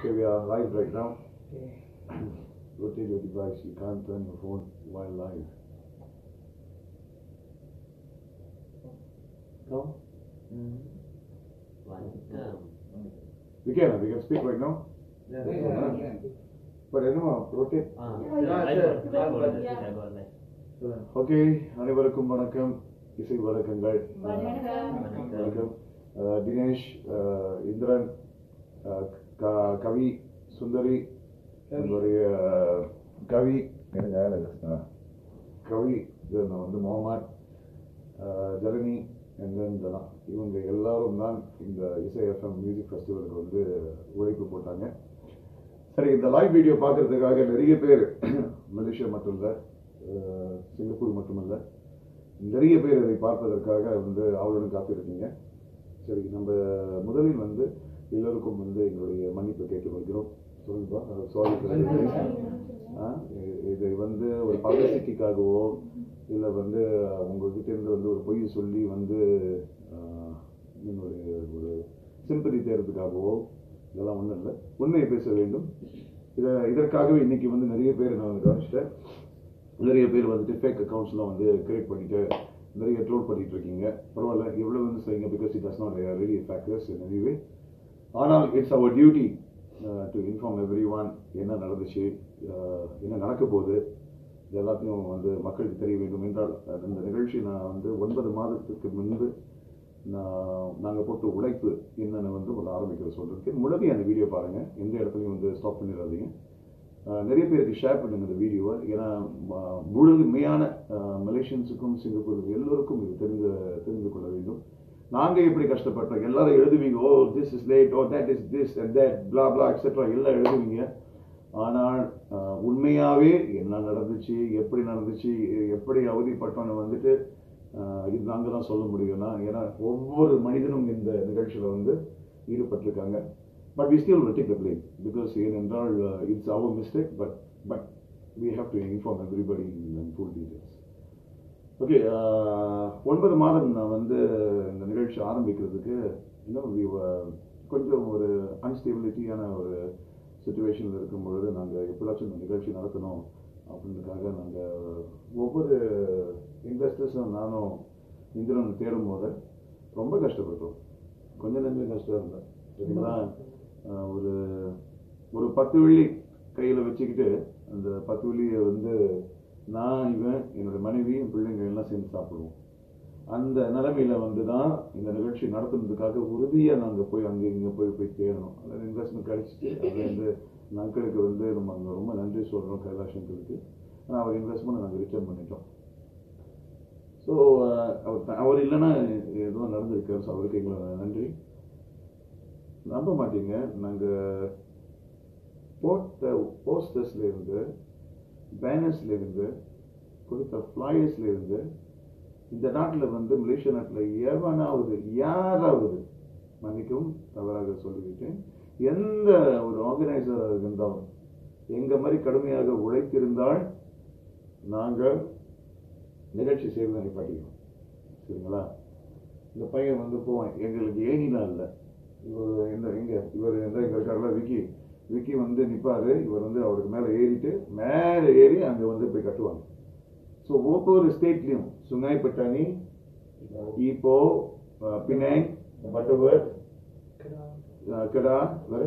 Okay, we are live right now. Rotate your device. You can't turn your phone while live. No? வணக்கம் We can. We can speak right now. But I know rotate. Ah, Yeah, live sure. போடு, live போடு, live போடு, live. Okay, அனைவருக்கும் வணக்கம் இசை வணக்கங்கள் வணக்கம். வணக்கம் அஹ், தினேஷ் அஹ், இந்திரன் அஹ், க- கவி சுந்தரி நம்மளுடைய அஹ், கவி எனக்கு யாரு அது? ஆ, கவி இது நான் வந்து முகமது அஹ், ஜனனி and then ஜனா இவங்க எல்லாரும் தான் இந்த இசை எஃப்எம் மியூசிக் ஃபெஸ்டிவலுக்கு வந்து உழைப்பு போட்டாங்க சரி இந்த லைவ் வீடியோ பார்க்கறதுக்காக நிறைய பேர் மலேசியா மட்டும் இல்லை அஹ், சிங்கப்பூர் மட்டுமல்ல நிறைய பேர் இதை பார்ப்பதற்காக வந்து ஆவலுடன் காத்திருக்கீங்க சரி நம்ம முதலில் வந்து எல்லோருக்கும் வந்து எங்களுடைய மன்னிப்பு கேட்டுக்கொள்கிறோம் சொல்லுப்பா சாரி இதை வந்து ஒரு பப்ளிசிட்டிக்காகவோ இல்லை வந்து உங்ககிட்ட இருந்து வந்து ஒரு பொய் சொல்லி வந்து ஆஹ், என்னுடைய ஒரு சிம்பதி தேர்றதுக்காகவோ இதெல்லாம் ஒன்றும் இல்லை உண்மையை பேச வேண்டும் இதை இதற்காகவே இன்னைக்கு வந்து நிறைய பேர் நான் கவனிச்சிட்டேன் நிறைய பேர் வந்துட்டு ஃபேக் அக்கௌண்ட்ஸ்லாம் வந்து கிரியேட் பண்ணிட்டு நிறைய ட்ரோல் பண்ணிட்டு இருக்கீங்க பரவாயில்ல எவ்வளோ வந்து செய்யுங்க because it does not really factors in anyway ஆனால் it's our duty to inform everyone என்ன நடந்துச்சு uh, என்ன நடக்க போகுது இது எல்லாத்தையும் வந்து மக்களுக்கு தெரிய வேண்டும் என்றால் uh, இந்த நிகழ்ச்சி நான் வந்து ஒன்பது மாதத்துக்கு முன்பு நான் நாங்கள் போட்ட உழைப்பு என்னென்னு வந்து ஒரு ஆரம்பிக்கிற சொல்றதுக்கு முழுமையாக அந்த வீடியோ பாருங்கள் எந்த இடத்துலையும் வந்து ஸ்டாப் பண்ணிடாதீங்க அஹ் நிறைய பேருக்கு ஷேர் பண்ணுங்க இந்த வீடியோவை ஏன்னா ம- முழுமையான அஹ், மலேசியன்ஸுக்கும் சிங்கப்பூருக்கு எல்லோருக்கும் இது தெரிந்து தெரிந்து கொள்ள வேண்டும் நாங்க எப்படி கஷ்டப்பட்டோம் எல்லாரும் எழுதுவீங்க oh this is late oh that is this and that blah blah etcetera எல்லாம் எழுதுவீங்க ஆனால் அஹ், உண்மையாவே என்ன நடந்துச்சு எப்படி நடந்துச்சு எப்படி அவதிப்பட்டோன்னு வந்துட்டு அஹ், இது நாங்க தான் சொல்ல முடியும்னா ஏன்னா ஒவ்வொரு மனிதனும் இந்த நிகழ்ச்சியில வந்து ஈடுபட்டிருக்காங்க but we still will take the blame because ஏனென்றால் it's our mistake but but we have to inform everybody in full details okay ஒன்பது மாதம் நான் வந்து இந்த நிகழ்ச்சி ஆரம்பிக்கிறதுக்கு இன்னும் we were கொஞ்சம் ஒரு அன்ஸ்டேபிலிட்டியான ஒரு சுச்சுவேஷனில் இருக்கும் பொழுது நாங்கள் எப்படியாச்சும் இந்த நிகழ்ச்சி நடத்தணும் அப்படின்றதுக்காக நாங்கள் ஒவ்வொரு இன்வெஸ்டர்ஸும் நானும் இந்திரன் தேடும் போது ரொம்ப கஷ்டப்பட்டோம் கொஞ்சம் நெஞ்சம் கஷ்டம் இல்லை சரிங்களா ஆஹ் ஒரு ஒரு பத்து வெள்ளி கையில் வச்சுக்கிட்டு அந்த பத்து வெள்ளியை வந்து நான் இவன் என்னோட மனைவி என் பிள்ளைங்க எல்லாம் சேர்ந்து சாப்பிடுவோம் அந்த நிலைமையில வந்து தான் இந்த நிகழ்ச்சி நடத்துனதுக்காக உறுதியாக நாங்கள் போய் அங்கே இங்கே போய் போய் தேடணும் அந்த இன்வெஸ்ட்மெண்ட் கிடைச்சிட்டு அது வந்து அந்த அங்கிளுக்கு வந்து நம்ம அங்கே ரொம்ப நன்றி சொல்கிறோம் கைலாஷ் அங்கிளுக்கு ஆனால் அவர் இன்வெஸ்ட்மெண்ட் நாங்கள் ரிட்டர்ன் பண்ணிட்டோம் ஸோ அவர் த- அவர் இல்லைன்னா எதுவும் நடந்திருக்காரு ஸோ அவருக்கு எங்களோட நன்றி நம்ப மாட்டீங்க நாங்கள் போட்ட போஸ்டர்ஸ்ல இருந்து பேனர்ஸ்ல இருந்து கொடுத்த ஃப்ளையர்ஸ்ல இருந்து இந்த நாட்டில் வந்து மலேசியா நாட்டில் எவனாவது யாராவது மன்னிக்கவும் தவறாக சொல்லிவிட்டேன் எந்த ஒரு ஆர்கனைசராக இருந்தாலும் எங்க மாதிரி கடுமையாக உழைத்திருந்தால் நாங்கள் நிகழ்ச்சி செய்வதை நிப்பாட்டிக்கிறோம் சரிங்களா இந்த பையன் வந்து போவான் எங்களுக்கு ஏனிலாம் இல்லை இவர் எந்த எங்க இவர் எந்த எங்க இருக்காருல விக்கி விக்கி வந்து நிப்பாரு இவர் வந்து அவருக்கு மேலே ஏறிட்டு மேலே ஏறி அங்கே வந்து போய் கட்டுவாங்க ஸோ ஒவ்வொரு ஸ்டேட்லையும் சுங்காய் பட்டாணி இப்போ அஹ், பினாங் பட்டவர் கடா வேற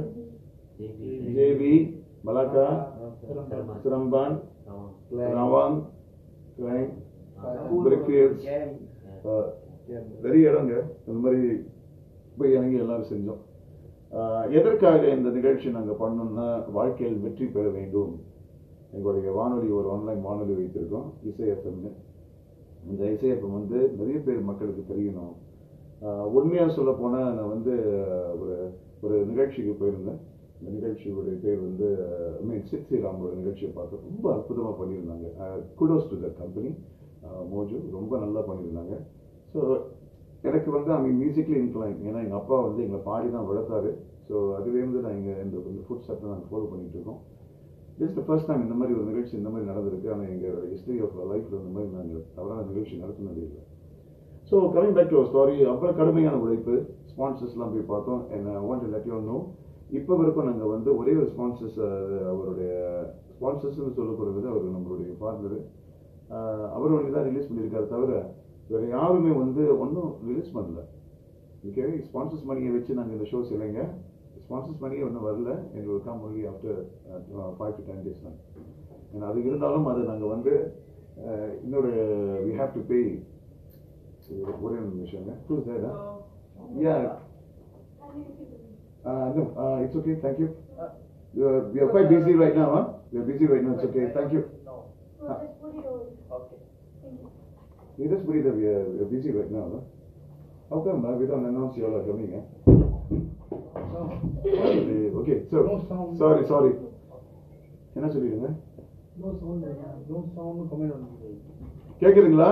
ஜேவி மலாக்கா சிரம்பான் ஆமா. ரவாங் கிளைங் ஆமா. பிரிக்ஃபீல்ட்ஸ் அஹ், நிறைய இடங்க இந்த மாதிரி போய் இறங்கி எல்லாரும் செஞ்சோம் ஆஹ் எதற்காக இந்த நிகழ்ச்சி நாங்கள் பண்ணோம்னா வாழ்க்கையில் வெற்றி பெற வேண்டும் எங்களுடைய வானொலி ஒரு ஆன்லைன் வானொலி வைத்திருக்கோம் இசைஎஃப்எம்னு இந்த இசைஎஃப்எம் வந்து நிறைய பேர் மக்களுக்கு தெரியணும் உண்மையாக சொல்ல போனால் நான் வந்து ஆஹ், ஒரு ஒரு நிகழ்ச்சிக்கு போயிருந்தேன் இந்த நிகழ்ச்சியுடைய பேர் வந்து மீன் சித் ஸ்ரீராமோட நிகழ்ச்சியை பார்த்து ரொம்ப அற்புதமாக பண்ணியிருந்தாங்க குடோஸ் டு த கம்பெனி மோஜு ரொம்ப நல்லா பண்ணியிருந்தாங்க ஸோ எனக்கு வந்து அவங்க மியூசிக்லி இன்க்ளைன் ஏன்னா எங்கள் அப்பா வந்து எங்களை பாடி தான் வளர்த்தாரு ஸோ அதுலேருந்து நான் இங்கே இந்த இந்த ஃபுட் ஸ்டெப்பை நாங்கள் ஃபாலோ பண்ணிட்டு இருக்கோம் திஸ் த ஃபர்ஸ்ட் டைம் இந்த மாதிரி ஒரு நிகழ்ச்சி இந்த மாதிரி நடந்திருக்கு ஆனால் எங்களோட ஹிஸ்டரி ஆஃப் லைஃப்பில் இந்த மாதிரி நாங்கள் தவறான நிகழ்ச்சி நடத்தினது இல்லை so coming back to story அவ்வளோ கடுமையான உழைப்பு ஸ்பான்சர்ஸ்லாம் போய் பார்த்தோம் என்ன வாண்ட் லெட் யூ நோ இப்போ வரைக்கும் நாங்கள் வந்து ஒரே ஒரு ஸ்பான்சர்ஸ் அவருடைய ஸ்பான்சர்ஸ்னு சொல்லப்படுறது அவர் நம்மளுடைய ஃபாதர் அவர் ஒன்று தான் ரிலீஸ் பண்ணியிருக்காரு தவிர வேற யாருமே வந்து ஒன்றும் ரிலீஸ் பண்ணல ஓகே ஸ்பான்சர்ஸ் மணியை வச்சு நாங்கள் இந்த ஷோஸ் இல்லைங்க ஸ்பான்சர்ஸ் மணியே ஒன்றும் வரல எங்களுக்கு come only after five to ten days தான் ஏன்னா அது இருந்தாலும் அது நாங்கள் வந்து அஹ், இன்னொரு வி ஹாவ் டு பே ஒரே ஒரு நிமிஷங்க டூ தேடா யா Uh, no, uh, it's okay, thank you. Uh, we are quite busy right now, huh? We are busy right now, it's okay, thank you. You just believe that we are, we are busy right now, huh? How come uh, we don't announce you all are coming, eh? Okay, so, No sound. sorry, sorry. என்ன சொல்லிடுங்க No sound, yeah. no sound comment on it. கேக்குதுங்களா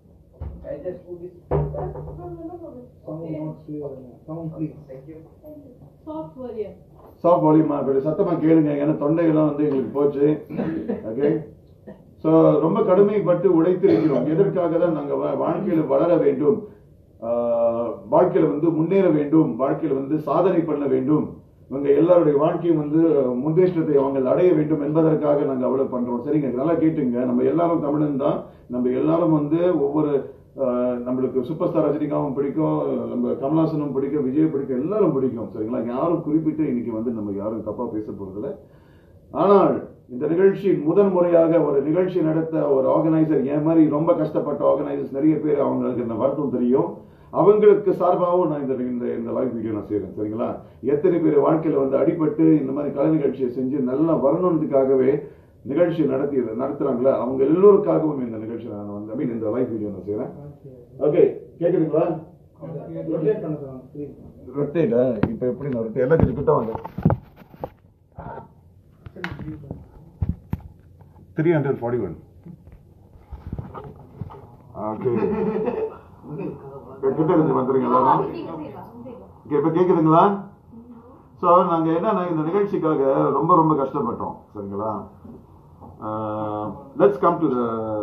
Sound not clear. Sound please. Soft warrior. Soft வால்யூமா கொஞ்சம் சத்தமா கேளுங்க ஏன்னா தொண்டையெல்லாம் வந்து எங்களுக்கு போச்சு ஓகே ஸோ ரொம்ப கடுமைப்பட்டு உழைத்திருக்கிறோம் எதற்காக தான் நாங்கள் வா- வாழ்க்கையில வளர வேண்டும் ஆஹ், வாழ்க்கையில வந்து முன்னேற வேண்டும் வாழ்க்கையில வந்து சாதனை பண்ண வேண்டும் இவங்க எல்லாருடைய வாழ்க்கையும் வந்து முன்னேற்றத்தை அவங்க அடைய வேண்டும் என்பதற்காக நாங்கள் அவ்வளவு பண்றோம் சரிங்க நல்லா கேட்டுங்க நம்ம எல்லாரும் தமிழன் தான் நம்ம எல்லாரும் வந்து ஒவ்வொரு ஆஹ், நம்மளுக்கு சூப்பர் ஸ்டார் ரஜினிகாவும் பிடிக்கும் நம்ம கமலாசனும் பிடிக்கும் விஜய் பிடிக்கும் எல்லாரும் பிடிக்கும் சரிங்களா யாரும் குறிப்பிட்டு இன்னைக்கு வந்து நம்ம யாரும் தப்பா பேச போறதில்ல ஆனால் இந்த நிகழ்ச்சியின் முதன் முறையாக ஒரு நிகழ்ச்சி நடத்த ஒரு ஆர்கனைசர் என் மாதிரி ரொம்ப கஷ்டப்பட்ட ஆர்கனைசர்ஸ் நிறைய பேர் அவங்களுக்கு இந்த வருத்தம் தெரியும் அவங்களுக்கு சார்பாகவும் நான் இந்த இந்த இந்த லைவ் வீடியோ நான் செய்றேன் சரிங்களா எத்தனை பேர் வாழ்க்கையில வந்து அடிபட்டு இந்த மாதிரி கலை நிகழ்ச்சியை செஞ்சு நல்லா வரணுன்றதுக்காகவே நிகழ்ச்சி நடத்தி நடத்துறாங்களா அவங்க எல்லோருக்காகவும் இந்த நிகழ்ச்சி நான் வந்து ஐ மீன் இந்த லைவ் வீடியோ நான் செய்றேன் ஓகே கேக்குதுங்களா Rotate பண்ண சொல்லுங்க, please. ரொட்டேட்டா இப்போ எப்படி நான் ரொட்டேட் எல்லாம் கொஞ்சம் கிட்ட வாங்க three hundred forty one okay கிட்ட இருந்து வந்துருங்க எல்லாரும் ஓகே இப்போ கேட்குதுங்களா ஸோ நாங்கள் என்னன்னா இந்த நிகழ்ச்சிக்காக ரொம்ப ரொம்ப கஷ்டப்பட்டோம் சரிங்களா let's come to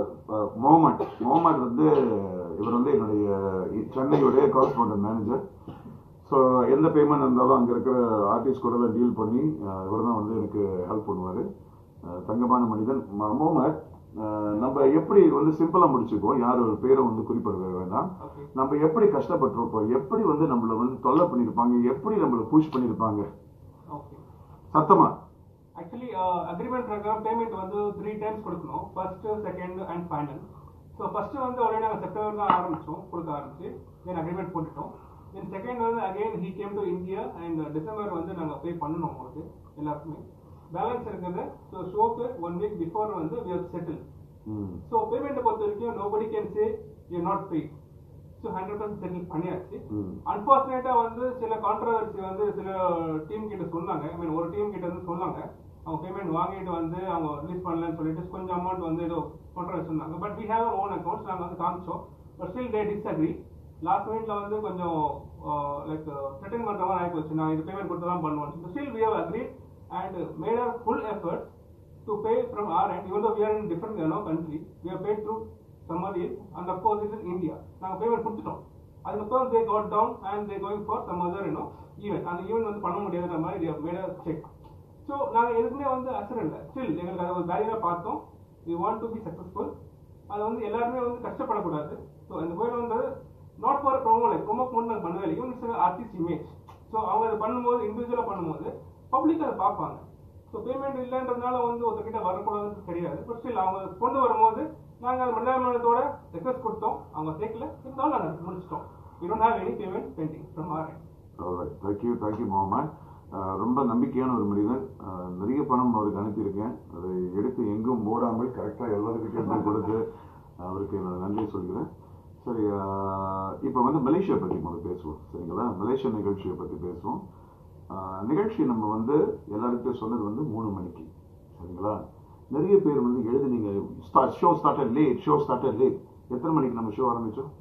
Mohamed Mohamed வந்து இவர் வந்து என்னுடைய சென்னையுடைய காரஸ்பாண்டன்ட் மேனேஜர் ஸோ எந்த பேமெண்ட் இருந்தாலும் அங்கே இருக்கிற ஆர்டிஸ்ட் கூட டீல் பண்ணி இவர் தான் வந்து எனக்கு ஹெல்ப் பண்ணுவார் தங்கமான மனிதன் ம- மொஹமட் அஹ், நம்ம எப்படி வந்து சிம்பிளா முடிச்சுக்குவோம் யார் ஒரு பேரை வந்து குறிப்பிட வேண்டாம் நம்ம எப்படி கஷ்டப்பட்டிருப்போம் எப்படி வந்து நம்மள வந்து தொல்லை பண்ணியிருப்பாங்க எப்படி நம்மள புஷ் பண்ணியிருப்பாங்க ஓகே சத்தமா ஆக்சுவலி அக்ரிமெண்ட் பிரகாரம் பேமெண்ட் வந்து த்ரீ டைம்ஸ் கொடுக்கணும் first second and final so first வந்து ஆல்ரெடி நாங்கள் செப்டம்பர் தான் ஆரம்பிச்சோம் கொடுக்க ஆரம்பிச்சு தென் அக்ரிமெண்ட் போட்டுட்டோம் தென் செகண்ட் வந்து again he came to India and December வந்து நாங்கள் பே பண்ணணும் உங்களுக்கு எல்லாருக்குமே பேலன்ஸ் இருக்குது ஸோ ஷோக்கு ஒன் வீக் பிஃபோர் வந்து வி ஹவ் செட்டில் ம் ஸோ பேமெண்ட்டை பொறுத்த வரைக்கும் nobody can say you not pay so hundred percent settle பண்ணியாச்சு ம் அன்பார்ச்சுனேட்டா வந்து சில கான்ட்ரவர்சி வந்து சில டீம் கிட்ட சொன்னாங்க ஐ மீன் ஒரு டீம் கிட்ட வந்து சொன்னாங்க அவங்க பேமெண்ட் வாங்கிட்டு வந்து அவங்க ரிலீஸ் பண்ணலன்னு சொல்லிட்டு கொஞ்சம் அமௌண்ட் வந்து ஏதோ கான்ட்ரவர்சி சொன்னாங்க but we have own accounts நாங்கள் வந்து காமிச்சோம் but still they disagree last மினிட்ல வந்து கொஞ்சம் லைக் ரிட்டர்ன் பண்ற மாதிரி ஆகி போச்சு நான் இது பேமெண்ட் கொடுத்து தான் பண்ணுவோம் still we have agree and made our full effort to pay from our end, even though we are in different you know, country, we have paid through somebody else, and of course it is India. நாங்கள் payment கொடுத்துட்டோம் அதுக்கப்புறம் they got down and they going for some other you know event அந்த event வந்து பண்ண முடியாதுன்ற மாதிரி they have made a check so நாங்கள் எதுக்குமே வந்து அசர் இல்லை ஸ்டில் எங்களுக்கு அதை ஒரு வேலையாக பார்த்தோம் we want to be successful அது வந்து எல்லாருமே வந்து கஷ்டப்படக்கூடாது ஸோ இந்த கோயில் வந்து நாட் ஃபார் ப்ரோமோ லைக் ப்ரோமோக்கு மட்டும் நாங்கள் பண்ணவே இல்லை even it's artist image so அவங்க அதை பண்ணும்போது இண்டிவிஜுவலாக பண்ணும்போது பப்ளிக் அதை பார்ப்பாங்க ஸோ பேமெண்ட் இல்லைன்றதுனால வந்து ஒருத்தர்கிட்ட வரக்கூடாதுன்னு கிடையாது பட் ஸ்டில் அவங்க கொண்டு வரும்போது நாங்கள் அது மனிதாபிமானத்தோட ரெக்வஸ்ட் கொடுத்தோம் அவங்க சேர்க்கல இருந்தாலும் நாங்கள் முடிச்சிட்டோம் we don't have any payment pending from our end thank you thank you Mohamed அஹ் ரொம்ப நம்பிக்கையான ஒரு மனிதன் அஹ் நிறைய பணம் அவருக்கு அனுப்பியிருக்கேன் அதை எடுத்து எங்கும் ஓடாமல் கரெக்டாக எல்லாத்துக்கிட்டே போய் கொடுத்து அவருக்கு என்னோட நன்றி சொல்கிறேன் சரி அஹ் இப்போ வந்து மலேசியா பற்றி முதல்ல பேசுவோம் சரிங்களா மலேசியா நிகழ்ச்சியை பற்றி பேசுவோம் அஹ் நிகழ்ச்சி நம்ம வந்து எல்லாருக்கும் சொன்னது வந்து மூணு மணிக்கு சரிங்களா நிறைய பேர் வந்து எழுதுனீங்க start show started late show started late எத்தனை மணிக்கு நம்ம ஷோ ஆரம்பிச்சோம்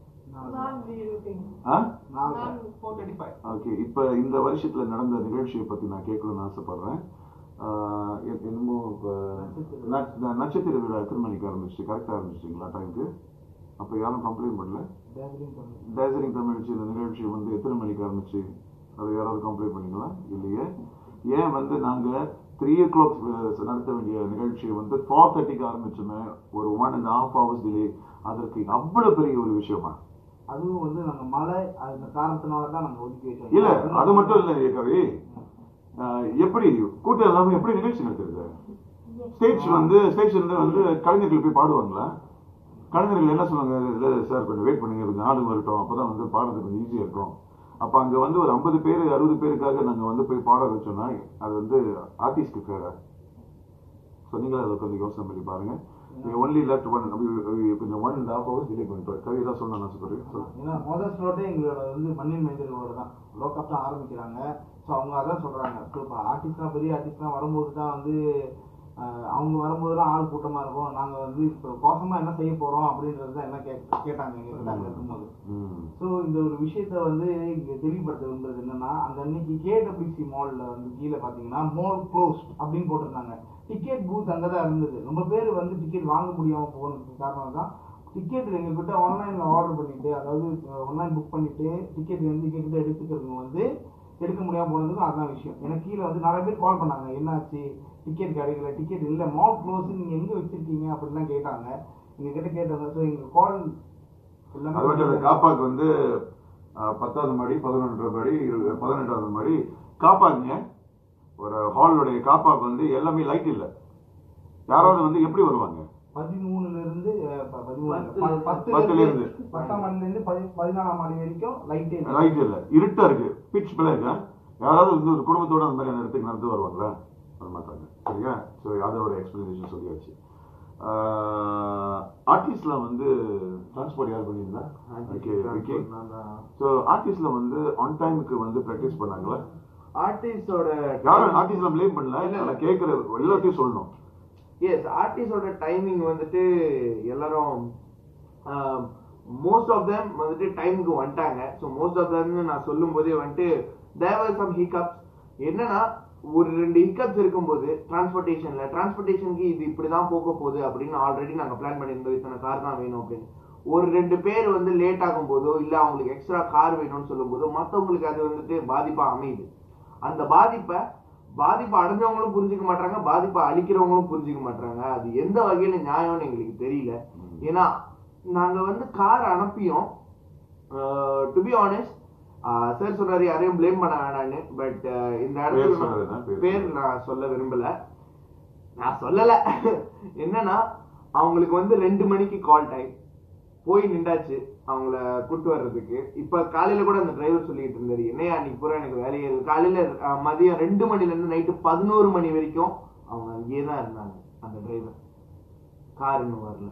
ஆ ஃபோர் தேர்ட்டி ஃபைவ் ஓகே இப்போ இந்த வருஷத்துல நடந்த நிகழ்ச்சியை பத்தி நான் கேட்கணும்னு ஆசைப்படுறேன் ஆஹ் எ- என்னமோ இப்போ ந- ந- நட்சத்திர விழா எத்தனை மணிக்கு ஆரம்பிச்சு கரெக்டாக ஆரம்பிச்சிட்டிங்களா டைமுக்கு அப்போ யாரும் கம்ப்ளைண்ட் பண்ணல Dazzling பண்ணு. டேசரிங் தமிழ்ச்சி இந்த நிகழ்ச்சி வந்து எத்தனை மணிக்கு ஆரம்பிச்சு அது யாராவது கம்ப்ளைண்ட் பண்ணீங்களா இல்லையே ஏன் வந்து நாங்க த்ரீ ஓ கிளாக் நடத்த வேண்டிய நிகழ்ச்சியை வந்து ஃபோர் தேர்ட்டிக்கு ஆரம்பிச்சோமே ஒரு one and half hours delay அதற்கு அவ்வளவு பெரிய ஒரு விஷயமா அதுவும் வந்து நாங்க மழை அந்த காரணத்தினால தான் நாங்க ஒதுக்கி வச்சோம் இல்ல அது மட்டும் இல்ல கவி அஹ், எப்படி கூட்டம் இல்லாம எப்படி நிகழ்ச்சி நடத்துறது ஸ்டேஜ் வந்து ஸ்டேஷன்ல வந்து கலைஞர்கள் போய் பாடுவாங்களா கலைஞர்கள் என்ன சொல்லுவாங்க இல்ல சார் கொஞ்சம் வெயிட் பண்ணுங்க கொஞ்சம் ஆளு வரட்டும் அப்பதான் வந்து பாடுறது கொஞ்சம் ஈஸியா இருக்கும் அப்ப அங்க வந்து ஒரு ஐம்பது பேர் அறுபது பேருக்காக நாங்க வந்து போய் பாட வச்சோம்னா அது வந்து ஆர்டிஸ்ட்க்கு ஃபேரா ஸோ நீங்களும் அதை கொஞ்சம் யோசனை பண்ணி பாருங்க ஒன்லி லெஃப்ட் ஒன் கொஞ்சம் one and half hours delay பண்ணிட்டோம் கவி தான் சொன்னா நான் சொல்றேன் ஏன்னா முதல் ஸ்லோட்டே எங்களோட வந்து மண்ணின் மைந்தர்களோட தான் லோ காஸ்ட் தான் ஆரம்பிக்கிறாங்க ஸோ அவங்க அதான் சொல்றாங்க ஸோ இப்போ ஆர்டிஸ்ட்லாம் பெரிய ஆர்டிஸ்ட்லாம் வரும்போது தான் வந்து ஆஹ், அவங்க வரும்போதுலாம் ஆள் கூட்டமா இருக்கும் நாங்க வந்து இப்போ கோசமா என்ன செய்ய போறோம் அப்படின்றது தான் என்ன கேட் கேட்டாங்க எங்க அங்க இருக்கும்போது ம் ஸோ இந்த ஒரு விஷயத்த வந்து இங்க தெளிவுபடுத்த விரும்புறது என்னன்னா அந்த அன்னைக்கு கேடபிள்யூசி மால்ல வந்து கீழே பாத்தீங்கன்னா மால் க்ளோஸ் அப்படின்னு போட்டிருந்தாங்க டிக்கெட் பூத் அங்கே தான் இருந்தது ரொம்ப பேர் வந்து டிக்கெட் வாங்க முடியாம போனதுக்கு காரணம் தான் டிக்கெட் எங்ககிட்ட ஆன்லைன்ல ஆர்டர் பண்ணிட்டு அதாவது ஆன்லைன் புக் பண்ணிட்டு டிக்கெட் வந்து எங்ககிட்ட எடுத்துக்கிறவங்க வந்து எடுக்க முடியாம போனதுக்கும் அதான் விஷயம் எனக்கு கீழே வந்து நிறைய பேர் கால் பண்ணாங்க என்னாச்சு டிக்கெட் கிடைக்கல டிக்கெட் இல்லை மால் க்ளோஸ் நீங்க எங்க வச்சிருக்கீங்க அப்படின்லாம் கேட்டாங்க எங்க கிட்ட கேட்டாங்க ஸோ எங்க கால் அது மட்டும் இல்ல, காப்பாக்கு வந்து அஹ், பத்தாவது மாடி பதினொன்றரை மாடி இரு- பதினெட்டாவது மாடி காப்பாக்குங்க ஒரு ஹாலுடைய காப்பாக்கு வந்து எல்லாமே லைட் இல்ல யாராவது வந்து எப்படி வருவாங்க பதிமூணுல இருந்து அஹ், ப- பதிமூணு பத்து. ப- பத்துல பத்துல இருந்து இருந்து. பத்தாம் மாடில இருந்து பதி- பதினாலாம் மாடி வரைக்கும் லைட்டே இல்லை லைட் இல்ல இருட்டா இருக்கு பிச் பிளாக் யாராவது வந்து ஒரு குடும்பத்தோட அந்த மாதிரியான இடத்துக்கு நடந்து வருவாங்களா வர மாட்டாங்க சரியா ஸோ அதோட எக்ஸ்பிளனேஷன் சொல்லியாச்சு ஆர்டிஸ்ட்ல வந்து டிரான்ஸ்போர்ட் யார் பண்ணியிருந்தா ஓகே ஓகே ஸோ ஆர்டிஸ்ட்ல வந்து ஆன் டைமுக்கு வந்து ப்ராக்டிஸ் பண்ணாங்களா ஆர்டிஸ்டோட யாரும் ஆர்டிஸ்ட்ல ப்ளேம் பண்ணல இல்ல, இல்ல. நான் கேட்கிற எல்லாத்தையும் சொல்லணும் எஸ் ஆர்டிஸ்டோட டைமிங் வந்துட்டு எல்லாரும் மோஸ்ட் ஆஃப் them வந்துட்டு டைமுக்கு வந்துட்டாங்க ஸோ மோஸ்ட் ஆஃப் them நான் சொல்லும் போதே வந்துட்டு தேவர் சம் ஹிக்கப்ஸ் என்னன்னா ஒரு ரெண்டு ஹிக்கப்ஸ் இருக்கும்போது டிரான்ஸ்போர்ட்டேஷன்ல டிரான்ஸ்போர்ட்டேஷனுக்கு இது இப்படிதான் போக போகுது அப்படின்னு ஆல்ரெடி நாங்க பிளான் பண்ணியிருந்தோம் இத்தனை கார் தான் வேணும் அப்படின்னு ஒரு ரெண்டு பேர் வந்து லேட் ஆகும் போதோ இல்ல அவங்களுக்கு எக்ஸ்ட்ரா கார் வேணும்னு சொல்லும் போதோ மத்தவங்களுக்கு அது வந்துட்டு பாதிப்பா அமையுது அந்த பாதிப்பை பாதிப்பை அடைஞ்சவங்களும் புரிஞ்சுக்க மாட்டாங்க பாதிப்பை அழிக்கிறவங்களும் புரிஞ்சுக்க மாட்டாங்க அது எந்த வகையில நியாயம்னு எங்களுக்கு தெரியல ஏன்னா நாங்க வந்து கார் அனுப்பியோம் டு பி ஆனஸ்ட் சார் சொல்றாரு யாரையும் ப்ளேம் பண்ண வேணான்னு பட் இந்த பேர் இடத்துல சொல்றதுனா நான் பேர் பேர் நான் சொல்ல விரும்பல நான் சொல்லல என்னன்னா அவங்களுக்கு வந்து ரெண்டு மணிக்கு கால் டைம் போய் நின்றாச்சு அவங்கள கூட்டு வர்றதுக்கு இப்ப காலையில கூட அந்த டிரைவர் சொல்லிட்டு இருந்தாரு என்னையா அன்னைக்கு பூரா எனக்கு வேலையே இருக்கு காலையில அஹ், மதியம் ரெண்டு மணில இருந்து நைட்டு பதினோரு மணி வரைக்கும் அவங்க அங்கேயே தான் இருந்தாங்க அந்த டிரைவர் கார் இன்னும் வரல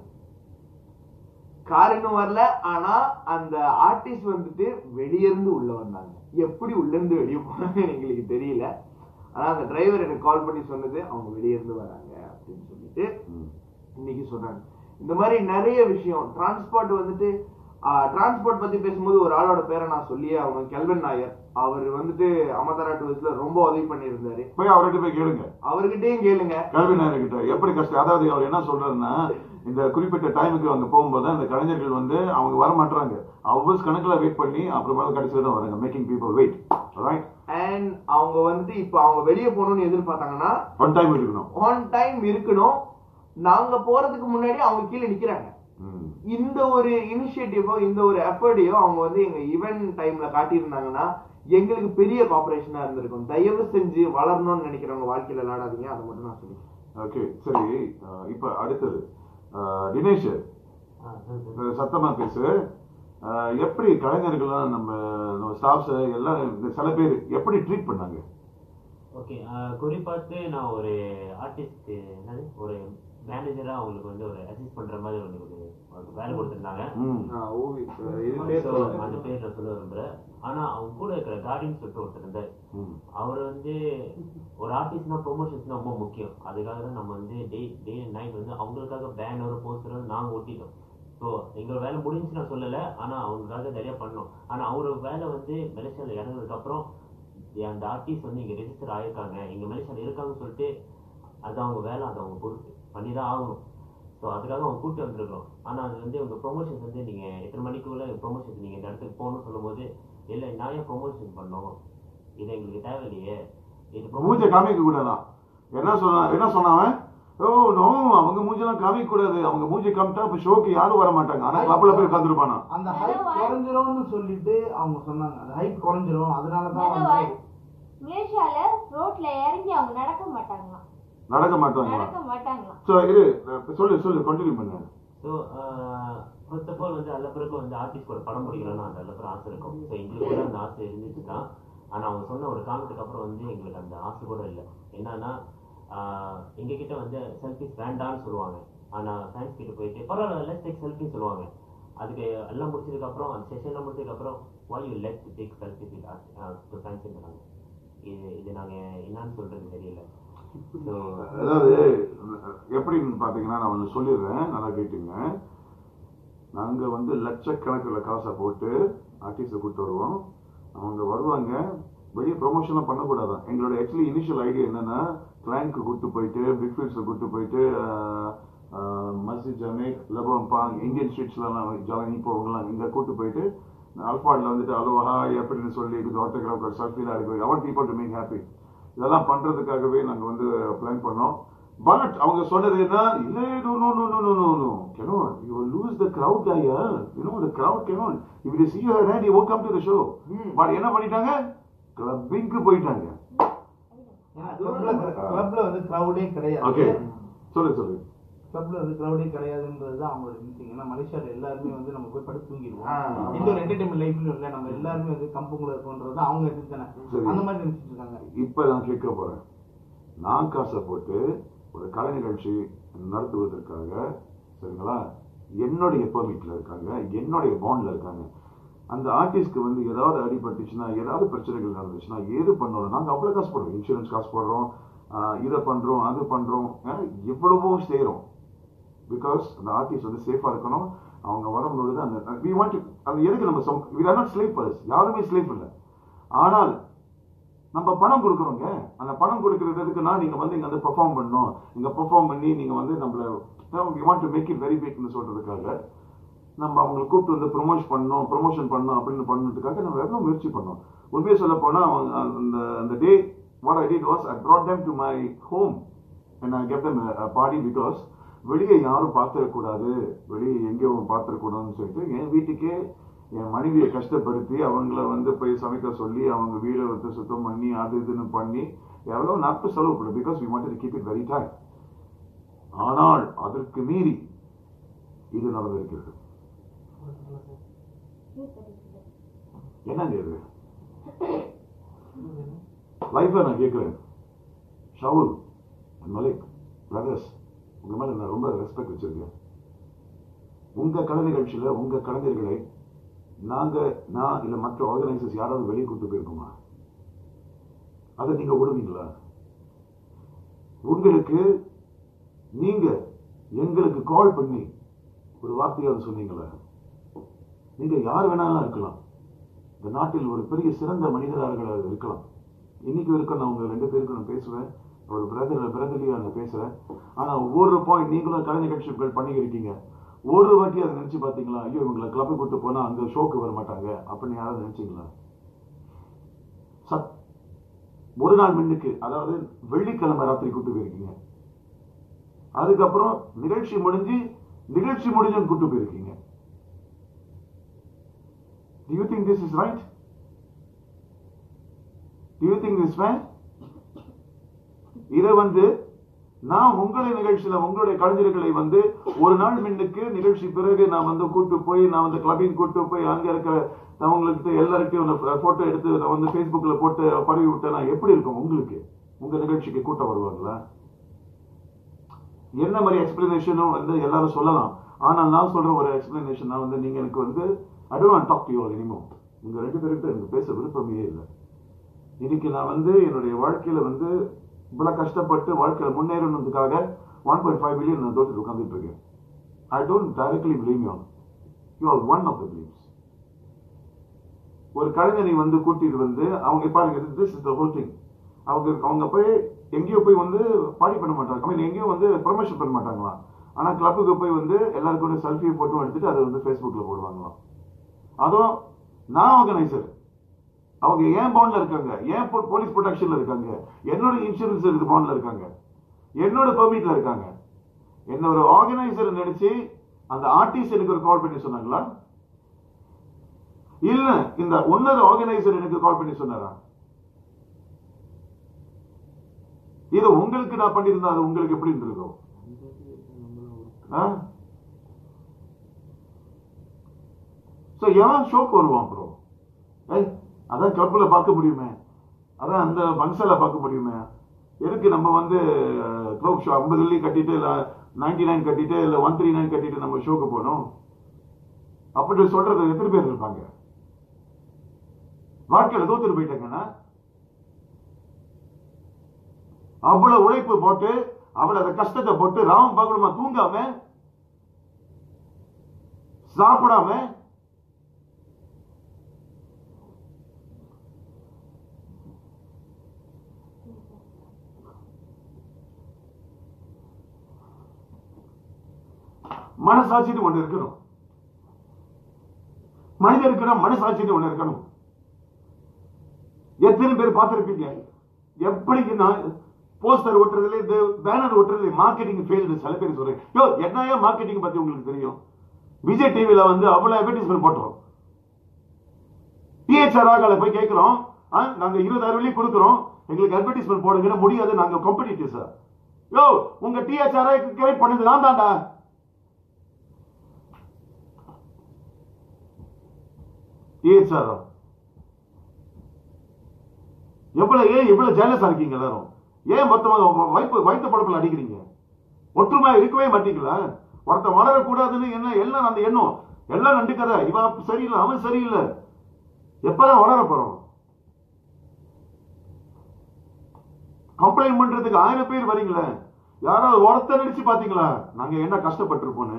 கார் இன்னும் வரல ஆனா அந்த ஆர்டிஸ்ட் வந்துட்டு வெளிய இருந்து உள்ள வந்தாங்க எப்படி உள்ள இருந்து வெளியே போனாங்கன்னு எங்களுக்கு தெரியல ஆனா அந்த டிரைவர் எனக்கு கால் பண்ணி சொன்னது அவங்க வெளிய இருந்து வராங்க அப்படின்னு சொல்லிட்டு ம். இன்னைக்கு சொல்றாங்க இந்த மாதிரி நிறைய விஷயம் டிரான்ஸ்போர்ட் வந்துட்டு டிரான்ஸ்போர்ட் பத்தி பேசும்போது ஒரு ஆளோட பேரை நான் சொல்லியே அவங்க கெல்வன் நாயர் அவர் வந்துட்டு அமதரா டூரிஸ்ட்ல ரொம்ப உதவி பண்ணியிருந்தாரு போய் அவர்கிட்ட போய் கேளுங்க அவர்கிட்டயும் கேளுங்க கல்விநேயர் கிட்ட எப்படி கஷ்டம் அதாவது அவர் என்ன சொல்றாருன்னா இந்த குறிப்பிட்ட டைமுக்கு அங்க போகும்போது அந்த கலைஞர்கள் வந்து அவங்க வர மாட்டாங்க ஹவர்ஸ் கணக்குல வெயிட் பண்ணி அப்புறமா கடைசியில் தான் வராங்க making people wait right and அவங்க வந்துட்டு இப்ப அவங்க வெளியே போகணும்னு எதிர்பார்த்தாங்கன்னா ஒன் டைம் இருக்கணும் ஆன் டைம் இருக்கணும் நாங்க போறதுக்கு முன்னாடி அவங்க கீழே நிக்கிறாங்க ம். இந்த ஒரு இனிஷியேட்டிவோ இந்த ஒரு எஃபர்டையோ அவங்க வந்து எங்க ஈவென்ட் டைம்ல காட்டியிருந்தாங்கன்னா எங்களுக்கு பெரிய காப்பரேஷனா இருந்திருக்கும் தயவு செஞ்சு வளரணும்னு நினைக்கிறவங்க வாழ்க்கையில விளையாடாதீங்க அதை மட்டும் நான் சொல்லி ஓகே சரி அஹ், இப்ப அடுத்தது அஹ், தினேஷ் அஹ், சத்தமா பேசு அஹ், எப்படி கலைஞர்கள்லாம் நம்ம நம்ம ஸ்டாஃப்ஸ் எல்லாரும் இந்த சில பேர் எப்படி ட்ரீட் பண்ணாங்க ஓகே குறிப்பாத்து நான் ஒரு ஆர்டிஸ்ட் என்னது ஒரு மேனேஜரா அவங்களுக்கு வந்து ஒரு அசிஸ்ட் பண்ற மாதிரி ஒரு ஒரு ஒரு வேலை கொடுத்துருந்தாங்க ம் ஓவி இது பேர் So, சொல்லுங்க. அந்த பேர் நான் சொல்ல விரும்புறேன் ஆனா அவங்க கூட இருக்கிற கார்டியன் சொல்லிட்டு ஒருத்தர் இருந்தார் ம் அவர் வந்து ஒரு ஆர்டிஸ்ட்னா ப்ரொமோஷன்ஸ் ரொம்ப முக்கியம் அதுக்காக தான் நம்ம வந்து டே டே அண்ட் நைட் வந்து அவங்களுக்காக பேனர் போஸ்டர் நாங்க ஒட்டிட்டோம் ஸோ எங்களோட வேலை முடிஞ்சு நான் சொல்லலை ஆனா அவங்களுக்காக நிறைய பண்ணோம் ஆனா அவரோட வேலை வந்து மலேசியால இறங்குனதுக்கு அப்புறம் அந்த ஆர்டிஸ்ட் வந்து இங்க ரெஜிஸ்டர் ஆயிருக்காங்க இங்க மலேசியால இருக்காங்கன்னு சொல்லிட்டு அது அவங்க வேலை அது அவங்க பொறுப்பு பண்ணி தான் ஆகணும் ஸோ அதுக்காக அவங்க கூப்பிட்டு வந்திருக்கோம் ஆனா அது வந்து உங்க ப்ரொமோஷன்ஸ் வந்து நீங்க எத்தனை மணிக்குள்ள ப்ரொமோஷன்ஸ் நீங்க இந்த இடத்துக்கு போகணும்னு சொல்லும்போது இல்லை நான் ஏன் ப்ரொமோஷன் பண்ணோம் இது எங்களுக்கு தேவையில்லையே இது மூஞ்ச காமிக்க கூடாதான் என்ன சொன்னா என்ன சொன்னான் அவன்? ஓ நோ அவங்க மூஞ்செல்லாம் காமிக்க கூடாது அவங்க மூஞ்சி காமிட்டா இப்ப ஷோக்கு யாரும் வர மாட்டாங்க ஆனா கிளப்ல போய் உட்காந்துருப்பானா அந்த ஹைட் குறைஞ்சிரும்னு சொல்லிட்டு அவங்க சொன்னாங்க அந்த ஹைட் குறைஞ்சிரும் அதனால தான் Another வந்து one, மலேசியால ரோட்ல இறங்கி அவங்க நடக்க மாட்டாங்களாம் நடக்க மாட்டாங்களா நடக்க மாட்டாங்களாம் சோ இரு சொல்லு சொல்லு கண்டினியூ பண்ணு ஸோ ஃபர்ஸ்ட் ஆஃப் ஆல் வந்து எல்லா பேருக்கும் வந்து ஆர்டிஸ்ட் கூட படம் பிடிக்கலன்னு அந்த எல்லா பேரும் ஆசை இருக்கும் ஸோ எங்களுக்கு கூட அந்த ஆசை இருந்துச்சு தான் ஆனால் அவங்க சொன்ன ஒரு காலத்துக்கு அப்புறம் வந்து எங்களுக்கு அந்த ஆசை கூட இல்லை என்னன்னா ஆஹ் எங்ககிட்ட வந்து செல்ஃபிஸ் வேண்டாம்னு சொல்லுவாங்க ஆனால் ஃபேன்ஸ் கிட்ட போயிட்டு பரவாயில்ல லெட் டேக் செல்ஃபி சொல்லுவாங்க அதுக்கு எல்லாம் முடிச்சதுக்கு அப்புறம் அந்த செஷன்லாம் முடிச்சதுக்கு அப்புறம் why you let take selfie with fans இது இது நாங்கள் என்னன்னு சொல்றது தெரியல ஸோ அதாவது எப்படின்னு பாத்தீங்கன்னா நான் ஒன்று சொல்லிடுறேன் நல்லா கேட்டுங்க நாங்க வந்து லட்சக்கணக்கில் காசை போட்டு ஆர்டிஸ்டை கூப்பிட்டு வருவோம் அவங்க வருவாங்க வெளியே ப்ரொமோஷன்லாம் பண்ணக்கூடாதான் எங்களோட ஆக்சுவலி இனிஷியல் ஐடியா என்னன்னா கிளைண்ட்க்கு கூப்பிட்டு போயிட்டு பிக் ஃபீல்ட்ஸில் கூப்பிட்டு போயிட்டு மஸ்ஜித் ஜமேக் லபம் பாங் இந்தியன் ஸ்ட்ரீட்ஸ்லாம் ஜாலினி போவங்களாம் இங்கே கூப்பிட்டு போயிட்டு அல்பாடில் வந்துட்டு அலோஹா எப்படின்னு சொல்லி இது ஆட்டோகிராஃப் செல்ஃபிலாம் இருக்கு அவன் பீப்புள் டு மேக் ஹாப்பி இதெல்லாம் பண்றதுக்காகவே நாங்க வந்து பிளான் பண்ணோம் பட் அவங்க சொன்னது என்ன இல்ல no no no no no no no cannot you will lose the crowd guy you know the crowd cannot if they see her hand you won't come to the show but என்ன பண்ணிட்டாங்க கிளப்பிங்க்கு போயிட்டாங்க கிளப்ல கிளப்ல வந்து கிரௌடே கிடையாது okay சொல்லு சொல்லு கிளப்ல வந்து கிரௌடே கிடையாதுன்றது தான் அவங்களோட இன்சிங் ஏன்னா மலேசியால எல்லாருமே வந்து நம்ம போய் படுத்து தூங்கிடுவோம் ஆ. எந்த ஒரு என்டர்டைன்மெண்ட் லைஃப்லயும் இல்ல நம்ம எல்லாருமே வந்து கம்புக்குள்ள இருக்கோன்றது தான் அவங்க சிந்தனை சரி. அந்த மாதிரி நினைச்சிட்டு இருக்காங்க இப்ப நான் கேட்க போறேன் நான் காசை போட்டு ஒரு கலை நிகழ்ச்சி நடத்துவதற்காக சரிங்களா என்னுடைய பெர்மிட்ல இருக்காங்க என்னுடைய பாண்ட்ல இருக்காங்க அந்த ஆர்டிஸ்ட்க்கு வந்து ஏதாவது அடிபட்டுச்சுன்னா ஏதாவது பிரச்சனைகள் நடந்துச்சுன்னா ஏது பண்ணணும் நாங்க அவ்வளவு காசு போடுறோம் இன்சூரன்ஸ் காசு போடுறோம் ஆஹ் இதை பண்றோம் அது பண்றோம் ஆஹ் எவ்வளவோ செய்றோம் பிகாஸ் அந்த ஆர்டிஸ்ட் வந்து சேஃபா இருக்கணும் அவங்க வரும்பொழுது அந்த வி வாண்ட் அந்த எதுக்கு நம்ம வி ஆர் நாட் ஸ்லீப்பர்ஸ் யாருமே ஸ்லீப் இல்லை ஆனால் நம்ம பணம் கொடுக்குறோங்க அந்த பணம் கொடுக்கறதுக்குன்னா நீங்க வந்து இங்க வந்து பெர்ஃபார்ம் பண்ணணும் இங்க பெர்ஃபார்ம் பண்ணி நீங்க வந்து நம்மள we want to make it very பிக்னு சொல்றதுக்காக நம்ம அவங்களை கூப்பிட்டு வந்து ப்ரொமோஷன் பண்ணணும் ப்ரொமோஷன் பண்ணணும் அப்படின்னு பண்ணதுக்காக நம்ம எவ்வளோ முயற்சி பண்ணோம் உண்மையை சொல்ல போனா அவங்க அந்த அந்த day what I did was I brought them to my home and I kept them a party because வெளியே யாரும் பார்த்துடக்கூடாது வெளியே எங்கேயும் பார்த்துடக்கூடாதுன்னு சொல்லிட்டு என் வீட்டுக்கே என் மனைவியை கஷ்டப்படுத்தி அவங்கள வந்து போய் சமைக்க சொல்லி அவங்க வீடை வந்து சுத்தம் பண்ணி அது இதுன்னு பண்ணி எவ்வளோ நட்பு செலவு பண்ணு because we want keep it very time ஆனால் அதற்கு மீறி இது நடந்திருக்கிறது என்னங்க இது லைஃப்ல நான் கேட்கிறேன் ஷவுல் மலிக் பிரதர்ஸ் உங்க மேல நான் ரொம்ப ரெஸ்பெக்ட் வச்சிருக்கேன் உங்க கலை நிகழ்ச்சியில உங்க கலைஞர்களை நாங்க நான் இல்ல மற்ற ஆர்கனைசர்ஸ் யாராவது வெளியே கூட்டு போயிருக்கோமா அதை நீங்க விடுவீங்களா உங்களுக்கு நீங்க எங்களுக்கு கால் பண்ணி ஒரு வார்த்தையாவது சொன்னீங்களா நீங்க யார் வேணாலும் இருக்கலாம் இந்த நாட்டில் ஒரு பெரிய சிறந்த மனிதராக இருக்கலாம் இன்னைக்கு வரைக்கும் நான் உங்க ரெண்டு பேருக்கு நான் பேசுவேன் ஒரு பிரதர் பிரதலியா நான் பேசுறேன் ஆனா ஒவ்வொரு பாயிண்ட் நீங்களும் கலை நிகழ்ச்சிகள் பண்ணி இருக்கீங்க ஒரு வாட்டி அதை நினைச்சு பாத்தீங்களா ஐயோ இவங்களை கிளப்பை கூட்டு போனா அங்க ஷோக்கு வர மாட்டாங்க அப்படின்னு யாராவது நினைச்சீங்களா சத் ஒரு நாள் முன்னுக்கு அதாவது வெள்ளிக்கிழமை ராத்திரி கூட்டு போயிருக்கீங்க அதுக்கப்புறம் நிகழ்ச்சி முடிஞ்சு நிகழ்ச்சி முடிஞ்சும் கூட்டு போயிருக்கீங்க Do you think this is right? Do you think this is fair? இதை வந்து நான் உங்களை நிகழ்ச்சியில உங்களுடைய கலைஞர்களை வந்து ஒரு நாள் முன்னுக்கு நிகழ்ச்சி பிறகு நான் வந்து கூட்டு போய் நான் வந்து கிளப்பிங் கூட்டு போய் அங்க இருக்கிற அவங்களுக்கு எல்லார்கிட்டையும் போட்டோ எடுத்து நான் வந்து Facebookல போட்டு பரவி விட்டேன் நான் எப்படி இருக்கும் உங்களுக்கு உங்க நிகழ்ச்சிக்கு கூட்டம் வருவாங்களா என்ன மாதிரி எக்ஸ்பிளனேஷனும் வந்து எல்லாரும் சொல்லலாம் ஆனால் நான் சொல்ற ஒரு எக்ஸ்பிளனேஷன் நான் வந்து நீங்க எனக்கு வந்து I don't talk to you இனிமோ உங்க ரெண்டு பேருக்கு எனக்கு பேச விருப்பமே இல்லை இன்னைக்கு நான் வந்து என்னுடைய வாழ்க்கையில வந்து இவ்வளவு கஷ்டப்பட்டு வாழ்க்கையில முன்னேறணுன்றதுக்காக ஒன் பாயிண்ட் ஃபைவ் மில்லியன் நான் தோற்று உட்காந்துட்டு இருக்கேன் I don't directly blame you you are one of the blames ஒரு கலைஞனை வந்து கூட்டிட்டு வந்து அவங்க பாருங்க this is the whole thing அவங்க அவங்க போய் எங்கேயோ போய் வந்து பாடி பண்ண மாட்டாங்க ஐ மீன் எங்கேயும் வந்து ப்ரொமோஷன் பண்ண மாட்டாங்களாம் ஆனா கிளப்புக்கு போய் வந்து எல்லாருக்கும் கூட செல்ஃபி போட்டோ எடுத்துட்டு அதை வந்து ஃபேஸ்புக்ல போடுவாங்களாம் அதுவும் நான் ஆர்கனைசர் அவங்க ஏன் பாண்ட்ல இருக்காங்க ஏன் போலீஸ் ப்ரொடெக்ஷன்ல இருக்காங்க என்னோட இன்சூரன்ஸ் இருக்கு பாண்ட்ல இருக்காங்க என்னோட பெர்மிட்ல இருக்காங்க என்ன ஒரு ஆர்கனைசர் நினைச்சு அந்த ஆர்டிஸ்ட் எனக்கு ஒரு கால் பண்ணி சொன்னாங்களா இல்ல இந்த ஒன்னொரு ஆர்கனைசர் எனக்கு கால் பண்ணி சொன்னாரா இது உங்களுக்கு நான் பண்ணியிருந்தா அது உங்களுக்கு எப்படி இருந்திருக்கும் சோ எவன் ஷோக்கு வருவான் ப்ரோ ஏய் அதான் கிளப்ல பார்க்க முடியுமே அதான் அந்த பன்சல பார்க்க முடியுமே எதுக்கு நம்ம வந்து க்ளப் ஷோ ஐம்பது வெள்ளி கட்டிட்டு இல்ல நைன்டி நைன் கட்டிட்டு இல்ல ஒன் த்ரீ நைன் கட்டிட்டு நம்ம ஷோக்கு போகணும் அப்படி சொல்றது எத்தனை பேர் இருப்பாங்க வாழ்க்கையில தோத்துட்டு போயிட்டாங்கன்னா அவ்வளவு உழைப்பு போட்டு அவ்வளவு அந்த கஷ்டத்தை போட்டு ராம பகலுமா தூங்காம சாப்பிடாம மனசாட்சின்னு ஒண்ணு இருக்கணும் மனிதனுக்கு மனசாட்சின்னு ஒண்ணு இருக்கணும் எத்தனை பேர் பார்த்திருப்பீங்க எப்படி நான் போஸ்டர் ஒட்டுறதுல இந்த பேனர் ஒட்டுறதுல மார்க்கெட்டிங் ஃபெயில்டு சில பேர் சொல்றேன் யோ என்னையா மார்க்கெட்டிங் பத்தி உங்களுக்கு தெரியும் விஜய் டிவில வந்து அவ்வளவு அட்வர்டைஸ்மெண்ட் போட்டோம் டிஹெச்ஆர் ஆகால போய் கேட்கிறோம் ஆ, நாங்க இருபதாயிரம் வெள்ளி கொடுக்குறோம் எங்களுக்கு அட்வர்டைஸ்மெண்ட் போடுங்கன்னா முடியாது நாங்க காம்படிட்டிவ் சார் யோ உங்க டிஹெச்ஆர் கிரியேட் பண்ணது நான் தான்டா டிஹெச்ஆர் எவ்வளவு ஏன் இவ்வளவு ஜேலஸா இருக்கீங்க எல்லாரும் ஏன் மொத்தமா வைப்பு வைத்த படப்புல அடிக்கிறீங்க ஒற்றுமை இருக்கவே மாட்டீங்களா ஒருத்தன் வளரக்கூடாதுன்னு என்ன எல்லாம் அந்த எண்ணம் எல்லாம் நண்டு கதை இவன் சரியில்லை அவன் சரியில்லை எப்பதான் வளர போறோம் கம்ப்ளைண்ட் பண்றதுக்கு ஆயிரம் பேர் வரீங்களே யாராவது ஒருத்தர் நடிச்சு பாத்தீங்களா நாங்க என்ன கஷ்டப்பட்டிருப்போன்னு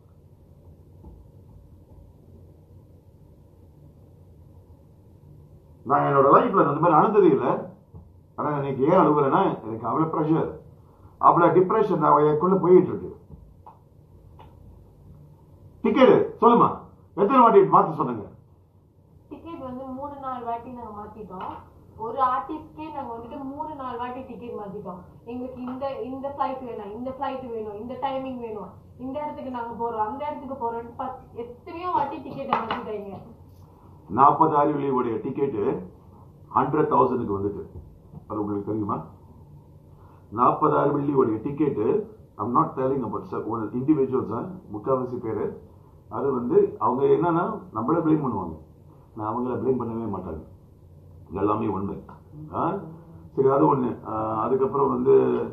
நான் என்னோட லைஃப்ல அந்த மாதிரி அழுந்ததே இல்லை ஆனா எனக்கு ஏன் அழுகுறேன்னா எனக்கு அவ்வளவு ப்ரெஷர் அவ்வளவு டிப்ரெஷன் எனக்குள்ள போயிட்டு இருக்கு டிக்கெட் சொல்லுமா எத்தனை வாட்டி மாத்த சொன்னீங்க டிக்கெட் வந்து மூணு நாலு வாட்டி நாங்க மாத்திட்டோம் ஒரு ஆர்டிஸ்ட்கே நாங்க வந்துட்டு மூணு நாலு வாட்டி டிக்கெட் மாத்திட்டோம் எங்களுக்கு இந்த இந்த ஃபிளைட் வேணும் இந்த ஃபிளைட் வேணும் இந்த டைமிங் வேணும் இந்த இடத்துக்கு நாங்க போறோம் அந்த இடத்துக்கு போறோம் எத்தனையோ வாட்டி டிக்கெட் மாத்திட்டாங்க நாற்பது அறிவிலியுடைய டிக்கெட்டு ஹண்ட்ரட் தௌசண்ட்க்கு வந்துட்டு அது உங்களுக்கு தெரியுமா நாற்பதாயிரம் வெள்ளியோடைய ticket I'm not talking about sir ஒரு இண்டிவிஜுவல்ஸ் முக்கால்வாசி பேர் அது வந்து அவங்க என்னன்னா நம்மள ப்ளேம் பண்ணுவாங்க நான் அவங்கள ப்ளேம் பண்ணவே மாட்டாங்க இது எல்லாமே ஒண்ணு ஆ? சரி அது ஒண்ணு ஆ, அதுக்கப்புறம் வந்து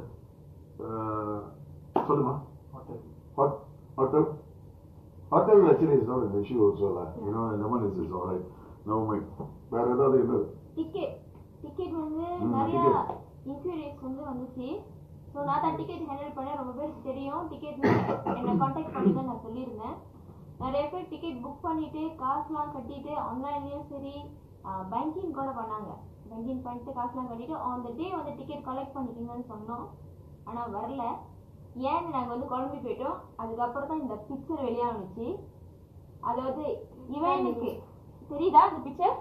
ஆ, சொல்லுமா hot hotel hotel actually is not issue also you know இந்த one is is alright no my வேற ஏதாவது என்னது டிக்கெட் டிக்கெட் வந்து ம், நிறைய ticket. இன்சூரன்ஸ் வந்து வந்துச்சு ஸோ நான் தான் டிக்கெட் ஹேண்டில் பண்ண ரொம்ப பேருக்கு தெரியும் டிக்கெட் என்னை காண்டாக்ட் பண்ணி தான் நான் சொல்லியிருந்தேன் நிறைய பேர் டிக்கெட் புக் பண்ணிட்டு காசுலாம் கட்டிட்டு ஆன்லைன்லேயும் சரி பேங்கிங் கூட பண்ணாங்க பேங்கிங் பண்ணிட்டு காசுலாம் கட்டிட்டு ஆன் த டே வந்து டிக்கெட் கலெக்ட் பண்ணிக்கிங்கன்னு சொன்னோம் ஆனால் வரல ஏன்னு நாங்கள் வந்து குழம்பி போயிட்டோம் அதுக்கப்புறம் தான் இந்த பிக்சர் வெளியானுச்சு அதாவது இவனுக்கு தெரியுதா இந்த பிக்சர்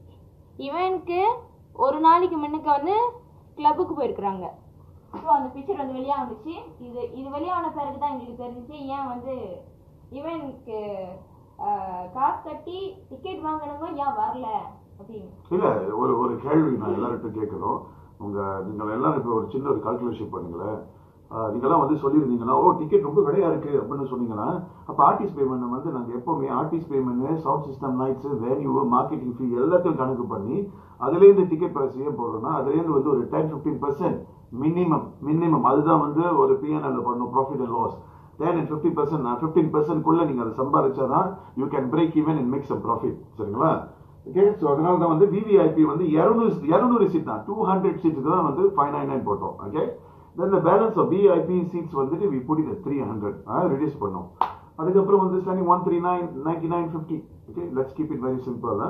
இவனுக்கு ஒரு நாளைக்கு முன்னுக்கு வந்து கிளப்புக்கு போயிருக்கிறாங்க ஸோ அந்த பிக்சர் வந்து வெளியாக வந்துச்சு இது இது வெளியான பிறகு தான் எங்களுக்கு தெரிஞ்சுச்சு ஏன் வந்து இவனுக்கு ஆஹ், காசு கட்டி டிக்கெட் வாங்கினவங்க ஏன் வரல அப்படின்னு இல்ல ஒரு ஒரு கேள்வி நான் எல்லார்கிட்ட கேட்கிறோம் உங்க நீங்கள் எல்லாரும் இப்போ ஒரு சின்ன ஒரு கால்குலேஷன் பண்ணுங்களேன் ஆஹ் நீங்கெல்லாம் வந்து சொல்லியிருந்தீங்கன்னா ஓ டிக்கெட் ரொம்ப விலையா இருக்கு அப்படின்னு சொன்னீங்கன்னா அப்ப ஆர்டிஸ்ட் பேமெண்ட் வந்து நாங்க எப்பவுமே artist payment sound system nights venue marketing fee எல்லாத்தையும் கணக்கு பண்ணி அதுலேருந்து டிக்கெட் பிரைஸ் ஏன் போடுறோம்னா அதுலேருந்து வந்து ஒரு ten fifteen percent minimum minimum அதுதான் வந்து ஒரு பிஎன்எல் பண்ணும் profit and loss ten and fifty percent fifteen பர்சன்ட்குள்ள நீங்க அதை சம்பாதிச்சாதான் you can break even and make some profit சரிங்களா ஓகே ஸோ அதனால தான் வந்து விவிஐபி வந்து இரநூறு இரநூறு சீட் தான் டூ ஹண்ட்ரட் சீட்டுக்கு தான் வந்து ஃபைவ் நைன் நைன் போட்டோம் okay then the balance of VIP seats வந்துட்டு we put it three hundred reduce பண்ணோம் அதுக்கப்புறம் வந்து standing one three nine ninety nine fifty okay let's keep it very simple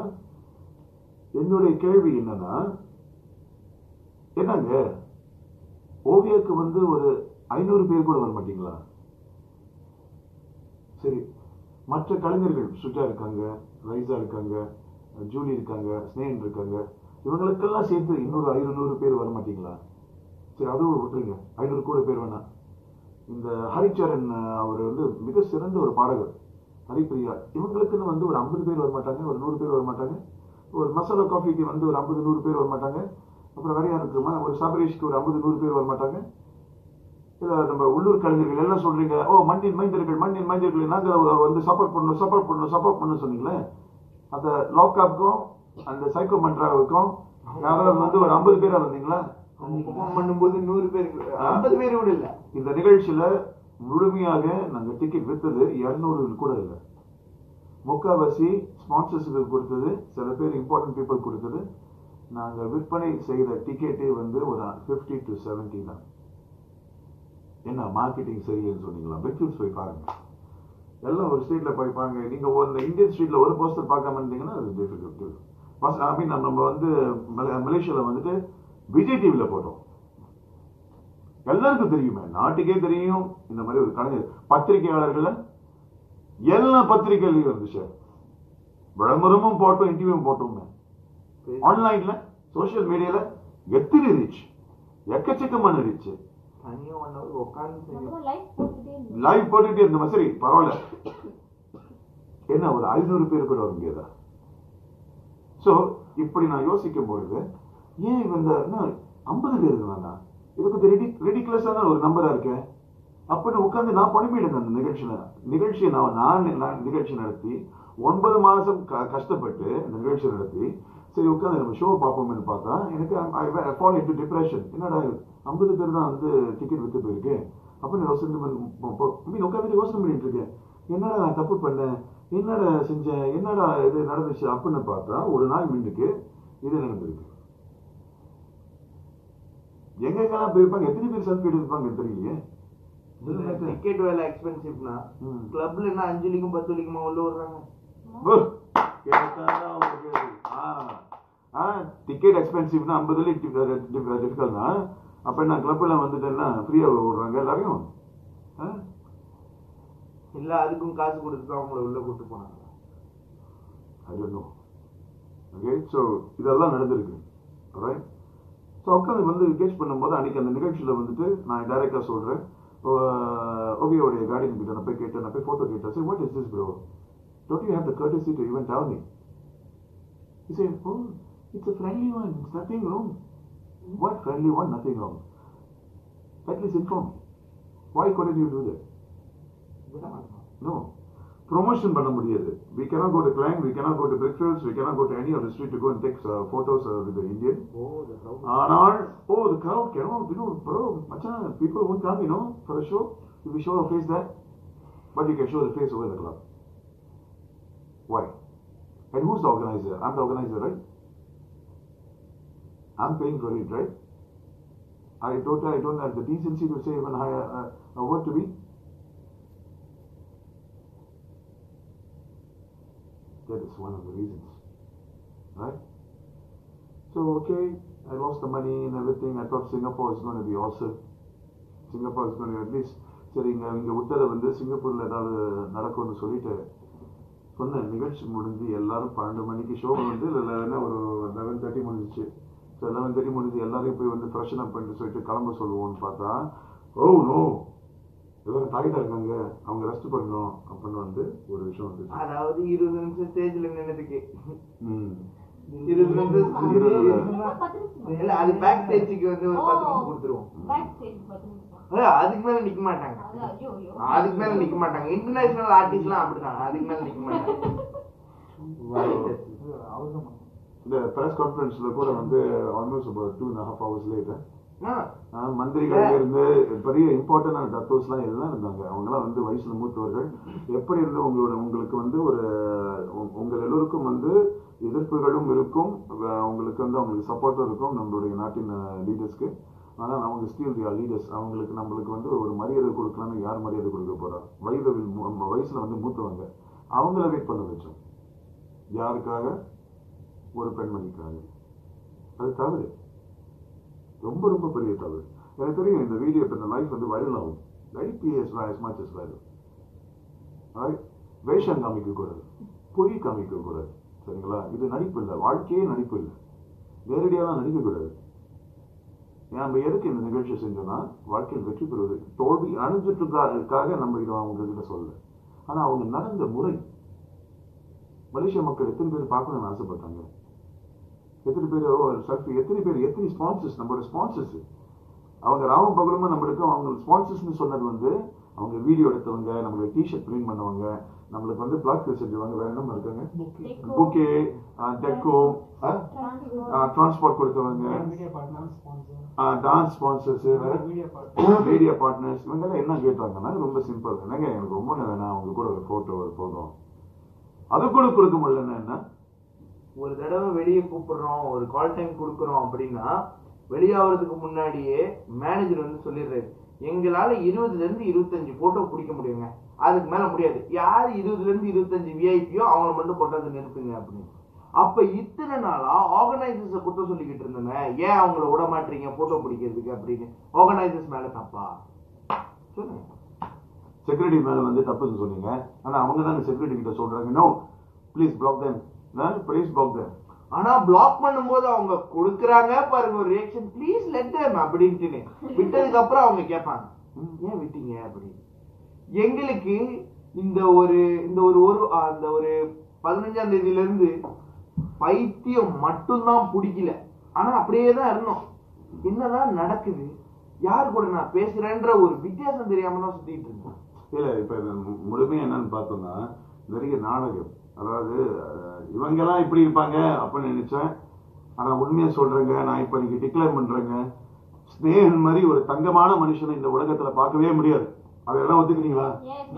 என்னுடைய கேள்வி என்னன்னா என்னங்க ஓவியாக்கு வந்து ஒரு ஐநூறு பேர் கூட வர மாட்டீங்களா சரி மற்ற கலைஞர்கள் சுஜா இருக்காங்க ரைசா இருக்காங்க ஜூலி இருக்காங்க ஸ்னேகன் இருக்காங்க இவங்களுக்கெல்லாம் சேர்த்து இன்னொரு ஐநூறு பேர் வர மாட்டீங்களா சரி அதுவும் விட்டுருங்க ஐநூறு கூட பேர் வேணாம் இந்த ஹரிச்சரன் அஹ், அவர் வந்து மிக சிறந்த ஒரு பாடகர் ஹரிப்பிரியா இவங்களுக்குன்னு வந்து ஒரு ஐம்பது பேர் வர மாட்டாங்க ஒரு நூறு பேர் வர மாட்டாங்க ஒரு மசாலா காஃபிக்கு வந்து ஒரு ஐம்பது நூறு பேர் வர மாட்டாங்க அப்புறம் வேற யார் இருக்குமா ஒரு சபரேஷ்க்கு ஒரு ஐம்பது நூறு பேர் வர மாட்டாங்க இல்ல நம்ம உள்ளூர் கலைஞர்கள் எல்லாம் சொல்றீங்க ஓ மண்ணின் மைந்தர்கள் மண்ணின் மைந்தர்கள் நாங்க வந்து சப்போர்ட் பண்ணணும் சப்போர்ட் பண்ணணும் சப்போர்ட் பண்ணணும் சொன்னீங்களே அந்த லாக்அப்க்கும் அந்த சைக்கோ மன்றாவுக்கும் யாராவது வந்து ஒரு ஐம்பது பேரா வந்தீங்களா பெர்ஃபார்ம் பண்ணும்போது நூறு பேருக்கு ஐம்பது பேர் கூட இல்ல இந்த நிகழ்ச்சியில முழுமையாக நாங்க டிக்கெட் வித்தது இருநூறு கூட இல்லை முக்காவாசி ஸ்பான்சர்ஸுக்கு கொடுத்தது சில பேர் இம்பார்ட்டன்ட் பீப்புள் கொடுத்தது நாங்க விற்பனை செய்த டிக்கெட்டே வந்து ஒரு 50 டு 70 தான் என்ன மார்க்கெட்டிங் சரியில்லைன்னு சொன்னீங்களா பெட்ரூம்ஸ் போய் பாருங்க எல்லாம் ஒரு ஸ்ட்ரீட்ல போய் பாருங்க நீங்க ஒரு இந்தியன் ஸ்ட்ரீட்ல ஒரு போஸ்டர் பார்க்காம இருந்தீங்கன்னா அது டிஃபிகல்ட் ஐ மீன் நம்ம வந்து மலே- மலேசியால வந்துட்டு விஜய் டிவில போட்டோம் எல்லாருக்கும் தெரியுமே நாட்டுக்கே தெரியும் இந்த மாதிரி ஒரு கலைஞர் பத்திரிகையாளர்கள் எல்லா பத்திரிகையிலையும் இருந்துச்சு விளம்பரமும் போட்டோம் இன்டர்வியூவும் போட்டோமே ஆன்லைன்ல சோஷியல் மீடியால எத்தனை ரீச் எக்கச்சக்கமான ரீச் தனியா ஒன் ஹவர் உட்காந்து செய்யும் லைஃப் போட்டுட்டே இருந்தோம் லைவ் போட்டுட்டே இருந்தோமா சரி பரவாயில்ல என்ன ஒரு ஐநூறு பேர் கூட வர முடியாதா சோ இப்படி நான் யோசிக்கும் பொழுது ஏன் இவன் இந்த ஐம்பது பேர் இருந்தானா இது கொஞ்சம் ரெடி ரெடிகுலஸான ஒரு நம்பரா இருக்கேன் அப்படின்னு உட்காந்து நான் புலம்பிடுங்க அந்த நிகழ்ச்சியில நிகழ்ச்சியை நான் நான் நான் நிகழ்ச்சி நடத்தி ஒன்பது மாசம் க- கஷ்டப்பட்டு இந்த நிகழ்ச்சி நடத்தி சரி உட்காந்து நம்ம ஷோ பார்ப்போம்னு பார்த்தா எனக்கு ஃபால் இன்டு டிப்ரெஷன் என்னடா ஐம்பது பேர் தான் வந்து டிக்கெட் வித்து போயிருக்கு அப்ப நான் யோசனை மீன் உட்காந்துட்டு யோசனை பண்ணிட்டு இருக்கேன் என்னடா நான் தப்பு பண்ணேன் என்னடா செஞ்சேன் என்னடா இது நடந்துச்சு அப்படின்னு பார்த்தா ஒரு நாள் மின்னுக்கு இது நடந்திருக்கு எங்கெங்கெல்லாம் போயிருப்பாங்க எத்தனை பேர் செல்ஃபி எடுத்திருப்பாங்க தெரியலையே டிக்கெட் வேலை எக்ஸ்பென்சிவ்னா ம். கிளப்ல என்ன அஞ்சு வலிக்கும் பத்து வலிக்குமா உள்ள விடுறாங்க ஓ, கேட்டாதான் உங்களுக்கு ஆ ஆ டிக்கெட் எக்ஸ்பென்சிவ்னா ஐம்பது டிஃபிகல்ட்னா அப்ப என்ன கிளப்ல வந்துட்டேன்னா ஃப்ரீயா விடுறாங்க எல்லாரையும் ஆ? இல்ல அதுக்கும் காசு கொடுத்து தான் அவங்கள உள்ள கூட்டு போனாங்க I don't know. Okay, so இதெல்லாம் நடந்திருக்கு ரைட் ஸோ உட்காந்து வந்து கேட்ச் பண்ணும்போது அன்னைக்கு அந்த நிகழ்ச்சியில் வந்துட்டு நான் டைரக்டாக சொல்கிறேன் ஓவியோடைய கார்டியன் கிட்ட நான் போய் கேட்டேன் நான் போய் ஃபோட்டோ கேட்டேன் சரி what is this bro don't you have the courtesy to even tell me he said oh it's a friendly one it's nothing wrong what friendly one nothing wrong at least inform me why couldn't you do that விட மாட்டோம் No. Promotion பண்ண முடியாது. We cannot go to Klang, we cannot go to Brickfields, we cannot go to any of the street to go and take uh, photos uh, with the Indian. O the crowd. ஆனால், oh, the crowd cannot, you know, bro, machan, people won't come, you know, for a show. If we show a face there, but you can show the face over the club. Why? And who's the organizer? I'm the organizer, right? I'm paying for it, right? I don't, I don't have the decency to say even higher, uh, a word to me. That is one of the reasons. Right? So, okay, I lost the money and everything. I thought Singapore is going to be awesome. Singapore is going to at least சரி இங்க இங்க விட்டதை வந்து சிங்கப்பூர்ல ஏதாவது நடக்கும்னு சொல்லிட்டு சொன்னேன் நிகழ்ச்சி முடிஞ்சு எல்லாரும் பன்னெண்டு மணிக்கு ஷோ வந்து இல்லை என்ன ஒரு லெவன் தேர்ட்டி முடிஞ்சிச்சு ஸோ லெவன் தேர்ட்டி முடிஞ்சு எல்லாரையும் போய் வந்து ஃப்ரெஷன் அப் பண்ணிட்டு சொல்லிட்டு கிளம்ப சொல்லுவோம்னு பார்த்தா ஓ நோ எல்லாரும் டாய்டா இருக்காங்க அவங்க ரெஸ்ட் பண்ணணும் அப்படின்னு வந்து ஒரு விஷயம் வந்து அதாவது இருபது நிமிஷம் ஸ்டேஜ்ல நின்னதுக்கு ம் இருபது நிமிஷம் இருபது பத்து நிமிஷம் இல்ல அது பேக் ஸ்டேஜுக்கு வந்து ஒரு பத்து நிமிஷம் கொடுத்துருவோம் பேக் ஸ்டேஜ் பத்து நிமிஷம் அஹ் அதுக்கு மேல நிக்க மாட்டாங்க அது ஐயோ ஐயோ அதுக்கு மேல நிக்க மாட்டாங்க இன்டர்நேஷனல் ஆர்டிஸ்ட்லாம் அப்படிதான் அதுக்கு மேல நிக்க மாட்டாங்க அவசரம் இந்த பிரஸ் கான்ஃபரன்ஸ்ல கூட வந்து almost about two and half hours later ஆ, மந்திரிகள் இருந்து பெரிய இம்பார்ட்டன்டான டத்தோஸ்லாம் எல்லாம் இருந்தாங்க அவங்கலாம் வந்து வயசுல மூத்தவர்கள் எப்படி இருந்து உங்களோட உங்களுக்கு வந்து ஒரு உங்க- உங்கள் எல்லோருக்கும் வந்து எதிர்ப்புகளும் இருக்கும் வ- உங்களுக்கு வந்து அவங்களுக்கு சப்போர்ட்டும் இருக்கும் நம்மளுடைய நாட்டின் லீடர்ஸ்க்கு ஆனால் அவங்க ஸ்டீல் தியா லீடர்ஸ் அவங்களுக்கு நம்மளுக்கு வந்து ஒரு மரியாதை கொடுக்கலாம்னு யார் மரியாதை கொடுக்க போறா வயதில் மூ- வயசுல வந்து மூத்தவங்க அவங்கள வெயிட் பண்ண வச்சோம் யாருக்காக ஒரு பெண்மணிக்காக அது தவறு ரொம்ப ரொம்ப பெரிய தவறு எனக்கு தெரியும் இந்த வீடியோ இப்போ இந்த லைஃப் வந்து வைரல் ஆகும் life is as much as viral வேஷம் காமிக்க கூடாது பொய் காமிக்க கூடாது சரிங்களா இது நடிப்பு இல்லை வாழ்க்கையே நடிப்பு இல்லை நேரடியாலாம் நடிக்கக்கூடாது ஏன் நம்ம எதுக்கு இந்த நிகழ்ச்சி செஞ்சோம்னா வாழ்க்கையில் வெற்றி பெறுவது தோல்வி அணிஞ்சிட்டுக்காக நம்ம இதை அவங்க கிட்ட சொல்லல ஆனா அவங்க நடந்த முறை மலேசிய மக்கள் எத்தனை பேர் பார்க்கணும்னு ஆசைப்பட்டாங்க எத்தனை பேர் செல்ஃபி எத்தனை பேர் எத்தனை ஸ்பான்சர்ஸ் நம்மளோட ஸ்பான்சர்ஸ் அவங்க ராவும் பகலுமா நம்மளுக்கு அவங்க ஸ்பான்சர்ஸ்னு சொன்னது வந்து அவங்க வீடியோ எடுத்தவங்க நம்மளுக்கு டிஷர்ட் பிரிண்ட் பண்ணவங்க நம்மளுக்கு வந்து பிளாக் செஞ்சவங்க வேற என்ன இருக்காங்க புக்கே டெக்கோ டிரான்ஸ்போர்ட் கொடுத்தவங்க media partner sponsor dance sponsors media partner media partners இவங்கெல்லாம் என்ன கேட்டாங்கன்னா ரொம்ப சிம்பிள் என்னங்க எனக்கு ரொம்ப வேணாம் அவங்க கூட ஒரு போட்டோ ஒரு போதும் அது கூட கொடுக்க முடியலன்னா என்ன ஒரு தடவை வெளியே கூப்பிடுறோம் ஒரு கால் டைம் கொடுக்குறோம் அப்படின்னா வெளியாகிறதுக்கு முன்னாடியே மேனேஜர் வந்து சொல்லிடுறாரு எங்களால இருபதுல இருந்து இருபத்தஞ்சு போட்டோ பிடிக்க முடியுங்க அதுக்கு மேல முடியாது யார் இருபதுல இருந்து இருபத்தஞ்சு விஐபியோ அவங்கள மட்டும் கொண்டாந்து நிறுத்துங்க அப்படின்னு அப்ப இத்தனை நாளா ஆர்கனைசர்ஸ குத்தம் சொல்லிக்கிட்டு இருந்தேங்க ஏன் அவங்கள விட மாட்டீங்க போட்டோ பிடிக்கிறதுக்கு அப்படின்னு ஆர்கனைசர்ஸ் மேல தப்பா சொல்லுங்க செக்யூரிட்டி மேல வந்து தப்புன்னு சொன்னீங்க ஆனா அவங்க தானே செக்யூரிட்டி கிட்ட சொல்றாங்க no please block them please block them ஆனா பிளாக் பண்ணும்போது அவங்க கொடுக்குறாங்க பாருங்க ஒரு ரியாக்ஷன் ப்ளீஸ் லெட் தேம் அப்படின்ட்டுன்னு விட்டதுக்கு அப்புறம் அவங்க கேட்பாங்க "ம், ஏன் விட்டீங்க அப்படின்னு எங்களுக்கு இந்த ஒரு இந்த ஒரு ஒரு ஆ, இந்த ஒரு பதினஞ்சாம் தேதியில இருந்து பைத்தியம் மட்டும்தான் பிடிக்கல ஆனா அப்படியே தான் இருந்தோம் என்னதான் நடக்குது யார் கூட நான் பேசுறேன்ற ஒரு வித்தியாசம் தெரியாம தான் சுத்திட்டு இருந்தோம் இல்ல இப்ப இது மு- முழுமையா என்னன்னு பார்த்தோம்னா நிறைய நாடகம் அதாவது அஹ், இவங்கெல்லாம் இப்படி இருப்பாங்க அப்படின்னு நினைச்சேன் ஆனா உண்மையா சொல்றேங்க நான் இப்ப நீங்க டிக்ளேர் பண்றேங்க ஸ்னேகன் மாதிரி ஒரு தங்கமான மனுஷனை இந்த உலகத்துல பார்க்கவே முடியாது அதெல்லாம் ஒத்துக்கிறீங்களா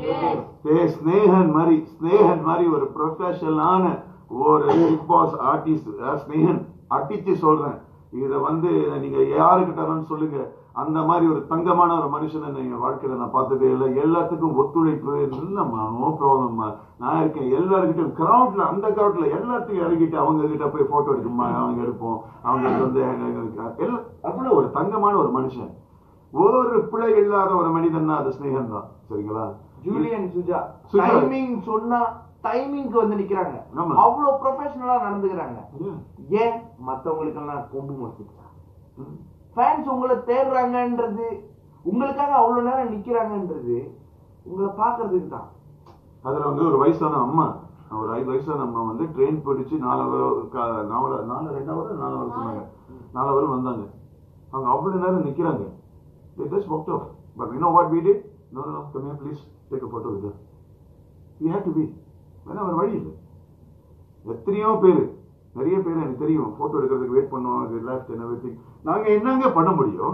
ஏ ஸ்னேகன் மாதிரி ஸ்னேகன் மாதிரி ஒரு ப்ரொஃபஷனலான ஒரு பிக் பாஸ் ஆர்டிஸ்ட் ஸ்னேகன் அடிச்சு சொல்றேன் இத வந்து நீங்க யாருக்கிட்டாலும் சொல்லுங்க அந்த மாதிரி ஒரு தங்கமான ஒரு மனுஷனை நீங்க வாழ்க்கையில நான் பார்த்ததே இல்லை எல்லாத்துக்கும் ஒத்துழைப்பு இல்லம்மா நோ ப்ராப்ளம்மா நான் இருக்கேன் எல்லாருக்கிட்டும் கிரௌட்ல அந்த கிரௌட்ல எல்லாத்துக்கும் இறங்கிட்டு அவங்க கிட்ட போய் போட்டோ எடுக்குமா அவங்க எடுப்போம் அவங்களுக்கு வந்து எல்லாம் அவ்வளவு ஒரு தங்கமான ஒரு மனுஷன் ஒரு பிழை இல்லாத ஒரு மனிதன் அது ஸ்னேகன் தான் சரிங்களா ஜூலியன் சுஜா சுஜா. டைமிங் சொன்னா டைமிங்க்கு வந்து நிக்கிறாங்க ஆமா. அவ்வளவு ப்ரொஃபஷனலா நடந்துக்கிறாங்க Yeah. ஏன் மத்தவங்களுக்கெல்லாம் கொம்பு முளைச்சிருச்சா ஃபேன்ஸ் உங்களை தேடுறாங்கன்றது உங்களுக்காக அவ்வளவு நேரம் நிக்கிறாங்கன்றது உங்களை பாக்குறதுக்கு தான் அதுல வந்து ஒரு வயசான அம்மா ஒரு ஐந்து வயசான அம்மா வந்து ட்ரெயின் பிடிச்சு நாலு ஹவர் கா- நாலு நாலு ரெண்டு ஹவர் நாலு ஹவர் சொன்னாங்க நாலு ஹவர் வந்தாங்க அவங்க அவ்வளவு நேரம் நிக்கிறாங்க they just walked off but you know what we did no no no come here please take a photo with her we had to be வேணா வேற வழி இல்லை எத்தனையோ பேர் நிறைய பேர் எனக்கு தெரியும் போட்டோ எடுக்கிறதுக்கு வெயிட் பண்ணுவோம் லெஃப்ட் என்ன வெயிட்டிங் நாங்க என்னங்க பண்ண முடியும்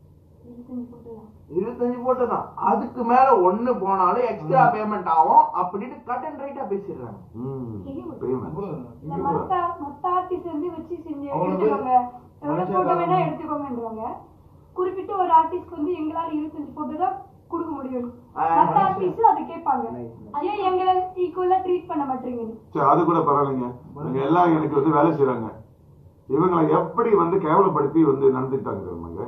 இருபத்தஞ்சு போட்டோ தான் அதுக்கு மேல ஒண்ணு போனாலும் எக்ஸ்ட்ரா பேமெண்ட் ஆகும் அப்படின்னு கட் அண்ட் ரைட்டா பேசிடுறாங்க பேமெண்ட் இந்த மத்த மத்த ஆர்டிஸ்ட் வந்து வச்சு செஞ்சு அவ்வளவு எடுத்துக்கோங்க எவ்வளவு மனுஷன் போட்டோ வேணா தான். எடுத்துக்கோங்கன்றாங்க குறிப்பிட்ட ஒரு ஆர்டிஸ்ட் வந்து எங்களால இருபத்தஞ்சு போட்டோ தான் கொடுக்க முடியும் ஆ, மத்த மனுஷன். ஆர்டிஸ்ட் அதை கேட்பாங்க ஏன் எங்களை ஈக்குவலா ட்ரீட் பண்ண மாட்டீங்கன்னு சரி அது கூட பரவாயில்லைங்க இவங்க எல்லாம் எனக்கு வந்து வேலை செய்றாங்க இவங்களை எப்படி வந்து கேவலப்படுத்தி வந்து நடந்துக்கிட்டாங்க தெரியுமாங்க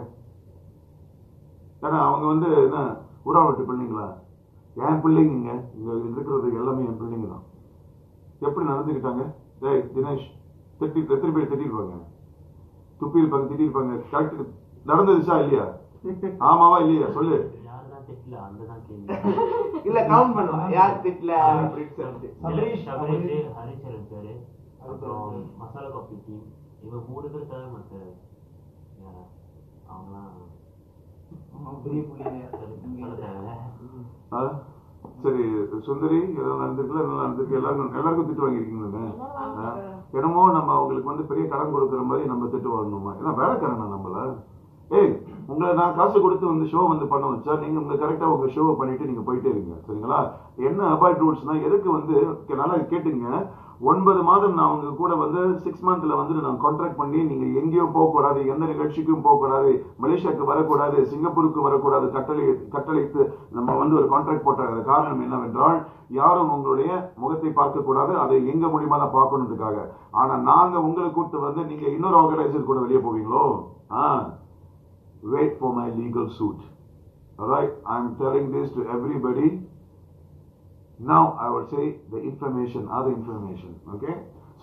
ஏன்னா அவங்க வந்து என்ன ஊரா விட்டு பிள்ளைங்களா என் பிள்ளைங்க இங்க இருக்கிறது எல்லாமே என் பிள்ளைங்க தான் எப்படி நடந்துக்கிட்டாங்க டேய் தினேஷ் திட்டி எத்தனை பேர் திட்டிருப்பாங்க துப்பி இருப்பாங்க திட்டிருப்பாங்க கரெக்ட் நடந்துச்சா இல்லையா ஆமாவா இல்லையா சொல்லு யாருதான் தெரியல அந்த தான் கேள்வி இல்ல கவுண்ட் பண்ணுவோம் யார் திட்டல அப்படின்னு சொல்லிட்டு சபரீஷ் சபரீஷ் ஹரிச்சர் இருக்காரு அப்புறம் மசாலா காஃபி டீம் இவங்க மூணு பேர் தவிர மத்த யாரா அவங்களாம் ஆமா, பெரிய புள்ளிங்க சொல்ல தேவையில்ல ஆ? சரி சுந்தரி எல்லாம் நடந்திருக்குல்ல எல்லாம் நடந்திருக்கு எல்லாருக்கும் எல்லாருக்கும் திட்டு வாங்கியிருக்கீங்களே ஆ? என்னமோ நம்ம அவங்களுக்கு வந்து பெரிய கடன் கொடுக்குற மாதிரி நம்ம திட்டு வாங்கணுமா ஏன்னா வேலைக்காரனா நம்மள ஏய் உங்களை நான் காசு கொடுத்து வந்து ஷோ வந்து பண்ண வச்சா நீங்க உங்க கரெக்டா உங்க ஷோவை பண்ணிட்டு நீங்க போயிட்டே இருங்க சரிங்களா என்ன அபாய்ட் ரூல்ஸ்னா எதுக்கு வந்து கே- நல்லா கேட்டுங்க ஒன்பது மாதம் நான் உங்க கூட வந்து சிக்ஸ் மந்த்ல வந்து நான் கான்ட்ராக்ட் பண்ணி நீங்க எங்கேயும் போக கூடாது எந்த நிகழ்ச்சிக்கும் போக கூடாது மலேசியாவுக்கு வரக்கூடாது சிங்கப்பூருக்கு வரக்கூடாது கட்டளை கட்டளைத்து நம்ம வந்து ஒரு கான்ட்ராக்ட் போட்ட காரணம் என்னவென்றால் யாரும் உங்களுடைய முகத்தை பார்க்க கூடாது அதை எங்க மூலியமா நான் பார்க்கணுன்றதுக்காக ஆனா நாங்க உங்களை கூப்பிட்டு வந்து நீங்க இன்னொரு ஆர்கனைசர் கூட வெளியே போவீங்களோ ah wait for my legal suit. Alright, I'm telling this to everybody. Now I will say the information, other information. Okay? So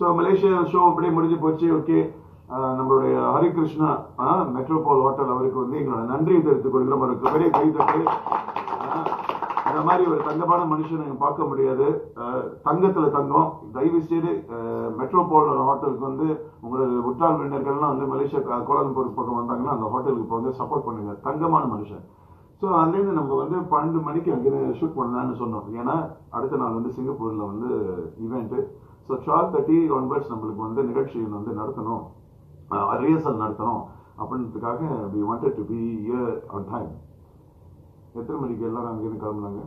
so Malaysia show அப்படியே முடிஞ்சு போச்சு ஓகே நம்மளுடைய ஹரிகிருஷ்ணா மெட்ரோபால் ஹோட்டல் அவருக்கு வந்து எங்களோட நன்றியை தெரிவித்துக் கொள்கிறோம் ஒரு பெரிய கைதட்டு ஆஹ், இந்த மாதிரி ஒரு தங்கமான மனுஷனை நீங்க பார்க்க முடியாது ஆஹ், தங்கத்துல தங்கம் தயவு செய்து மெட்ரோபால் ஹோட்டலுக்கு வந்து உங்களோட உற்றால் விண்ணர்கள்லாம் வந்து மலேசியா கா- கோலாலம்பூர் பக்கம் வந்தாங்கன்னா அந்த ஹோட்டலுக்கு இப்போ வந்து சப்போர்ட் பண்ணுங்க தங்கமான மனுஷன் ஸோ அதுலேருந்து நம்ம வந்து பன்னெண்டு மணிக்கு அங்கே ஷூட் பண்ணலாம்னு சொன்னோம் ஏன்னா அடுத்த நாள் வந்து சிங்கப்பூரில் வந்து event so twelve thirty onwards நம்மளுக்கு வந்து நிகழ்ச்சிகள் வந்து நடத்தணும் ரிஹர்சல் நடத்தணும் அப்படின்றதுக்காக we wanted to be here on time எத்தனை மணிக்கு எல்லாரும் அங்கேருந்து கிளம்புனாங்க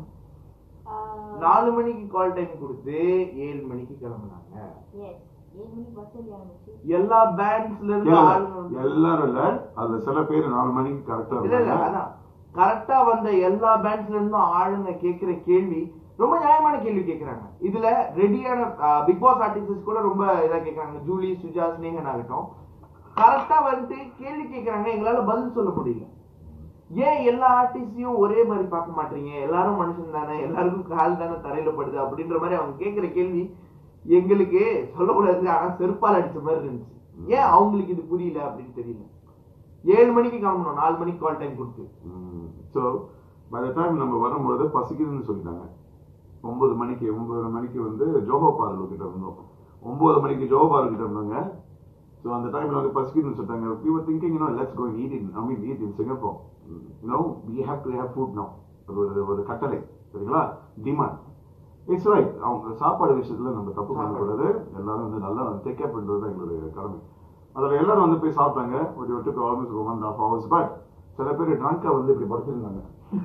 நாலு மணிக்கு கால் டைம் கொடுத்து ஏழு மணிக்கு கிளம்புனாங்க எஸ் ஏழு மணிக்கு பஸ் ஏறி ஆரம்பிச்சு எல்லா பேண்ட்ஸ்ல இருந்து இல்ல, ஆளுங்க வந்து- எல்லாரும் இல்ல அதுல சில பேர் நாலு மணிக்கு கரெக்டா இல்ல இல்ல அதான் கரெக்டா வந்த எல்லா பேண்ட்ஸ்ல இருந்தும் ஆளுங்க கேக்குற கேள்வி ரொம்ப நியாயமான கேள்வி கேக்குறாங்க இதுல ரெடியான பிக் பாஸ் ஆர்டிஸ்ட் கூட ரொம்ப இதா கேக்குறாங்க ஜூலி சுஜா ஸ்னேகன் ஆகட்டும் கரெக்டா வந்துட்டு கேள்வி கேக்குறாங்க எங்களால பதில் சொல்ல முடியல ஏன் எல்லா ஆர்டிஸ்டையும் ஒரே மாதிரி பார்க்க மாட்டீங்க எல்லாரும் மனுஷன் தானே எல்லாருக்கும் கால் தானே தரையில படுது அப்படின்ற மாதிரி அவங்க கேக்குற கேள்வி எங்களுக்கு சொல்லக்கூடாது ஆனா செருப்பால் அடிச்ச மாதிரி இருந்துச்சு ஏன் அவங்களுக்கு இது புரியல அப்படின்னு தெரியல ஏழு மணிக்கு கிளம்பணும் நாலு மணிக்கு கால் டைம் கொடுத்து ஸோ பை த டைம் நம்ம வரும்பொழுது பசிக்குதுன்னு சொல்லிட்டாங்க ஒன்பது மணிக்கு ஒன்பது மணிக்கு வந்து ஜோஹோ பார்லு கிட்ட இருந்தோம் ஒன்பது மணிக்கு ஜோஹோ பார்லு கிட்ட இருந்தாங்க ஸோ அந்த டைம்ல வந்து பசிக்குதுன்னு சொல்லிட்டாங்க we were thinking you know let's go and eat in I mean eat in Singapore you know we have to have food now அது ஒரு ஒரு கட்டளை சரிங்களா டிமாண்ட் இட்ஸ் ரைட் அவங்க சாப்பாடு விஷயத்துல நம்ம தப்பு பண்ணக்கூடாது எல்லாரும் வந்து நல்லா டேக் கேர் பண்றது தான் எங்களுடைய கடமை அதுல எல்லாரும் வந்து போய் சாப்பிட்டாங்க ஒரு விட்டு almost one half hours back சில பேர் ட்ரங்கா வந்து இப்படி படுத்திருந்தாங்க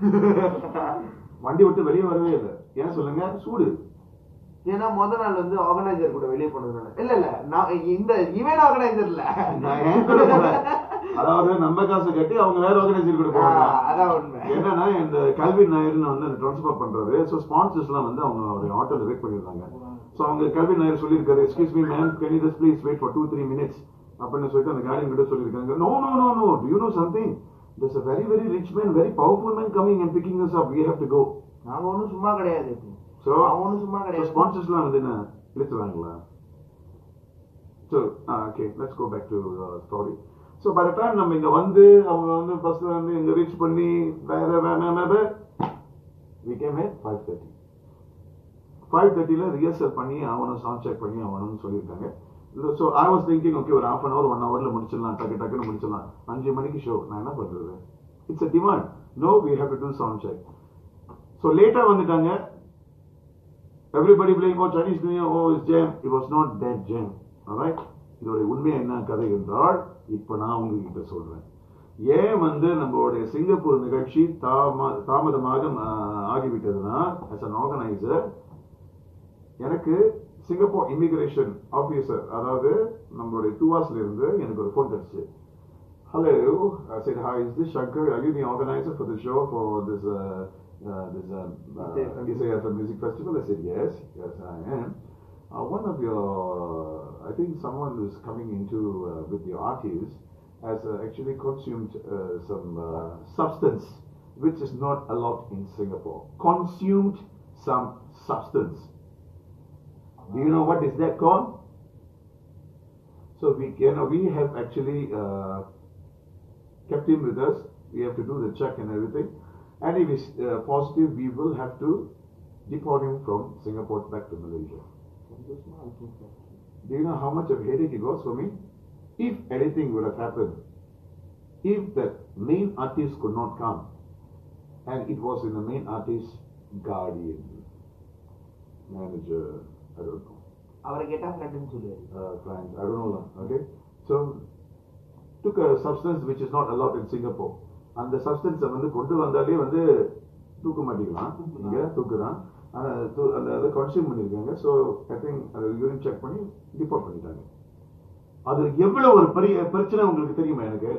வண்டி விட்டு வெளியே வரவே இல்லை ஏன் சொல்லுங்க சூடு ஏன்னா முத நாள் வந்து ஆர்கனைசர் கூட வெளியே போனதுனால இல்ல இல்ல நான் இந்த ஈவென்ட் ஆர்கனைசர் இல்ல நான் ஏன் கூட போல. அதாவது நம்ம காசு கட்டி அவங்க வேற ஆர்கனைசர் கூட போவாங்க ஆஹ், அதான் உண்மை என்னன்னா இந்த கல்வி நாயர்னு வந்து ட்ரான்ஸ்ஃபர் பண்றாரு ஸோ ஸ்பான்சர்ஸ்லாம் வந்து அவங்க அவருடைய ஆட்டோல வெயிட் பண்ணியிருந்தாங்க ஸோ அவங்க கல்வி நாயர் சொல்லியிருக்காரு excuse me ma'am can you just please wait for two three minutes அப்படின்னு சொல்லிட்டு அந்த கார்டன் கிட்ட சொல்லியிருக்காங்க no no no no do you know something this a very very rich man very powerful man coming and picking us up we have to go நாங்க ஒண்ணும் சும்மா கிடையாது ஸோ அவங்க ஒண்ணும் சும்மா கிடையாது ஸ்பான்சர்ஸ்லாம் வந்து என்ன இழுத்துறாங்களா so okay let's go back to story so by the time நம்ம இங்கே வந்து அவங்க வந்து பஸ்ல வந்து இங்கே ரீச் பண்ணி வேற வேற we came a five thirty five தேர்ட்டியில் ரிஹர்சல் பண்ணி அவனும் சவுண்ட் செக் பண்ணி அவனும் சொல்லியிருக்காங்க so I was thinking okay ஒரு ஹாஃப் அன் அவர் ஒன் ஹவரில் முடிச்சிடலாம் டக்கு டக்குன்னு முடிச்சிடலாம் அஞ்சு மணிக்கு ஷோ நான் என்ன பண்ணுறது it's a demand no we have to do sound check so லேட்டாக வந்துட்டாங்க everybody playing oh Chinese New Year, oh it's jam. It was not that jam. Alright? இதோட உண்மை என்ன கதை என்றால் இப்ப நான் உங்ககிட்ட சொல்றேன் ஏன் வந்து நம்மளுடைய சிங்கப்பூர் நிகழ்ச்சி தாம தாமதமாக ஆஹ், ஆகிவிட்டதுன்னா as an organizer எனக்கு சிங்கப்பூர் இமிகிரேஷன் ஆபீசர் அதாவது நம்மளுடைய டூவாஸ்ல இருந்து எனக்கு ஒரு ஃபோன் கிடைச்சு Hello, I said, hi, is this Shankar? Are you the organizer for the show for this, uh, uh, this, um, uh, Isaiah Music Festival? I said, yes, yes, I am. Uh, one of your, I think someone who's coming into uh, with the artist has uh, actually consumed uh, some uh, substance which is not allowed in Singapore. Consumed some substance. Do you know what is that called? So we, you know, we have actually uh, kept him with us. We have to do the check and everything. And if he's uh, positive, we will have to deport him from Singapore back to Malaysia. Do you know how much of headache it was for me? If anything would have happened, if the main artist could not come, and it was in the main artist's guardian, manager, I don't know, அவரை கேட்டா ஃப்ரெண்ட்னு சொல்லுவாரு uh, clients, I don't know, lah, okay? So, took a substance which is not allowed in Singapore. அந்த சப்ஸ்டன்ஸை வந்து கொண்டு வந்தாலே வந்து தூக்க மாட்டேங்கலாம் இங்க தூக்குறான் ஆனா தூ- அந்த அதை கன்சியூம் பண்ணியிருக்காங்க ஸோ ஐ திங்க் அதை யூரின் செக் பண்ணி டிபோர்ட் பண்ணிட்டாங்க அது எவ்வளவு ஒரு பெரிய பிரச்சனை உங்களுக்கு தெரியுமா எனக்கு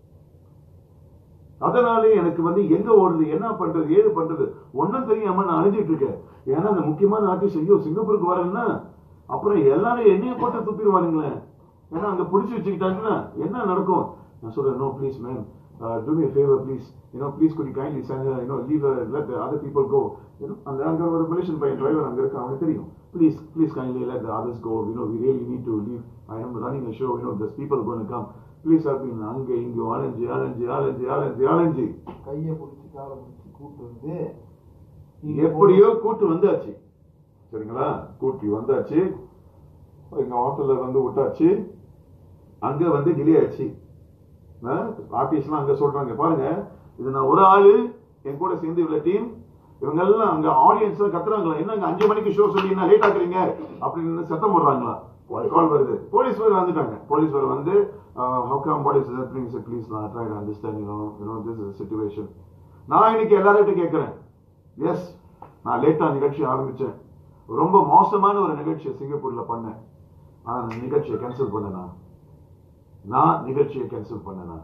அதனாலே எனக்கு வந்து எங்க ஓடுது என்ன பண்றது ஏது பண்றது ஒன்னும் தெரியாம நான் அழுதிட்டு இருக்கேன் ஏன்னா அந்த முக்கியமான ஆர்டிஸ்ட் ஐயோ சிங்கப்பூருக்கு வரேன்னா அப்புறம் எல்லாரும் என்னைய போட்டு துப்பிடுவானுங்களே ஏன்னா அங்க பிடிச்சி வச்சுக்கிட்டாங்கன்னா என்ன நடக்கும் நான் சொல்றேன் no please ma'am uh, do me a favor, please. You know, please could you kindly send her, you know, leave her, let the other people go. You know, and அங்க ஒரு மலேசியன் பையன் டிரைவர் அங்க இருக்க அவனுக்கு தெரியும் please please kindly let the others go you know we really need to leave I am running a show you know there's people going to come please help me அங்க இங்க அலைஞ்சு அலைஞ்சு அலைஞ்சு அலைஞ்சு அலைஞ்சு கையை பிடிச்சி காலை பிடிச்சி கூட்டு வந்து எப்படியோ கூட்டு வந்தாச்சு சரிங்களா கூட்டி வந்தாச்சு எங்க ஹோட்டல்ல வந்து விட்டாச்சு அங்க வந்து டிலே ஆச்சு ஆபீஸ்லாம் அங்க சொல்றாங்க பாருங்க இது நான் ஒரு ஆளு என் கூட சேர்ந்து இவ்வளவு டீம் இவங்க எல்லாம் அங்க ஆடியன்ஸ் கத்துறாங்களா என்ன அங்க அஞ்சு மணிக்கு ஷோ சொல்லி என்ன லேட் ஆக்குறீங்க அப்படின்னு சத்தம் போடுறாங்களா கால் வருது போலீஸ் வேற வந்துட்டாங்க போலீஸ் வேற வந்து how come what is please please நான் try understand you you know this is situation நான் இன்னைக்கு எல்லார்கிட்ட கேட்கிறேன் எஸ் நான் லேட்டா நிகழ்ச்சி ஆரம்பிச்சேன் ரொம்ப மோசமான ஒரு நிகழ்ச்சியை சிங்கப்பூர்ல பண்ணேன் ஆனா அந்த நிகழ்ச்சியை கேன்சல் பண்ணனா நான் நிகழ்ச்சியை கேன்சல் பண்ணனா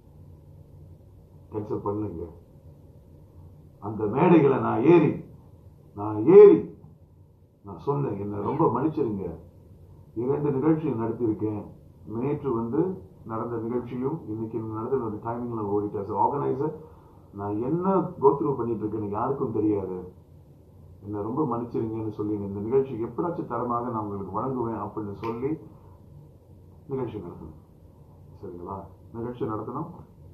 கேன்சல் பண்ணலைங்க அந்த மேடைகளை நான் ஏறி நான் ஏறி நான் சொன்னேன் என்ன ரொம்ப மன்னிச்சிருங்க இரண்டு நிகழ்ச்சி நடத்தியிருக்கேன் நேற்று வந்து நடந்த நிகழ்ச்சியும் இன்னைக்கு நடந்த ஒரு டைமிங்ல ஓடிட்டேன் ஆர்கனைசர் நான் என்ன கோத்ரூ பண்ணிட்டு இருக்கேன்னு யாருக்கும் தெரியாது என்ன ரொம்ப மன்னிச்சிருங்கன்னு சொல்லி இந்த நிகழ்ச்சி எப்படாச்சும் தரமாக நான் உங்களுக்கு வழங்குவேன் அப்படின்னு சொல்லி நிகழ்ச்சி நடத்தணும் சரிங்களா நிகழ்ச்சி நடத்தணும்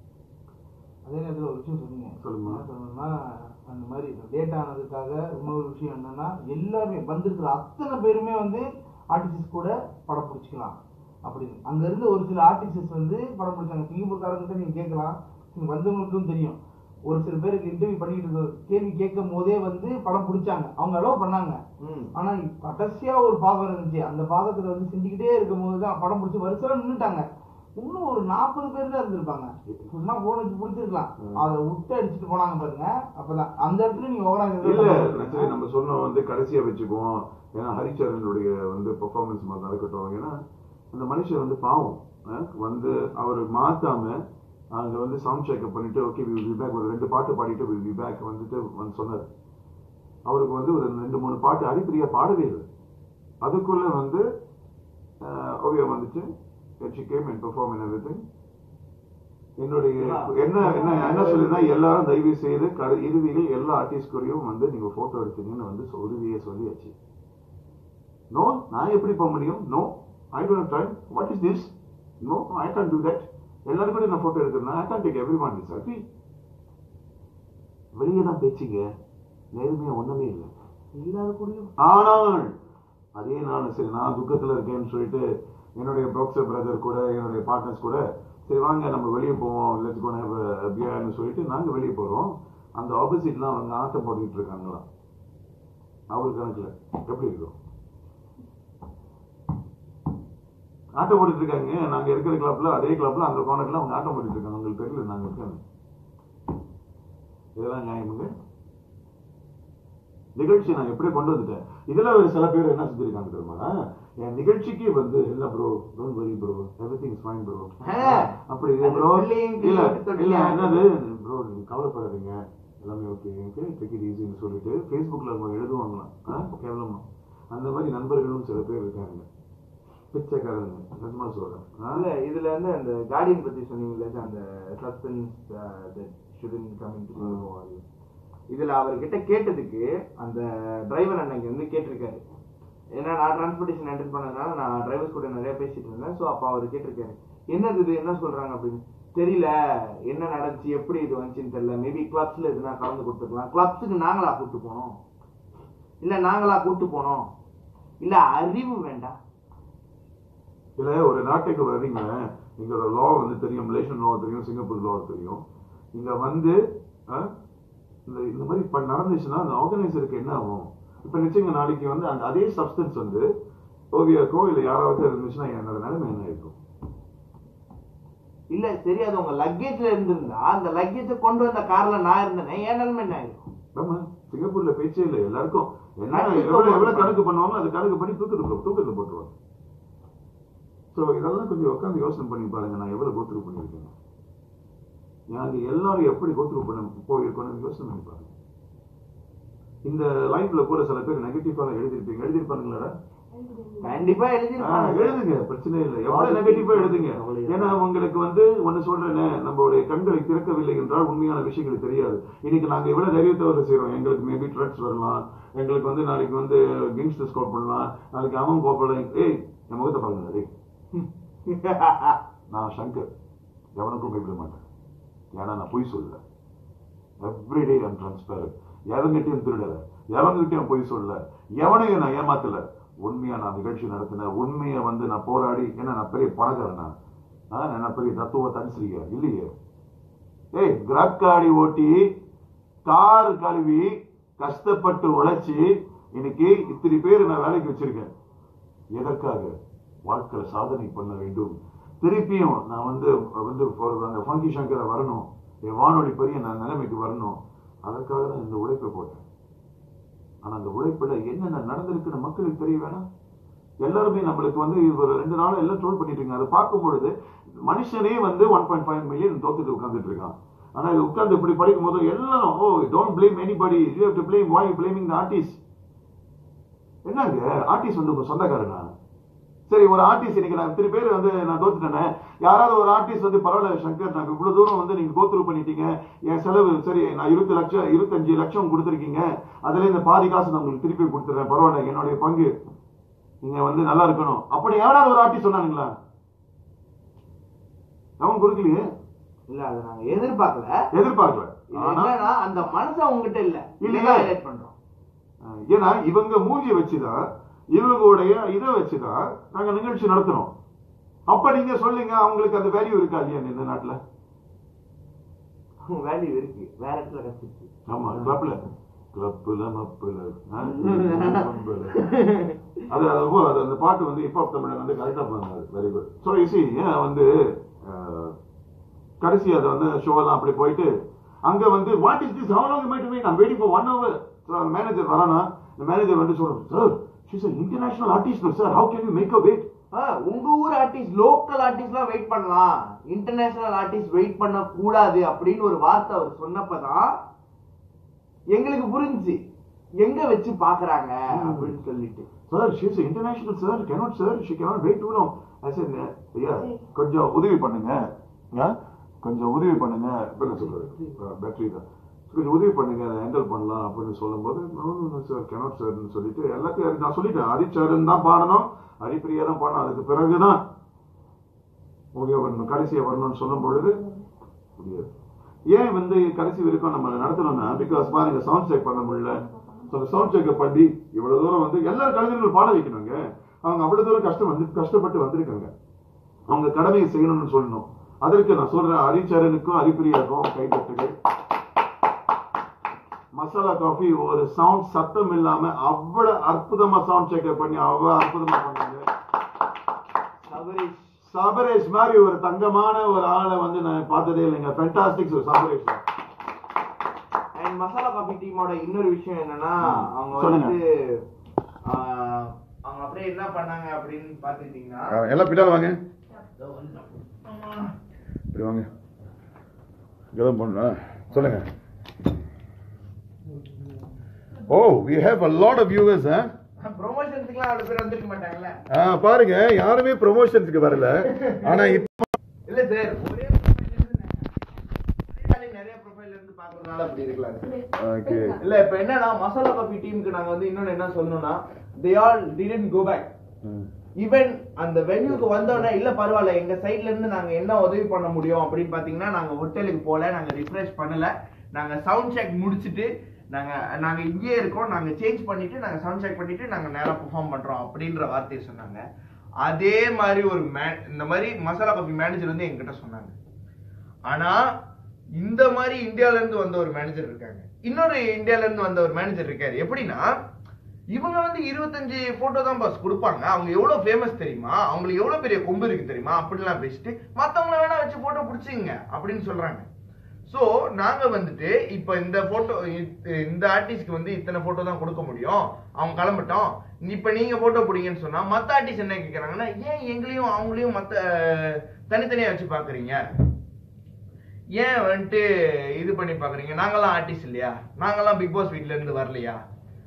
அதே நேரத்தில் ஒரு விஷயம் சொன்னீங்க சொல்லுமா. என்ன சொன்னோம்னா அந்த மாதிரி லேட் ஆனதுக்காக இன்னொரு விஷயம் என்னன்னா எல்லாருமே வந்திருக்கிற அத்தனை பேருமே வந்து ஆர்டிஸ்ட் கூட படம் பிடிச்சிக்கலாம் அப்படின்னு அங்க இருந்து ஒரு சில ஆர்டிஸ்ட் வந்து படம் பிடிச்சாங்க சிங்கப்பூர்காரங்கிட்ட நீங்க கேட்கலாம் நீங்க வந்தவங்களுக்கும் தெரியும் ஒரு சில பேருக்கு இன்டர்வியூ பண்ணிட்டு இருக்க கேள்வி கேட்கும் போதே வந்து படம் பிடிச்சாங்க அவங்க அலோவ் பண்ணாங்க ம். ஆனா கடைசியா ஒரு பாகம் இருந்துச்சு அந்த பாகத்துல வந்து செஞ்சுக்கிட்டே இருக்கும் போது தான் படம் பிடிச்சி வருஷம் நின்னுட்டாங்க இன்னும் ஒரு நாற்பது பேர் தான் இருந்திருப்பாங்க சொன்னா போன் வச்சு பிடிச்சிருக்கலாம் அதை விட்டு அடிச்சுட்டு போனாங்க பாருங்க அப்பதான் அந்த இடத்துல நீங்க இல்ல ஓவரா சரி நம்ம சொன்னோம் வந்து கடைசியா வச்சுக்குவோம் ஏன்னா ஹரிச்சரனுடைய வந்து பெர்ஃபார்மன்ஸ் மாதிரி நடக்கட்டும் ஏன்னா அந்த மனுஷன் வந்து பாவம் அஹ், வந்து அவர் மாத்தாம அங்க வந்து சவுண்ட் செக்அப் பண்ணிட்டு ஓகே வில் பி பேக் ஒரு ரெண்டு பாட்டு பாடிட்டு வில் பி பேக் வந்துட்டு வந்து சொன்னார் அவருக்கு வந்து ஒரு ரெண்டு மூணு பாட்டு ஹரிப்பிரியா பாடவே இல்லை அதுக்குள்ள வந்து அஹ், ஓவியம் வந்துச்சு she came and perform and everything என்னுடைய என்ன என்ன என்ன சொல்லுன்னா எல்லாரும் தயவு செய்து கட இறுதியில் எல்லா ஆர்டிஸ்ட்களையும் வந்து நீங்க போட்டோ எடுத்தீங்கன்னு வந்து சொ- உறுதியை சொல்லியாச்சு நோ நான் எப்படி போக முடியும் no I don't time what is this no I can't do that எல்லாரும் கூட நான் போட்டோ எடுக்கிறேன் I can't take everyone this selfie வெளியே தான் பேச்சுங்க நேர்மையா ஒண்ணுமே இல்லை எல்லாரும் கூடயும் ஆனால் அதே நான் சரி நான் துக்கத்துல இருக்கேன்னு சொல்லிட்டு என்னுடைய பாக்ஸர் பிரதர் கூட என்னுடைய பார்ட்னர்ஸ் கூட சரி வாங்க நம்ம வெளியே போவோம் லெட்ஸ் கோன் ஹேவ் பியர்னு சொல்லிட்டு நாங்க வெளியே போறோம் அந்த ஆப்போசிட்லாம் அவங்க ஆட்டம் போட்டுக்கிட்டு இருக்காங்களா அவர் கணக்குல எப்படி இருக்கும் ஆட்டம் போட்டுட்டு இருக்காங்க நாங்க இருக்கிற கிளப்ல அதே கிளப்ல அந்த கோனர்ல அவங்க ஆட்டம் போட்டுட்டு இருக்காங்க உங்களுக்கு தெரியல நாங்க இருக்காங்க இதெல்லாம் நியாயமுங்க நிகழ்ச்சி நான் எப்படி கொண்டு வந்துட்டேன் இதுல ஒரு சில பேர் என்ன செஞ்சிருக்காங்க தெரியுமா என் நிகழ்ச்சிக்கு வந்து இல்ல bro don't worry bro everything is fine bro ஆ. அப்படி அந்த ப்ரோ பிள்ளையும் இல்ல கீழே விட்டு இல்ல தொட்டியா? என்னது ப்ரோ நீங்க கவலைப்படாதீங்க எல்லாமே ஓகே ஓகே டேக் இட் ஈஸின்னு சொல்லிட்டு ஃபேஸ்புக்ல அவங்க எழுதுவாங்களாம் ஆ, கேவலமா அந்த மாதிரி நண்பர்களும் சில பேர் இருக்காங்க பிச்சைக்காரங்க நிஜமா சொல்றேன் ஆ? இல்ல இதுல வந்து அந்த கார்டியன் பத்தி சொன்னீங்களே அந்த சஸ்பென்ஸ் ஷுடன் கமிங் டு இதுல அவர்கிட்ட கேட்டதுக்கு அந்த டிரைவர் அன்னைக்கு வந்து கேட்டிருக்காரு ஏன்னா நான் டிரான்ஸ்போர்டேஷன் அட்டென்ட் பண்ணதுனால நான் டிரைவர்ஸ் கூட நிறைய பேசிட்டு இருந்தேன் ஸோ அப்போ அவர் கேட்டிருக்காரு என்னது இது என்ன சொல்றாங்க அப்படின்னு தெரியல என்ன நடந்துச்சு எப்படி இது வந்துச்சுன்னு தெரியல மேபி கிளப்ஸ்ல எதுனா கலந்து கொடுத்துருக்கலாம் கிளப்ஸுக்கு நாங்களா கூட்டு போனோம் இல்ல நாங்களா கூட்டு போனோம் இல்ல அறிவு வேண்டாம் இல்ல ஒரு நாட்டுக்கு வர்றீங்க எங்களோட லா வந்து தெரியும் மலேசியன் லா தெரியும் சிங்கப்பூர் லா தெரியும் இங்க வந்து ஆ, இந்த இந்த மாதிரி இப்ப நடந்துச்சுன்னா அந்த ஆர்கனைசருக்கு என்ன ஆகும் இப்ப நிச்சயங்க நாளைக்கு வந்து அந்த அதே சப்ஸ்டன்ஸ் வந்து ஓவியாக்கோ இல்ல யாராவது இருந்துச்சுன்னா என்னோட நிலைமை என்ன இருக்கும் இல்ல சரி அது உங்க லக்கேஜ்ல இருந்திருந்தா அந்த லக்கேஜை கொண்டு வந்த கார்ல நான் இருந்தேனே என் நிலைமை என்ன ஆயிருக்கும் ஆமா சிங்கப்பூர்ல பேச்சே இல்லை எல்லாருக்கும் என்ன கணக்கு எவ்வளவு எவ்வளவு போட்டுருவாங்க. கணக்கு பண்ணுவாங்க அது கணக்கு பண்ணி தூக்கத்துக்கு தூக்கத்தை போட்டுருவாங்க சோ இதெல்லாம் கொஞ்சம் உட்காந்து யோசனை பண்ணி பாருங்க நான் எவ்வளவு கோத்ரூ பண்ணியிருக்கேன் நாங்க எல்லாரும் எப்படி கோத்ரூ பண்ண போயிருக்கோம்னு யோசனை பண்ணி பாருங்க இந்த லைஃப்ல கூட சில பேர் நெகட்டிவா எழுதிருப்பீங்க எழுதிருப்பாங்களா கண்டிப்பா ஆ, எழுதிருப்பாங்க எழுதுங்க பிரச்சனை இல்லை எவ்வளவு நெகட்டிவா எழுதுங்க ஏன்னா உங்களுக்கு வந்து ஒண்ணு சொல்றேனே நம்மளுடைய கண்களை திறக்கவில்லை என்றால் உண்மையான விஷயங்கள் தெரியாது இன்னைக்கு நாங்க இவ்வளவு தைரியத்தோட செய்றோம் எங்களுக்கு மேபி ட்ரக்ஸ் வரலாம் எங்களுக்கு வந்து நாளைக்கு வந்து கிங்ஸ்டர் ஸ்கோர் பண்ணலாம் நாளைக்கு அவன் கோப்பலாம் ஏய் என் முகத்தை பாருங்க டேய் நான் சங்கர் எவனுக்கும் பயப்பட மாட்டேன் ஏன்னா நான் பொய் சொல்லல எவ்ரிடே ஐம் டிரான்ஸ்பேரண்ட் எவங்கிட்டையும் திருடல எவங்கிட்டையும் பொய் சொல்லல எவனையும் நான் ஏமாத்தல உண்மையா நான் நிகழ்ச்சி நடத்தினேன் உண்மையை வந்து நான் போராடி ஏன்னா நான் பெரிய பணக்காரனா ஆ, நான் பெரிய தத்துவ தரிசிரியா இல்லையே ஏய் கிராப் காடி ஓட்டி கார் கழுவி கஷ்டப்பட்டு உழைச்சி இன்னைக்கு இத்தனை பேர் நான் வேலைக்கு வச்சிருக்கேன் எதற்காக வாழ்க்கையில சாதனை பண்ண வேண்டும் திருப்பியும் நான் வந்து வந்து for- அந்த ஃபங்கி சங்கரை வரணும் என் வானொலி பெரிய நான் நிலைமைக்கு வரணும் அதற்காக தான் இந்த உழைப்பை போட்டேன் ஆனா அந்த உழைப்புல என்னென்ன நடந்திருக்குன்னு மக்களுக்கு தெரிய வேணாம் எல்லாருமே நம்மளுக்கு வந்து ஒரு ரெண்டு நாள் எல்லாம் ட்ரோல் பண்ணிட்டு இருக்காங்க அதை பார்க்கும் பொழுது மனுஷனே வந்து ஒன் பாயிண்ட் ஃபைவ் மில்லியன் தோத்துட்டு உட்கார்ந்துட்டு இருக்கான் ஆனா இது உட்கார்ந்து இப்படி படிக்கும் போது எல்லாரும் oh don't blame anybody you have to blame why you blaming the artist என்னங்க ஆர்டிஸ்ட் வந்து உங்க சொந்தக்காரனா சரி ஒரு ஆர்டிஸ்ட் இன்னைக்கு நான் இத்தனை பேர் வந்து நான் தோத்துட்டேனே யாராவது ஒரு ஆர்டிஸ்ட் வந்து பரவாயில்ல சங்கர் நான் இவ்வளவு தூரம் வந்து நீங்க கோத்ரூ பண்ணிட்டீங்க என் செலவு சரி நான் இருபத்தி லட்சம் இருபத்தஞ்சு லட்சம் கொடுத்துருக்கீங்க அதுல இந்த பாதி காசு நான் உங்களுக்கு திருப்பி கொடுத்துறேன் பரவாயில்ல என்னுடைய பங்கு நீங்க வந்து நல்லா இருக்கணும் அப்படி யாராவது ஒரு ஆர்டிஸ்ட் சொன்னானுங்களா அவன் கொடுக்கலையே இல்ல அதை நாங்க எதிர்பார்க்கல எதிர்பார்க்கல இது ஆனா என்னன்னா அந்த மனசு உங்ககிட்ட இல்ல இல்லையா? இல்ல ஹைலைட் பண்றோம் அஹ் ஏன்னா இவங்க மூஞ்சி வச்சுதான் இவங்களுடைய இதை வச்சுதான் நாங்க நிகழ்ச்சி நடத்துறோம் அப்ப நீங்க சொல்லுங்க அவங்களுக்கு அந்த வேல்யூ இருக்கா இல்லையா இந்த நாட்டுல வேல்யூ இருக்கு வேற இடத்துல கத்துச்சு ஆமா கிளப்ல கிளப்புல மப்புல அஹ், மம்புல. அது அது ஓ, அது அந்த பாட்டு வந்து இப்போ தமிழன் வந்து கரெக்டா பண்ணாரு வெரி குட் ஸோ இசி ஏன் வந்து அஹ், கடைசி அதை வந்து ஷோ எல்லாம் அப்படி போயிட்டு அங்க வந்து what is this how long might wait I'm waiting for one hour so manager வரானா இந்த மேனேஜர் வந்து சொல்றோம் sir she's international artist sir how can you make a wait ஆ, உங்க ஊர் ஆர்டிஸ்ட் லோக்கல் ஆர்டிஸ்ட்லாம் வெயிட் பண்ணலாம் இன்டர்நேஷனல் ஆர்டிஸ்ட் வெயிட் பண்ண கூடாது அப்படின்னு ஒரு வார்த்தை அவர் சொன்னப்பதான் எங்களுக்கு புரிஞ்சுச்சு எங்க வச்சு பாக்குறாங்க அப்படின்னு சொல்லிட்டு sir she's international sir cannot sir she cannot wait too long sir ஐயா கொஞ்சம் உதவி பண்ணுங்க ஆ? கொஞ்சம் உதவி பண்ணுங்க இப்போ நான் சொல்றேன் பேட்டரி தான் கொஞ்சம் உதவி பண்ணுங்க அதை ஹேண்டில் பண்ணலாம் அப்படின்னு சொல்லும்போது சார் கேனாட் சார்னு சொல்லிட்டு எல்லாத்தையும் நான் சொல்லிட்டேன் ஹரிச்சரன் தான் பாடணும் ஹரிப்பிரியா தான் பாடணும் அதுக்கு பிறகுதான் ஓகே வரணும் கடைசியா வரணும்னு சொல்லும் பொழுது முடியாது ஏன் வந்து கடைசி வரைக்கும் நம்ம அதை நடத்தணும்னா பிகாஸ் பாருங்க சவுண்ட் செக் பண்ண முடியல ஸோ அந்த சவுண்ட் செக்கை பண்ணி இவ்வளவு தூரம் வந்து எல்லாரும் கலைஞர்கள் பாட வைக்கணுங்க அவங்க அவ்வளவு தூரம் கஷ்டம் வந்து கஷ்டப்பட்டு வந்திருக்காங்க அவங்க கடமையை செய்யணும்னு சொல்லணும் அதற்கு நான் சொல்றேன் ஹரிச்சரனுக்கும் ஹரிப்பிரியாக்கும் கைதட்டுகள் மசாலா காஃபி ஒரு சவுண்ட் சத்தம் இல்லாம அவ்வளவு அற்புதமா சவுண்ட் செக் பண்ணி அவ்வளவு அற்புதமா பண்ணாங்க சபரீஷ் சபரேஷ் மாதிரி ஒரு தங்கமான ஒரு ஆளை வந்து நான் பார்த்ததே இல்லைங்க ஃபென்டாஸ்டிக் ஒரு சபரேஷ் அண்ட் மசாலா காஃபி டீமோட இன்னொரு விஷயம் என்னன்னா ம். அவங்க சொல்லுங்க. வந்து ஆ, அவங்க அப்படியே என்ன பண்ணாங்க அப்படின்னு பாத்துக்கிட்டீங்கன்னா எல்லாம் பின்னால வாங்க இப்படி வாங்க இங்கதான் பண்ணா சொல்லுங்க oh we have a lot of viewers ஆ ப்ரொமோஷன்ஸுக்குலாம் அவ்வளவு பேர் வந்திருக்க மாட்டாங்கல்ல ஆ, பாருங்க யாருமே ப்ரொமோஷன்ஸ்க்கு வரல ஆனா இப்ப இல்ல சார் ஒரே profile இருந்து ஒரே ஆளு நிறைய ப்ரொஃபைல் இருந்து பாக்குறதுனால அப்படி இருக்கலாம் sir. ஓகே இல்ல இப்ப என்னன்னா மசாலா காஃபி டீமுக்கு நாங்க வந்து இன்னொன்னு என்ன சொல்லணும்னா they all didn't go back even அந்த வென்யூக்கு வந்தோடனே இல்ல பரவாயில்ல எங்க சைடுல இருந்து நாங்க என்ன உதவி பண்ண முடியும் அப்படின்னு பாத்தீங்கன்னா நாங்க ஹோட்டலுக்கு போல நாங்க ரிஃப்ரெஷ் பண்ணல நாங்க சவுண்ட் செக் முடிச்சிட்டு நாங்க நாங்க இங்கேயே இருக்கோம் நாங்க சேஞ்ச் பண்ணிட்டு நாங்க சவுண்ட் செக் பண்ணிட்டு நாங்க நேரா பெர்ஃபார்ம் பண்றோம் அப்படின்ற வார்த்தையை சொன்னாங்க அதே மாதிரி ஒரு மே இந்த மாதிரி மசாலா காஃபி மேனேஜர் வந்து என்கிட்ட சொன்னாங்க ஆனா இந்த மாதிரி இந்தியால இருந்து வந்த ஒரு மேனேஜர் இருக்காங்க இன்னொரு இந்தியால இருந்து வந்த ஒரு மேனேஜர் இருக்காரு எப்படின்னா இவங்க வந்து இருபத்தஞ்சு போட்டோ தான் பாஸ் கொடுப்பாங்க அவங்க எவ்வளவு ஃபேமஸ் தெரியுமா அவங்களுக்கு எவ்வளவு பெரிய கொம்பு இருக்கு தெரியுமா அப்படிலாம் பேசிட்டு மத்தவங்கள வேணா வச்சு போட்டோ பிடிச்சிங்க அப்படின்னு சொல்றாங்க சோ நாங்க வந்துட்டு இப்ப இந்த போட்டோ இந்த ஆர்டிஸ்ட்க்கு வந்து இத்தனை போட்டோ தான் கொடுக்க முடியும் அவங்க கிளம்பட்டோம் இப்ப நீங்க போட்டோ பிடிங்கன்னு சொன்னா மத்த ஆர்டிஸ்ட் என்ன கேக்குறாங்கன்னா ஏன் எங்களையும் அவங்களையும் மத்த அஹ், தனித்தனியா வச்சு பாக்குறீங்க ஏன் வந்துட்டு இது பண்ணி பாக்குறீங்க நாங்கெல்லாம் ஆர்டிஸ்ட் இல்லையா நாங்கெல்லாம் பிக் பாஸ் வீட்ல இருந்து வரலையா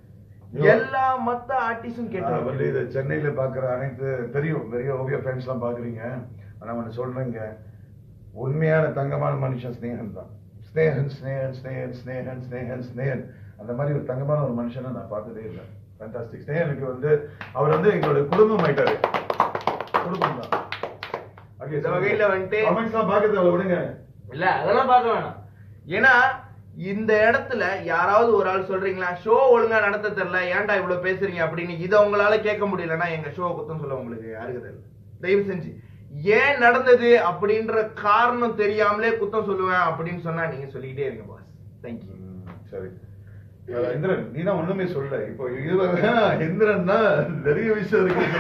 எல்லா மத்த ஆர்டிஸ்டும் நான் கேட்டாங்க வந்து இது சென்னையில பாக்குற அனைத்து தெரியும் பெரிய ஓவிய ஃப்ரெண்ட்ஸ் எல்லாம் பாக்குறீங்க ஆனா ஒண்ணு சொல்றேங்க உண்மையான தங்கமான மனுஷன் ஸ்னேகன் தான் ஸ்னேகன் ஸ்னேகன் ஸ்னேகன் ஸ்னேகன் ஸ்னேகன் ஸ்னேகன் அந்த மாதிரி ஒரு தங்கமான ஒரு மனுஷனை நான் பார்த்ததே இல்லை ஃபேண்டாஸ்டிக் ஸ்னேகனுக்கு வந்து அவர் வந்து எங்களோட குடும்பம் ஆயிட்டாரு குடும்பம் தான் Okay, இந்த வகையில வந்துட்டு- comments எல்லாம் பார்க்கறது அவ்வளவு விடுங்க இல்ல அதெல்லாம் பார்க்க வேணாம் ஏன்னா இந்த இடத்துல யாராவது ஒரு ஆள் சொல்றீங்களா ஷோ ஒழுங்கா நடத்த தெரியல ஏன்டா இவ்வளவு பேசுறீங்க அப்படின்னு இதை உங்களால கேட்க முடியலன்னா எங்க ஷோ குத்தம் சொல்ல உங்களுக்கு யாருக்கு தெரியல தயவு செஞ்சு ஏன் நடந்தது அப்படின்ற காரணம் தெரியாமலே குத்தம் சொல்லுவேன் அப்படின்னு சொன்னா நீங்க சொல்லிக்கிட்டே இருங்க பாஸ் தேங்க்யூ ம், சரி அஹ், இந்திரன் நீ தான் ஒண்ணுமே சொல்லல இப்போ இதுவரை இந்திரன் தான் நிறைய விஷயம் இருக்கு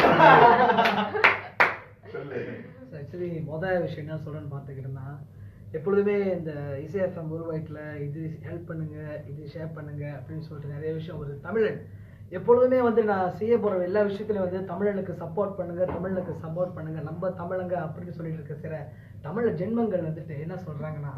சொல்லு ஆக்சுவலி மொதல் விஷயம் என்ன சொல்றேன்னு பார்த்துக்கிட்டோம்னா எப்பொழுதுமே இந்த இசை எஃப்எம் உருவாயிட்டில் இது ஹெல்ப் பண்ணுங்க இது ஷேர் பண்ணுங்க அப்படின்னு சொல்லிட்டு நிறைய விஷயம் ஒரு தமிழன் எப்பொழுதுமே வந்து நான் செய்ய போற எல்லா விஷயத்துலையும் வந்து தமிழனுக்கு சப்போர்ட் பண்ணுங்க தமிழனுக்கு சப்போர்ட் பண்ணுங்க நம்ம தமிழங்க அப்படின்னு சொல்லிட்டு இருக்க சில தமிழ ஜென்மங்கள் வந்துட்டு என்ன சொல்றாங்கன்னா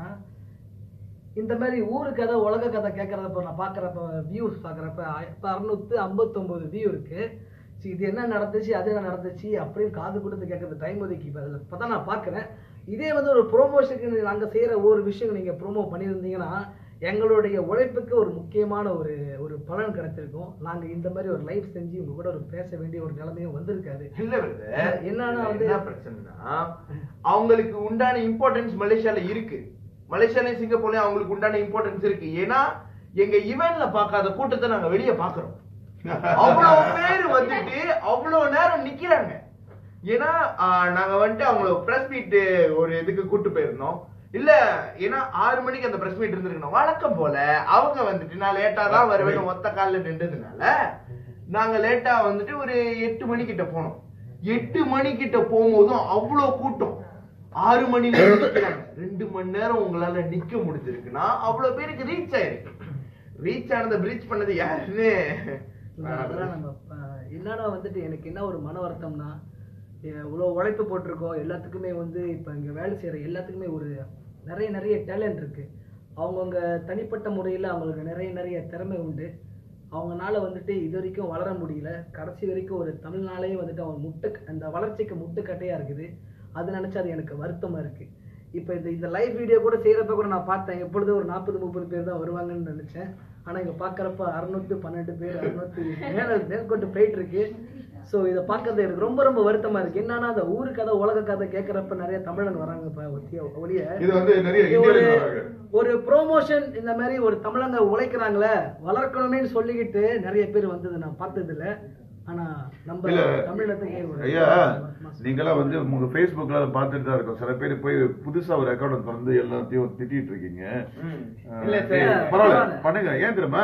இந்த மாதிரி ஊரு கதை உலக கதை கேட்கறப்ப நான் பார்க்குறப்ப வியூஸ் பார்க்குறப்ப இப்போ அறுநூத்து ஐம்பத்தொம்போது வியூ இருக்கு சரி இது என்ன நடந்துச்சு அது என்ன நடந்துச்சு அப்படின்னு காது கொடுத்து கேட்கறது டைம் ஒதுக்கி இப்போ அதில் இப்போ தான் நான் பார்க்குறேன் இதே வந்து ஒரு ப்ரோமோஷனுக்கு நாங்கள் செய்கிற ஒரு விஷயம் நீங்கள் ப்ரோமோ பண்ணியிருந்தீங்கன்னா எங்களுடைய உழைப்புக்கு ஒரு முக்கியமான ஒரு ஒரு பலன் கிடைச்சிருக்கும் நாங்கள் இந்த மாதிரி ஒரு லைவ் செஞ்சு உங்க கூட ஒரு பேச வேண்டிய ஒரு நிலைமையும் வந்திருக்காது இல்ல பிரதர் என்னன்னா வந்து என்ன பிரச்சனைனா அவங்களுக்கு உண்டான இம்பார்ட்டன்ஸ் மலேசியால இருக்கு மலேசியாலயும் சிங்கப்பூர்லயும் அவங்களுக்கு உண்டான இம்பார்ட்டன்ஸ் இருக்கு ஏன்னா எங்க ஈவென்ட்ல பார்க்காத கூட்டத்தை நாங்க வெளிய பாக்குறோம் அவ்வளவு பேர் வந்துட்டு அவ்வளவு நேரம் நிக்கிறாங்க ஏன்னா ஆஹ், நாங்க வந்துட்டு அவங்கள பிரஸ் மீட் ஒரு இதுக்கு கூட்டு போயிருந்தோம் இல்ல ஏன்னா ஆறு மணிக்கு அந்த பிரஸ் மீட் இருந்திருக்கணும் வழக்கம் போல அவங்க வந்துட்டு நான் லேட்டா தான் வருவேன் ஒத்த காலில் நின்றதுனால நாங்க லேட்டா வந்துட்டு ஒரு எட்டு மணிக்கிட்ட போனோம் எட்டு மணிக்கிட்ட போகும்போதும் அவ்வளோ கூட்டம் ஆறு மணில இருந்து நிக்கிறாங்க ரெண்டு மணி நேரம் உங்களால நிக்க முடிஞ்சிருக்குன்னா அவ்வளவு பேருக்கு ரீச் ஆயிருக்கு ரீச் ஆனதை பிரீச் பண்ணது யாருன்னு அதெல்லாம் நம்ம அஹ், என்னன்னா வந்துட்டு எனக்கு என்ன ஒரு மன வருத்தம்னா இவ்வளோ உழைப்பு போட்டிருக்கோம் எல்லாத்துக்குமே வந்து இப்போ இங்கே வேலை செய்கிற எல்லாத்துக்குமே ஒரு நிறைய நிறைய டேலண்ட் இருக்கு அவங்கவுங்க தனிப்பட்ட முறையில் அவங்களுக்கு நிறைய நிறைய திறமை உண்டு அவங்கனால வந்துட்டு இது வரைக்கும் வளர முடியல கடைசி வரைக்கும் ஒரு தமிழ்நாளே வந்துட்டு அவங்க முட்டு அந்த வளர்ச்சிக்கு முட்டுக்கட்டையா இருக்குது அது நினைச்சா அது எனக்கு வருத்தமா இருக்கு இப்போ இந்த இந்த லைவ் வீடியோ கூட செய்யறப்ப கூட நான் பார்த்தேன் எப்பொழுதும் ஒரு நாற்பது முப்பது பேர் தான் வருவாங்கன்னு நினைச்சேன் ஆனா இங்க பாக்குறப்ப அறுநூத்தி பன்னெண்டு பேர் அறுநூத்தி மேல மேற்கொண்டு போயிட்டு இருக்கு ஸோ இதை பார்க்கறது எனக்கு ரொம்ப ரொம்ப வருத்தமா இருக்கு என்னன்னா அந்த ஊரு கதை உலக கதை கேட்கறப்ப நிறைய தமிழன் வராங்க இப்ப ஒத்திய ஒளிய இது வந்து நிறைய இது ஒரு இந்தியர்கள் வராங்க ஒரு ப்ரோமோஷன் இந்த மாதிரி ஒரு தமிழங்க உழைக்கிறாங்களே வளர்க்கணுமேன்னு சொல்லிக்கிட்டு நிறைய பேர் வந்தது நான் பார்த்தது இல்ல ஆனா நம்ம இல்ல தமிழத்துக்கு ஒரு ஐயா நீங்களாம் வந்து உங்க Facebookல அதை பார்த்துட்டு தான் இருக்கோம் சில பேர் போய் புதுசா ஒரு அக்கௌண்ட் திறந்து எல்லாத்தையும் திட்டிட்டு இருக்கீங்க அஹ், இல்ல சரி, சார் பரவாயில்ல பண்ணுங்க ஏன் தெரியுமா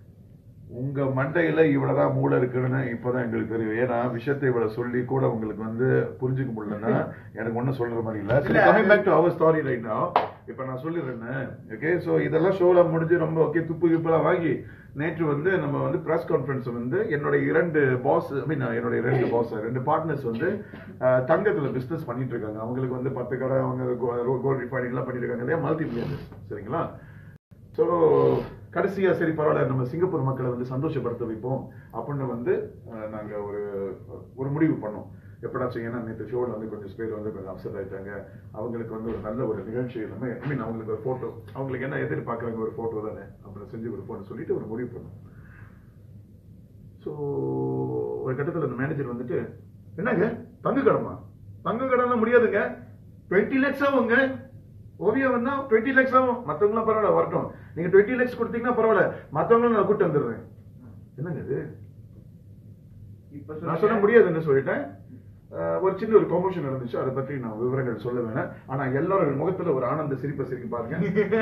உங்க மண்டையில இவ்வளவுதான் மூளை இருக்குன்னு இப்பதான் எங்களுக்கு தெரியும் ஏன்னா விஷயத்தை இவ்வளவு சொல்லி கூட உங்களுக்கு வந்து புரிஞ்சுக்க முடியலன்னா எனக்கு ஒண்ணும் சொல்ற மாதிரி இல்ல சரி இல்ல, coming back to our story right now இப்ப நான் சொல்லிடுறேன் ஓகே சோ இதெல்லாம் ஷோல முடிஞ்சு ரொம்ப ஓகே துப்பு கிப்பெல்லாம் வாங்கி நேற்று வந்து நம்ம வந்து பிரஸ் கான்ஃபரன்ஸ் வந்து என்னுடைய இரண்டு பாஸ் ஐ மீன் என்னுடைய ரெண்டு பாஸ் ரெண்டு பார்ட்னர்ஸ் வந்து அஹ், தங்கத்துல பிசினஸ் பண்ணிட்டு இருக்காங்க அவங்களுக்கு வந்து பத்து கடை அவங்க கோல்ட் ரிஃபைனிங் எல்லாம் பண்ணிட்டு இருக்காங்க மல்டி மில்லியனர்ஸ் சரிங்களா ஸோ கடைசியா சரி பரவாயில்ல நம்ம சிங்கப்பூர் மக்களை வந்து சந்தோஷப்படுத்த வைப்போம் அப்படின்னு வந்து அஹ், நாங்க ஒரு ஒரு முடிவு பண்ணோம் எப்படாச்சும் ஏன்னா நேற்று ஷோவில் வந்து கொஞ்சம் பேர் வந்து கொஞ்சம் அப்செட் ஆயிட்டாங்க அவங்களுக்கு வந்து ஒரு நல்ல ஒரு நிகழ்ச்சி எல்லாமே ஐ மீன் அவங்களுக்கு ஒரு ஃபோட்டோ அவங்களுக்கு என்ன எதிர்பார்க்குறாங்க ஒரு ஃபோட்டோ தானே அப்புறம் செஞ்சு கொடுப்போம்னு சொல்லிட்டு ஒரு முடிவு பண்ணோம் ஸோ ஒரு கட்டத்தில் அந்த மேனேஜர் வந்துட்டு என்னங்க தங்க கடமா தங்க கடன்லாம் முடியாதுங்க டுவெண்ட்டி லேக்ஸ் ஆகுங்க ஓவியம் வந்தா டுவெண்ட்டி லேக்ஸ் ஆகும் மற்றவங்களாம் பரவாயில்ல வரட்டும் நீங்க டுவெண்ட்டி லேக்ஸ் கொடுத்தீங்கன்னா பரவாயில்ல மற்றவங்களும் நான் கூட்டு வந்துடுறேன் என்னங்க இது இப்ப நான் சொல்ல முடியாதுன்னு சொல்லிட்டேன் அஹ், ஒரு சின்ன ஒரு ப்ரொமோஷன் நடந்துச்சு அதை பற்றி நான் விவரங்கள் சொல்ல வேணாம் ஆனா எல்லாரும் முகத்துல ஒரு ஆனந்த சிரிப்பை சிரிக்க பாருங்க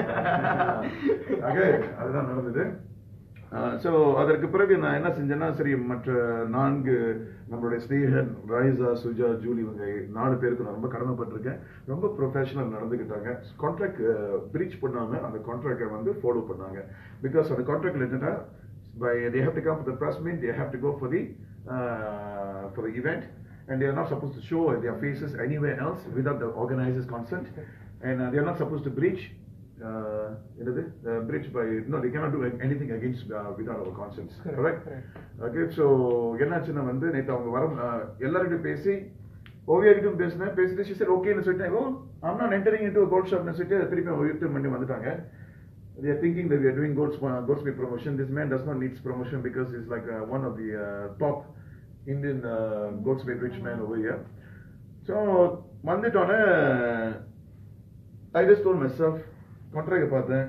ஆக அதுதான் நடந்தது ஸோ அதற்கு பிறகு நான் என்ன செஞ்சேன்னா சரி மற்ற நான்கு நம்மளுடைய ஸ்னேகன் ரைசா சுஜா ஜூலி இவங்க நாலு பேருக்கு நான் ரொம்ப கடமைப்பட்டிருக்கேன் ரொம்ப ப்ரொஃபஷனல் நடந்துக்கிட்டாங்க கான்ட்ராக்ட் பிரீச் பண்ணாம அந்த கான்ட்ராக்டை வந்து ஃபாலோ பண்ணாங்க பிகாஸ் அந்த கான்ட்ராக்ட்ல என்னன்னா by they have to come for the press meet, they have to go for the uh, for the event, and they are not supposed to show their faces anywhere else without the organizer's consent, and uh, they are not supposed to breach uh, என்னது uh, bridge by no they cannot do anything against uh, without our consents Correct, correct correct. Okay so என்னாச்சுன்னா வந்து நேற்று அவங்க வர எல்லார்கிட்டையும் பேசி ஓவியா கிட்டும் பேசினேன் பேசிட்டு she said ஓகேன்னு சொல்லிட்டேன் ஓ I'm not entering into a gold shopனு சொல்லிட்டு திருப்பி அவங்க ரிட்டர்ன் பண்ணி வந்துட்டாங்க they are thinking that we are doing gold uh, goldsmith promotion this man does not needs promotion because he's like uh, one of the uh, top Indian uh, goldsmith rich man over here so வந்துட்டோன்னே I just told myself contract பார்த்தேன்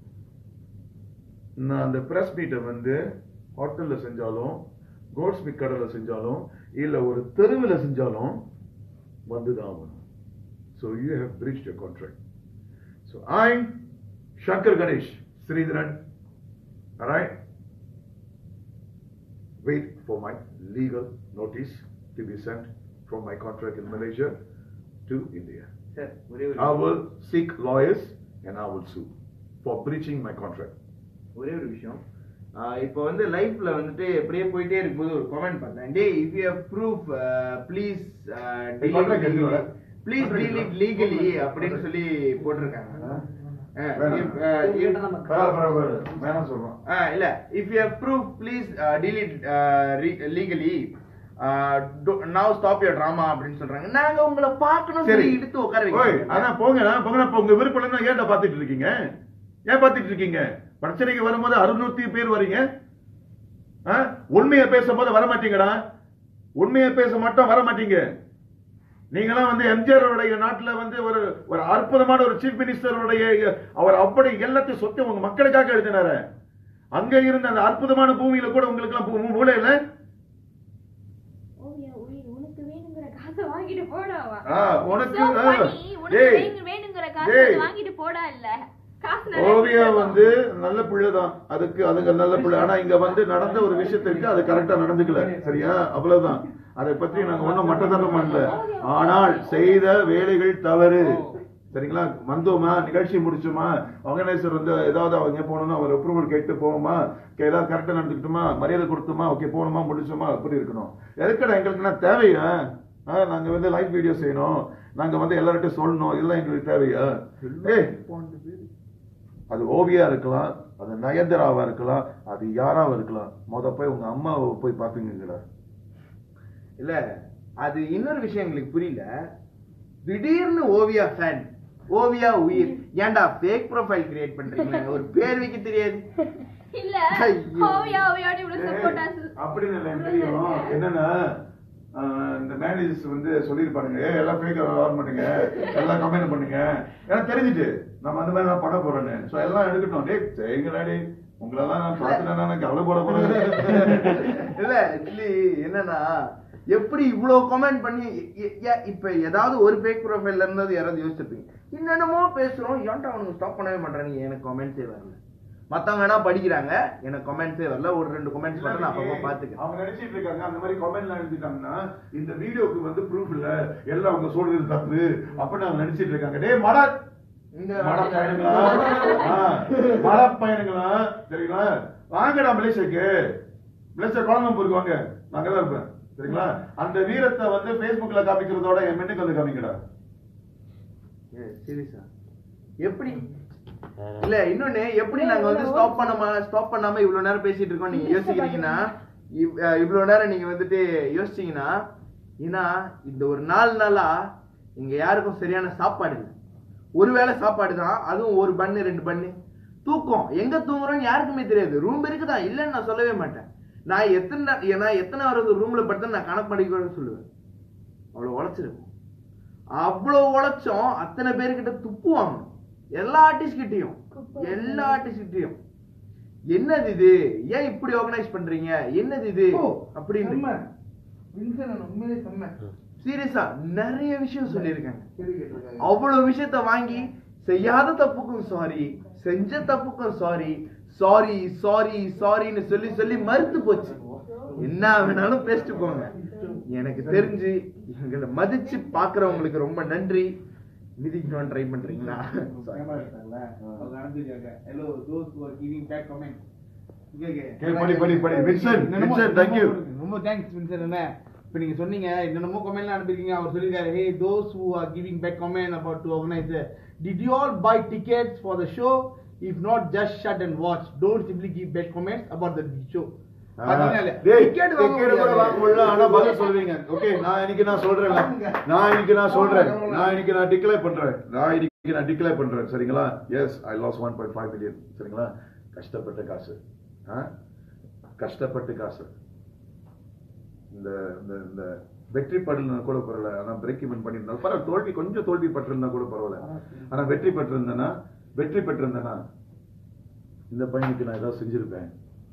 நான் அந்த press மீட்டை வந்து ஹோட்டல்ல செஞ்சாலும் gold Smith கடையில் செஞ்சாலும் இல்ல ஒரு தெருவில் செஞ்சாலும் வந்துதான் ஆகணும் so you have breach your contract so I Shankar Ganesh Sridharan right wait for my legal notice to be sent from my contract in Malaysia to India. Sir ஒரே ஒரு I will seek lawyers and I will sue for breaching my contract. ஒரே ஒரு விஷயம் ஆஹ் இப்போ வந்து லைஃப்ல வந்துட்டு எப்படியே போயிட்டே இருக்கும்போது ஒரு கமெண்ட் பார்த்தேன் they if you proof please Hey, contract எடுத்து வர. ப்ளீஸ் Contract டீல் இட் எடுத்து வர. லீகலி அப்படின்னு சொல்லி போட்டிருக்காங்க ஆஹ் வேணாம். if, uh, if- பரவாயில்ல, பரவாயில்ல. வேணாம் சொல்றோம் ஆஹ் இல்ல if you proof please deal it legally now stop your drama அப்படின்னு சொல்றாங்க நாங்க உங்களை பார்க்கணும் சரி சொல்லி இழுத்து உட்கார ஓய், வைக்கிறோம் அதான் போங்க போங்க இப்ப உங்க விருப்பம் இல்லைன்னா ஏன்டா பாத்துட்டு இருக்கீங்க ஏன் பாத்துட்டு இருக்கீங்க பிரச்சனைக்கு வரும்போது அறுநூத்தி பேர் வரீங்க ஆ? உண்மையை பேசும்போது வர மாட்டீங்கடா உண்மையை பேச மட்டும் வர மாட்டீங்க நீங்களாம் வந்து எம்ஜிஆருடைய நாட்டுல வந்து ஒரு ஒரு அற்புதமான ஒரு சீஃப் மினிஸ்டருடைய அவர் அப்படி எல்லாத்தையும் சொத்து உங்க மக்களுக்காக எழுதினாரு அங்க இருந்த அந்த அற்புதமான பூமியில கூட உங்களுக்கு எல்லாம் மூளை இல்ல ஓவியா உயிர் உனக்கு வேணுங்கிற காசை வாங்கிட்டு போடாவா ஆ, உனக்கு So ஆ, funny, உனக்கு டேய், வேணு- வேணுங்கிற காசை டேய். வாங்கிட்டு போடா இல்ல காசு நிறைய ஓவியா கொடுத்துருக்கோம். வந்து நல்ல பிள்ளைதான் அதுக்கு அதுங்க நல்ல பிள்ளை ஆனா இங்க வந்து நடந்த ஒரு விஷயத்திற்கு அது கரெக்டா நடந்துக்கல சரியா அவ்வளவுதான் அதை பற்றி நாங்க ஒண்ணும் மட்டத்தனம் பண்ணல ஆனால் செய்த வேலைகள் தவறு சரிங்களா வந்தோமா நிகழ்ச்சி முடிச்சோமா ஆர்கனைசர் வந்து ஏதாவது அவங்க போகணும்னா அவர் அப்ரூவல் கேட்டு போவோமா கே- ஏதாவது கரெக்டா நடந்துக்கிட்டோமா மரியாதை கொடுத்தோமா ஓகே போகணுமா முடிச்சோமா அப்படி இருக்கணும் எதுக்கடா எங்களுக்குன்னா தேவையா ஆ, நாங்க வந்து லைவ் வீடியோ செய்யணும் நாங்க வந்து எல்லார்கிட்டையும் சொல்லணும் இதெல்லாம் எங்களுக்கு தேவையா ஏய் அது ஓவியா இருக்கலாம் அது நயன்தராவா இருக்கலாம் அது யாராவா இருக்கலாம் மொத போய் உங்க அம்மாவை போய் பாப்பீங்கடா இல்ல அது இன்னொரு விஷயம் எங்களுக்கு புரியல திடீர்னு ஓவியா ஃபேன் ஓவியா உயிர் ஏன்டா ஃபேக் ப்ரொஃபைல் கிரியேட் பண்றீங்க ஒரு பேர் வைக்க தெரியாது இல்ல ஐயோ. ஓவியா ஓவியாடி இவ்வளவு சப்போர்ட்டா அப்படின்னு இல்லை எனக்கு தெரியும் என்னன்னா ஆஹ், இந்த மேனேஜர்ஸ் வந்து சொல்லியிருப்பானுங்க "ஏய், எல்லாம் ஃபேக் வர மாட்டீங்க எல்லாம் கமெண்ட் பண்ணுங்க எனக்கு தெரிஞ்சுட்டு நம்ம அந்த மாதிரி நான் பண்ண போறேன்னு சோ எல்லாம் எடுக்கட்டும் டேய் செய்யுங்கடா டேய் உங்களெல்லாம் நான் பார்த்துட்டேன் நான் கவலைப்பட போறேன் இல்ல ஆக்சுவலி என்னன்னா எப்படி இவ்வளவு கமெண்ட் பண்ணி எ- எ- இப்ப ஏதாவது ஒரு ஃபேக் ப்ரொஃபைல்ல இருந்தது யாராவது யோசிச்சிருப்பீங்க என்னென்னமோ பேசுறோம் ஏன்டா அவனுக்கு ஸ்டாப் பண்ணவே மாட்டானுங்க எனக்கு கமெண்ட்ஸே வரல மத்தவங்க வேணா படிக்கிறாங்க எனக்கு கமெண்ட்ஸே வரல ஒரு ரெண்டு கமெண்ட்ஸ் மட்டும் நான் அப்பப்போ பாத்துக்கிறேன் அவங்க நினைச்சிட்டு இருக்காங்க அந்த மாதிரி கமெண்ட்லாம் எழுதிட்டாங்கன்னா இந்த வீடியோக்கு வந்து ப்ரூஃப் இல்ல எல்லாம் அவங்க சொல்றது தப்பு அப்படின்னு அவங்க நினைச்சிட்டு இருக்காங்க டேய் மடா இந்த மட பையனுங்களா ஆ, மட பையனுங்களா சரிங்களா வாங்கடா மலேசியாக்கு மலேசியா கோலம்பூருக்கு வாங்க நாங்க தான் இருப்பேன் சரிங்களா அந்த வீரத்தை வந்து Facebookல காமிக்கிறதோட என் மென்னுக்கு வந்து காமிக்கடா சீரியஸா எப்படி இல்ல இன்னொன்னு எப்படி நாங்க வந்து ஸ்டாப் பண்ணாம ஸ்டாப் பண்ணாம இவ்வளவு நேரம் பேசிட்டு இருக்கோம் நீங்க யோசிக்கிறீங்கன்னா இவ்- அஹ் இவ்வளவு நேரம் நீங்க வந்துட்டு யோசிச்சீங்கன்னா ஏன்னா இந்த ஒரு நாலு நாளா இங்க யாருக்கும் சரியான சாப்பாடு இல்லை ஒருவேளை சாப்பாடு தான் அதுவும் ஒரு பண்ணு ரெண்டு பண்ணு தூக்கம் எங்க தூங்குறோம்னு யாருக்குமே தெரியாது ரூம் இருக்குதா இல்லைன்னு நான் சொல்லவே மாட்டேன் நான் எத்தனை நா- நான் எத்தனை வர ரூம்ல படுத்து நான் கணக்கு பண்ணிக்கணும்னு சொல்லுவேன் அவ்வளவு உழைச்சிருக்கும் அவ்வளவு உழைச்சோம் அத்தனை பேர்கிட்ட துப்பு வாங்கணும் எல்லா ஆர்டிஸ்ட் கிட்டயும் எல்லா ஆர்டிஸ்ட் கிட்டயும் என்னது இது ஏன் இப்படி ஆர்கனைஸ் பண்றீங்க என்னது இது அப்படின்னு செம்ம. வின்சன் அண்ணா, உண்மையிலே செம்ம. சீரியஸா நிறைய விஷயம் சொல்லியிருக்காங்க கேள்வி கேட்டிருக்காங்க. அவ்வளவு விஷயத்த வாங்கி செய்யாத தப்புக்கும் சாரி செஞ்ச தப்புக்கும் சாரி சாரி சாரி சாரின்னு சொல்லி சொல்லி மறுத்து போச்சு என்ன வேணாலும் பேசிட்டு போங்க எனக்கு தெரிஞ்சு எங்களை மதிச்சு பாக்குறவங்களுக்கு ரொம்ப நன்றி மிதிக்கணும்னு ட்ரை பண்றீங்களா பயமா இருக்காங்கல்ல? அவங்க அனுப்பியிருக்காங்க. Hello, those who are giving bad comment. இங்க இங்க. Okay, படி, படி, படி. வின்சென்ட், என்னென்னமோ- வின்சென்ட், thank you. ரொம்ப தேங்க்ஸ் வின்சன் என்ன இப்போ நீங்க சொன்னீங்க என்னென்னமோ கமெண்ட்லாம் அனுப்பியிருக்கீங்க அவர் சொல்லியிருக்காரு hey those who are giving back comment about to organize did you all buy tickets for the show if not just shut and watch don't simply give bad comments about the show ஆ, பாத்தீங்களா இல்லையா? டேய், Ticket வாங்க ticket கூட வாங்க முடியாது. முடியல, ஆனா பதில் சொல்லுவீங்க. Okay, நான் இன்னைக்கு நான் சொல்றேன்ல. நான் இன்னைக்கு நான் சொல்றேன். நான் இன்னைக்கு நான் declare பண்றேன். நான் இன்னைக்கு நான் declare பண்றேன். சரிங்களா? Yes, I lost 1.5 million. சரிங்களா? கஷ்டப்பட்ட காசு. ஆ? கஷ்டப்பட்ட காசு. இந்த இந்த இந்த வெற்றி படல கூட பரவாயில்ல ஆனா பிரேக் இவன் பண்ணிருந்தா பரவாயில்ல தோல்வி கொஞ்சம் தோல்வி பட்டிருந்தா கூட பரவாயில்ல ஆனா வெற்றி பெற்றிருந்தேன்னா வெற்றி பெற்றிருந்தேன்னா இந்த பையனுக்கு நான் ஏதாவது செஞ்சிருப்பேன்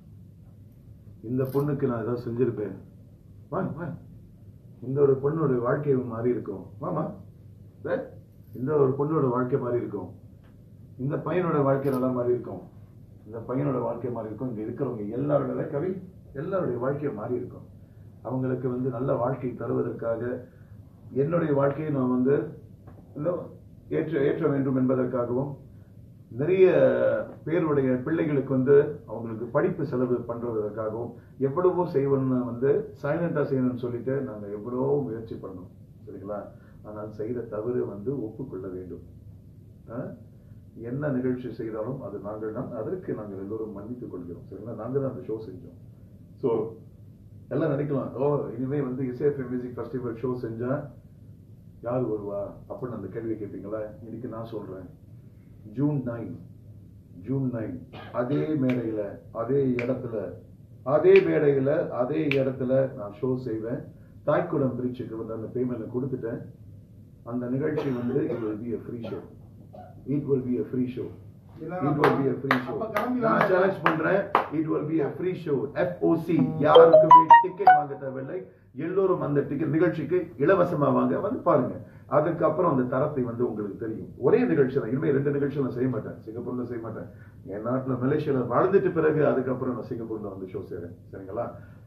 இந்த பொண்ணுக்கு நான் ஏதாவது செஞ்சிருப்பேன் வா வா இந்த ஒரு பொண்ணோட வாழ்க்கை மாறி இருக்கும் வாமா வே. இந்த ஒரு பொண்ணோட வாழ்க்கை மாறி இருக்கும் இந்த பையனோட வாழ்க்கை நல்லா மாறி இருக்கும் இந்த பையனோட வாழ்க்கை மாறி இருக்கும் இங்க இருக்கிறவங்க எல்லாரோட கவி எல்லாருடைய வாழ்க்கையை மாறி இருக்கும் அவங்களுக்கு வந்து நல்ல வாழ்க்கை தருவதற்காக என்னுடைய வாழ்க்கையை நான் வந்து இன்னும் ஏற்ற ஏற்ற வேண்டும் என்பதற்காகவும் நிறைய பேருடைய பிள்ளைகளுக்கு வந்து அவங்களுக்கு படிப்பு செலவு பண்றதற்காகவும் எவ்வளவோ செய்வோம்னு வந்து சைலண்டா செய்யணும்னு சொல்லிட்டு நாங்க எவ்வளவோ முயற்சி பண்ணோம் சரிங்களா ஆனால் செய்த தவறு வந்து ஒப்புக்கொள்ள வேண்டும் ஆ? என்ன நிகழ்ச்சி செய்தாலும் அது நாங்கள் தான் அதற்கு நாங்கள் எல்லோரும் மன்னித்துக் கொள்கிறோம் சரிங்களா நாங்கள் தான் அந்த ஷோ செஞ்சோம் ஸோ எல்லாம் நினைக்கலாம் ஓ இனிமே வந்து இசைஎஃப்எம் மியூசிக் ஃபெஸ்டிவல் ஷோ செஞ்சா யார் வருவா அப்படின்னு அந்த கேள்வி கேட்பீங்களா இன்னைக்கு நான் சொல்றேன் ஜூன் நைன் ஜூன் நைன் அதே மேடையில அதே இடத்துல அதே மேடையில அதே இடத்துல நான் ஷோ செய்வேன் தாய்க்குடம் பிரிட்ஜுக்கு வந்து அந்த பேமெண்ட் கொடுத்துட்டேன் அந்த நிகழ்ச்சி வந்து it will be a free show it will be a free show it will be a free show அப்ப கிளம்பி நான் வாங்க. சேலஞ்ச் பண்றேன் it will be a free show FOC யாருக்குமே டிக்கெட் வாங்க தேவையில்லை எல்லோரும் அந்த டிக்கெட் நிகழ்ச்சிக்கு இலவசமா வாங்க வந்து பாருங்க அதுக்கப்புறம் அந்த தரத்தை வந்து உங்களுக்கு தெரியும் ஒரே நிகழ்ச்சி தான் இனிமே ரெண்டு நிகழ்ச்சி நான் செய்ய மாட்டேன் சிங்கப்பூர்ல செய்ய மாட்டேன் என் நாட்டுல மலேசியால வாழ்ந்துட்டு பிறகு அதுக்கப்புறம் நான் சிங்கப்பூர்ல வந்து ஷோ செய்றேன் சரிங்களா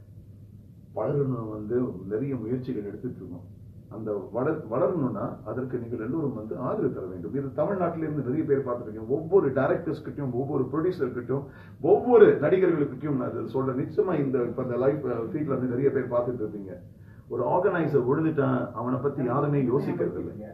வளரணும் வந்து நிறைய முயற்சிகள் எடுத்துட்டு இருக்கோம் அந்த வளர் வளரணும்னா அதற்கு நீங்கள் எல்லோரும் வந்து ஆதரவு தர வேண்டும் இது தமிழ்நாட்டில இருந்து நிறைய பேர் பார்த்துருக்கீங்க ஒவ்வொரு டைரக்டர்ஸ் கிட்டையும் ஒவ்வொரு ப்ரொடியூசர் கிட்டையும் ஒவ்வொரு நடிகர்களுக்கிட்டையும் நான் இதை சொல்றேன் நிச்சயமா இந்த இப்ப இந்த லைஃப் ஃபீட்ல வந்து நிறைய பேர் பார்த்துட்டு இருப்பீங்க ஒரு ஆர்கனைசர் விழுந்துட்டான் அவனை பத்தி யாருமே யோசிக்கிறது இல்லை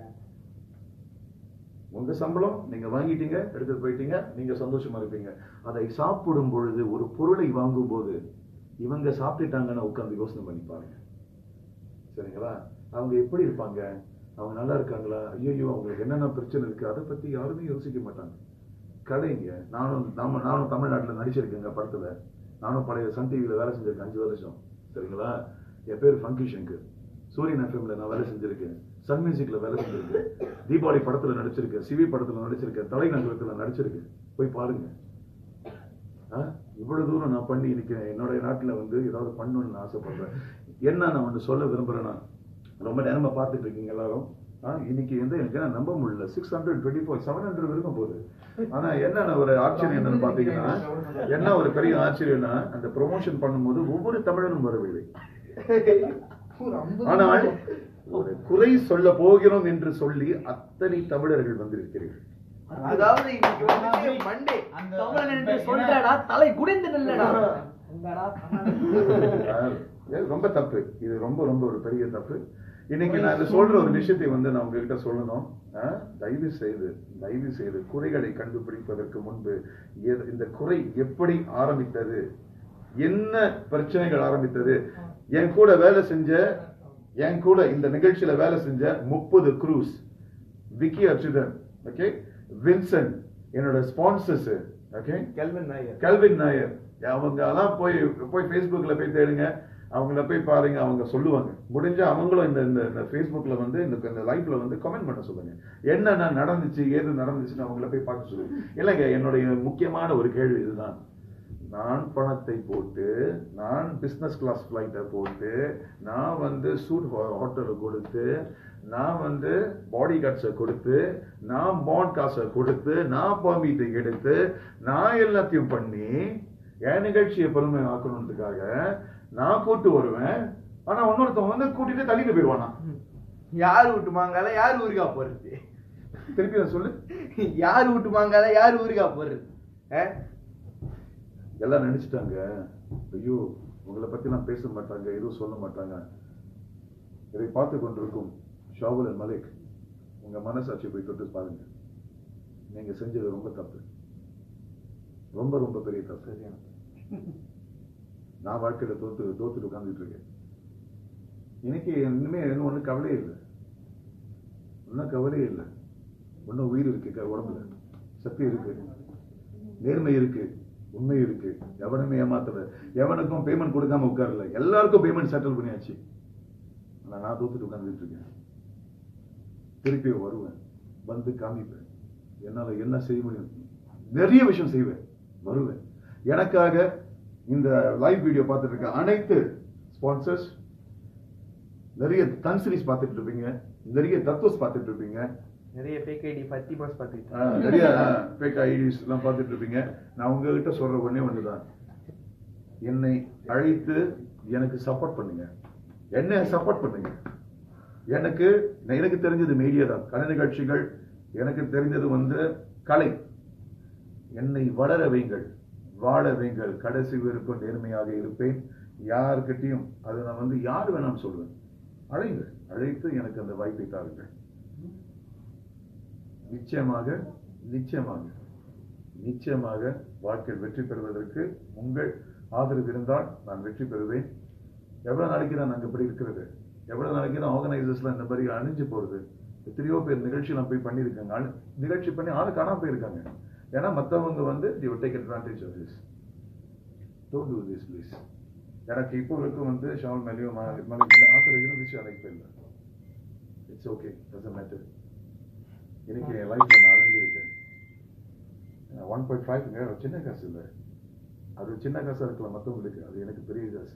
உங்க சம்பளம் நீங்க வாங்கிட்டீங்க எடுத்துட்டு போயிட்டீங்க நீங்க சந்தோஷமா இருப்பீங்க அதை சாப்பிடும் பொழுது ஒரு பொருளை வாங்கும் போது இவங்க சாப்பிட்டுட்டாங்கன்னு உட்கார்ந்து யோசனை பண்ணி பாருங்க சரிங்களா அவங்க எப்படி இருப்பாங்க அவங்க நல்லா இருக்காங்களா ஐயோ அவங்களுக்கு என்னென்ன பிரச்சனை இருக்கு அதை பத்தி யாருமே யோசிக்க மாட்டாங்க கடைங்க நானும் நாம நானும் தமிழ்நாட்டுல நடிச்சிருக்கேங்க படத்துல நானும் பழைய சன் டிவியில வேலை செஞ்சிருக்கேன் அஞ்சு வருஷம் சரிங்களா என் பேர் ஃபங்கி சங்கர் சூரியன் எஃப்எம்ல நான் வேலை செஞ்சிருக்கேன் சன் மியூசிக்ல வேலை செஞ்சிருக்கேன் தீபாவளி படத்துல நடிச்சிருக்கேன் சிவி படத்துல நடிச்சிருக்கேன் தலைநகரத்துல நடிச்சிருக்கேன் போய் பாருங்க ஆ? இவ்வளவு தூரம் நான் பண்ணி இருக்கேன் என்னுடைய நாட்டுல வந்து ஏதாவது பண்ணணும்னு நான் ஆசைப்படுறேன் என்ன நான் வந்து சொல்ல விரும்புறேன்னா ரொம்ப நேரமா பார்த்துட்டு இருக்கீங்க எல்லாரும் ஆ, இன்னைக்கு வந்து எனக்கு என்ன நம்ப முடியல six hundred twenty four seven hundred வரைக்கும் போகுது ஆனா என்னென்ன ஒரு ஆச்சரியம் என்னன்னு பாத்தீங்கன்னா என்ன ஒரு பெரிய ஆச்சரியம்னா அந்த ப்ரொமோஷன் பண்ணும்போது ஒவ்வொரு தமிழனும் வரவில்லை ஒரு ஐம்பது ஆனால் ஒரு குறை சொல்ல போகிறோம் என்று சொல்லி அத்தனை தமிழர்கள் வந்திருக்கிறீர்கள் அதாவது இன்னைக்கு வந்து மண்டே தமிழன் என்று சொல்றடா தலை குடிந்து நில்லடா உங்கடா ஆஹ் இது ரொம்ப தப்பு இது ரொம்ப ரொம்ப ஒரு பெரிய தப்பு இன்னைக்கு நான் இதை சொல்ற ஒரு விஷயத்தை வந்து நான் உங்ககிட்ட சொல்லணும் ஆஹ் தயவு செய்து தயவு செய்து குறைகளை கண்டுபிடிப்பதற்கு முன்பு எது- இந்த குறை எப்படி ஆரம்பித்தது என்ன பிரச்சனைகள் ஆரம்பித்தது என் கூட வேலை செஞ்ச என் கூட இந்த நிகழ்ச்சியில வேலை செஞ்ச முப்பது crews Vicky Arjunan okay Vincent என்னோட sponsors okay Kelvin Nair Kelvin Nair அவங்க எல்லாம் போய் போய் ஃபேஸ்புக்ல போய் தேடுங்க அவங்கள போய் பாருங்க அவங்க சொல்லுவாங்க முடிஞ்சா அவங்களும் இந்த இந்த இந்த ஃபேஸ்புக்ல வந்து இந்த இந்த லைஃப்ல வந்து கமெண்ட் பண்ண சொல்லுங்க என்னென்ன நடந்துச்சு ஏது நடந்துச்சுன்னு அவங்கள போய் பார்க்க சொல்லுங்க இல்லைங்க என்னுடைய முக்கியமான ஒரு கேள்வி இதுதான் நான் பணத்தை போட்டு நான் பிசினஸ் கிளாஸ் ஃப்ளைட்டை போட்டு நான் வந்து சூட் ஹோட்டலை கொடுத்து நான் வந்து பாடி கார்ட்ஸை கொடுத்து நான் பாண்ட் காசை கொடுத்து நான் பர்மிட்டை எடுத்து நான் எல்லாத்தையும் பண்ணி என் நிகழ்ச்சியை பெருமை ஆக்கணுன்றதுக்காக நான் கூட்டு வருவேன் ஆனா இன்னொருத்தவன் வந்து கூட்டிட்டு தள்ளிட்டு போயிடுவானா யார் வீட்டு மாங்கால யார் ஊருக்கா போறது திருப்பி நான் சொல்லு யார் வீட்டு மாங்கால யார் ஊருக்கா போறது ஆ? எல்லாம் நினைச்சிட்டாங்க ஐயோ உங்களை பத்தி நான் பேச மாட்டாங்க எதுவும் சொல்ல மாட்டாங்க இதை பார்த்து கொண்டிருக்கும் ஷாவுல் அண்ட் மலிக் உங்க மனசாட்சி போய் தொட்டு பாருங்க நீங்க செஞ்சது ரொம்ப தப்பு ரொம்ப ரொம்ப பெரிய தப்பு நான் வாழ்க்கையில தோத்து தோத்துட்டு உட்கார்ந்துட்டு இருக்கேன் எனக்கு இன்னுமே இன்னும் ஒன்றும் கவலையே இல்லை ஒன்றும் கவலையே இல்லை ஒன்றும் உயிர் இருக்கு க- உடம்புல சக்தி இருக்கு நேர்மை இருக்கு உண்மை இருக்கு எவனுமே ஏமாத்தல எவனுக்கும் பேமெண்ட் கொடுக்காம உட்காரல எல்லாருக்கும் பேமெண்ட் செட்டில் பண்ணியாச்சு ஆனா நான் தோத்துட்டு உட்கார்ந்துட்டு இருக்கேன் திருப்பி வருவேன் வந்து காமிப்பேன் என்னால என்ன செய்ய முடியும் நிறைய விஷயம் செய்வேன் வருவேன் எனக்காக இந்த லைவ் வீடியோ பார்த்துட்டு இருக்க அனைத்து ஸ்பான்சர்ஸ் நிறைய தன் சீரிஸ் பார்த்துட்டு இருப்பீங்க நிறைய தத்துவஸ் பார்த்துட்டு இருப்பீங்க நிறைய பேக் ஐடி பத்தி மாஸ் பார்த்துட்டு ஆ, நிறைய ஃபேக் ஐடிஸ் எல்லாம் பார்த்துட்டு இருப்பீங்க நான் உங்ககிட்ட சொல்ற ஒண்ணே ஒண்ணுதான் என்னை அழைத்து எனக்கு சப்போர்ட் பண்ணுங்க என்ன சப்போர்ட் பண்ணுங்க எனக்கு எனக்கு தெரிஞ்சது மீடியா தான் கலை நிகழ்ச்சிகள் எனக்கு தெரிஞ்சது வந்து கலை என்னை வளர வைங்கள் வாழ வைங்கள் கடைசி வரைக்கும் நேர்மையாக இருப்பேன் யாருக்கிட்டையும் அது நான் வந்து யார் வேணாம் சொல்லுவேன் அழைங்கள் அழைத்து எனக்கு அந்த வாய்ப்பை தாருங்கள் நிச்சயமாக நிச்சயமாக நிச்சயமாக வாழ்க்கையில் வெற்றி பெறுவதற்கு உங்கள் ஆதரவு இருந்தால் நான் வெற்றி பெறுவேன் எவ்வளவு நாளைக்கு தான் நாங்க இப்படி இருக்கிறது எவ்வளவு நாளைக்கு தான் ஆர்கனைசர்ஸ்லாம் இந்த மாதிரி அணிஞ்சு போறது எத்தனையோ பேர் நிகழ்ச்சியெல்லாம் போய் பண்ணியிருக்காங்க ஆளு- நிகழ்ச்சி பண்ணி ஆளு காணாம போயிருக்காங்க ஏன்னா மத்தவங்க வந்து the take advantage of this don't do this please எனக்கு இப்போ வரைக்கும் வந்து ஷால் மேலேயோ மலை ஆத்திர இருந்துச்சு அன்னைக்கு இல்லை இட்ஸ் ஓகே டசன் மேட்டர் இன்னைக்கு என் லைஃப்ல நான் அடைஞ்சிருக்கேன் ஒன் பாயிண்ட் ஃபைவ்ங்க சின்ன காசு இல்லை அது சின்ன காசா இருக்கலாம் மற்றவங்களுக்கு அது எனக்கு பெரிய காசு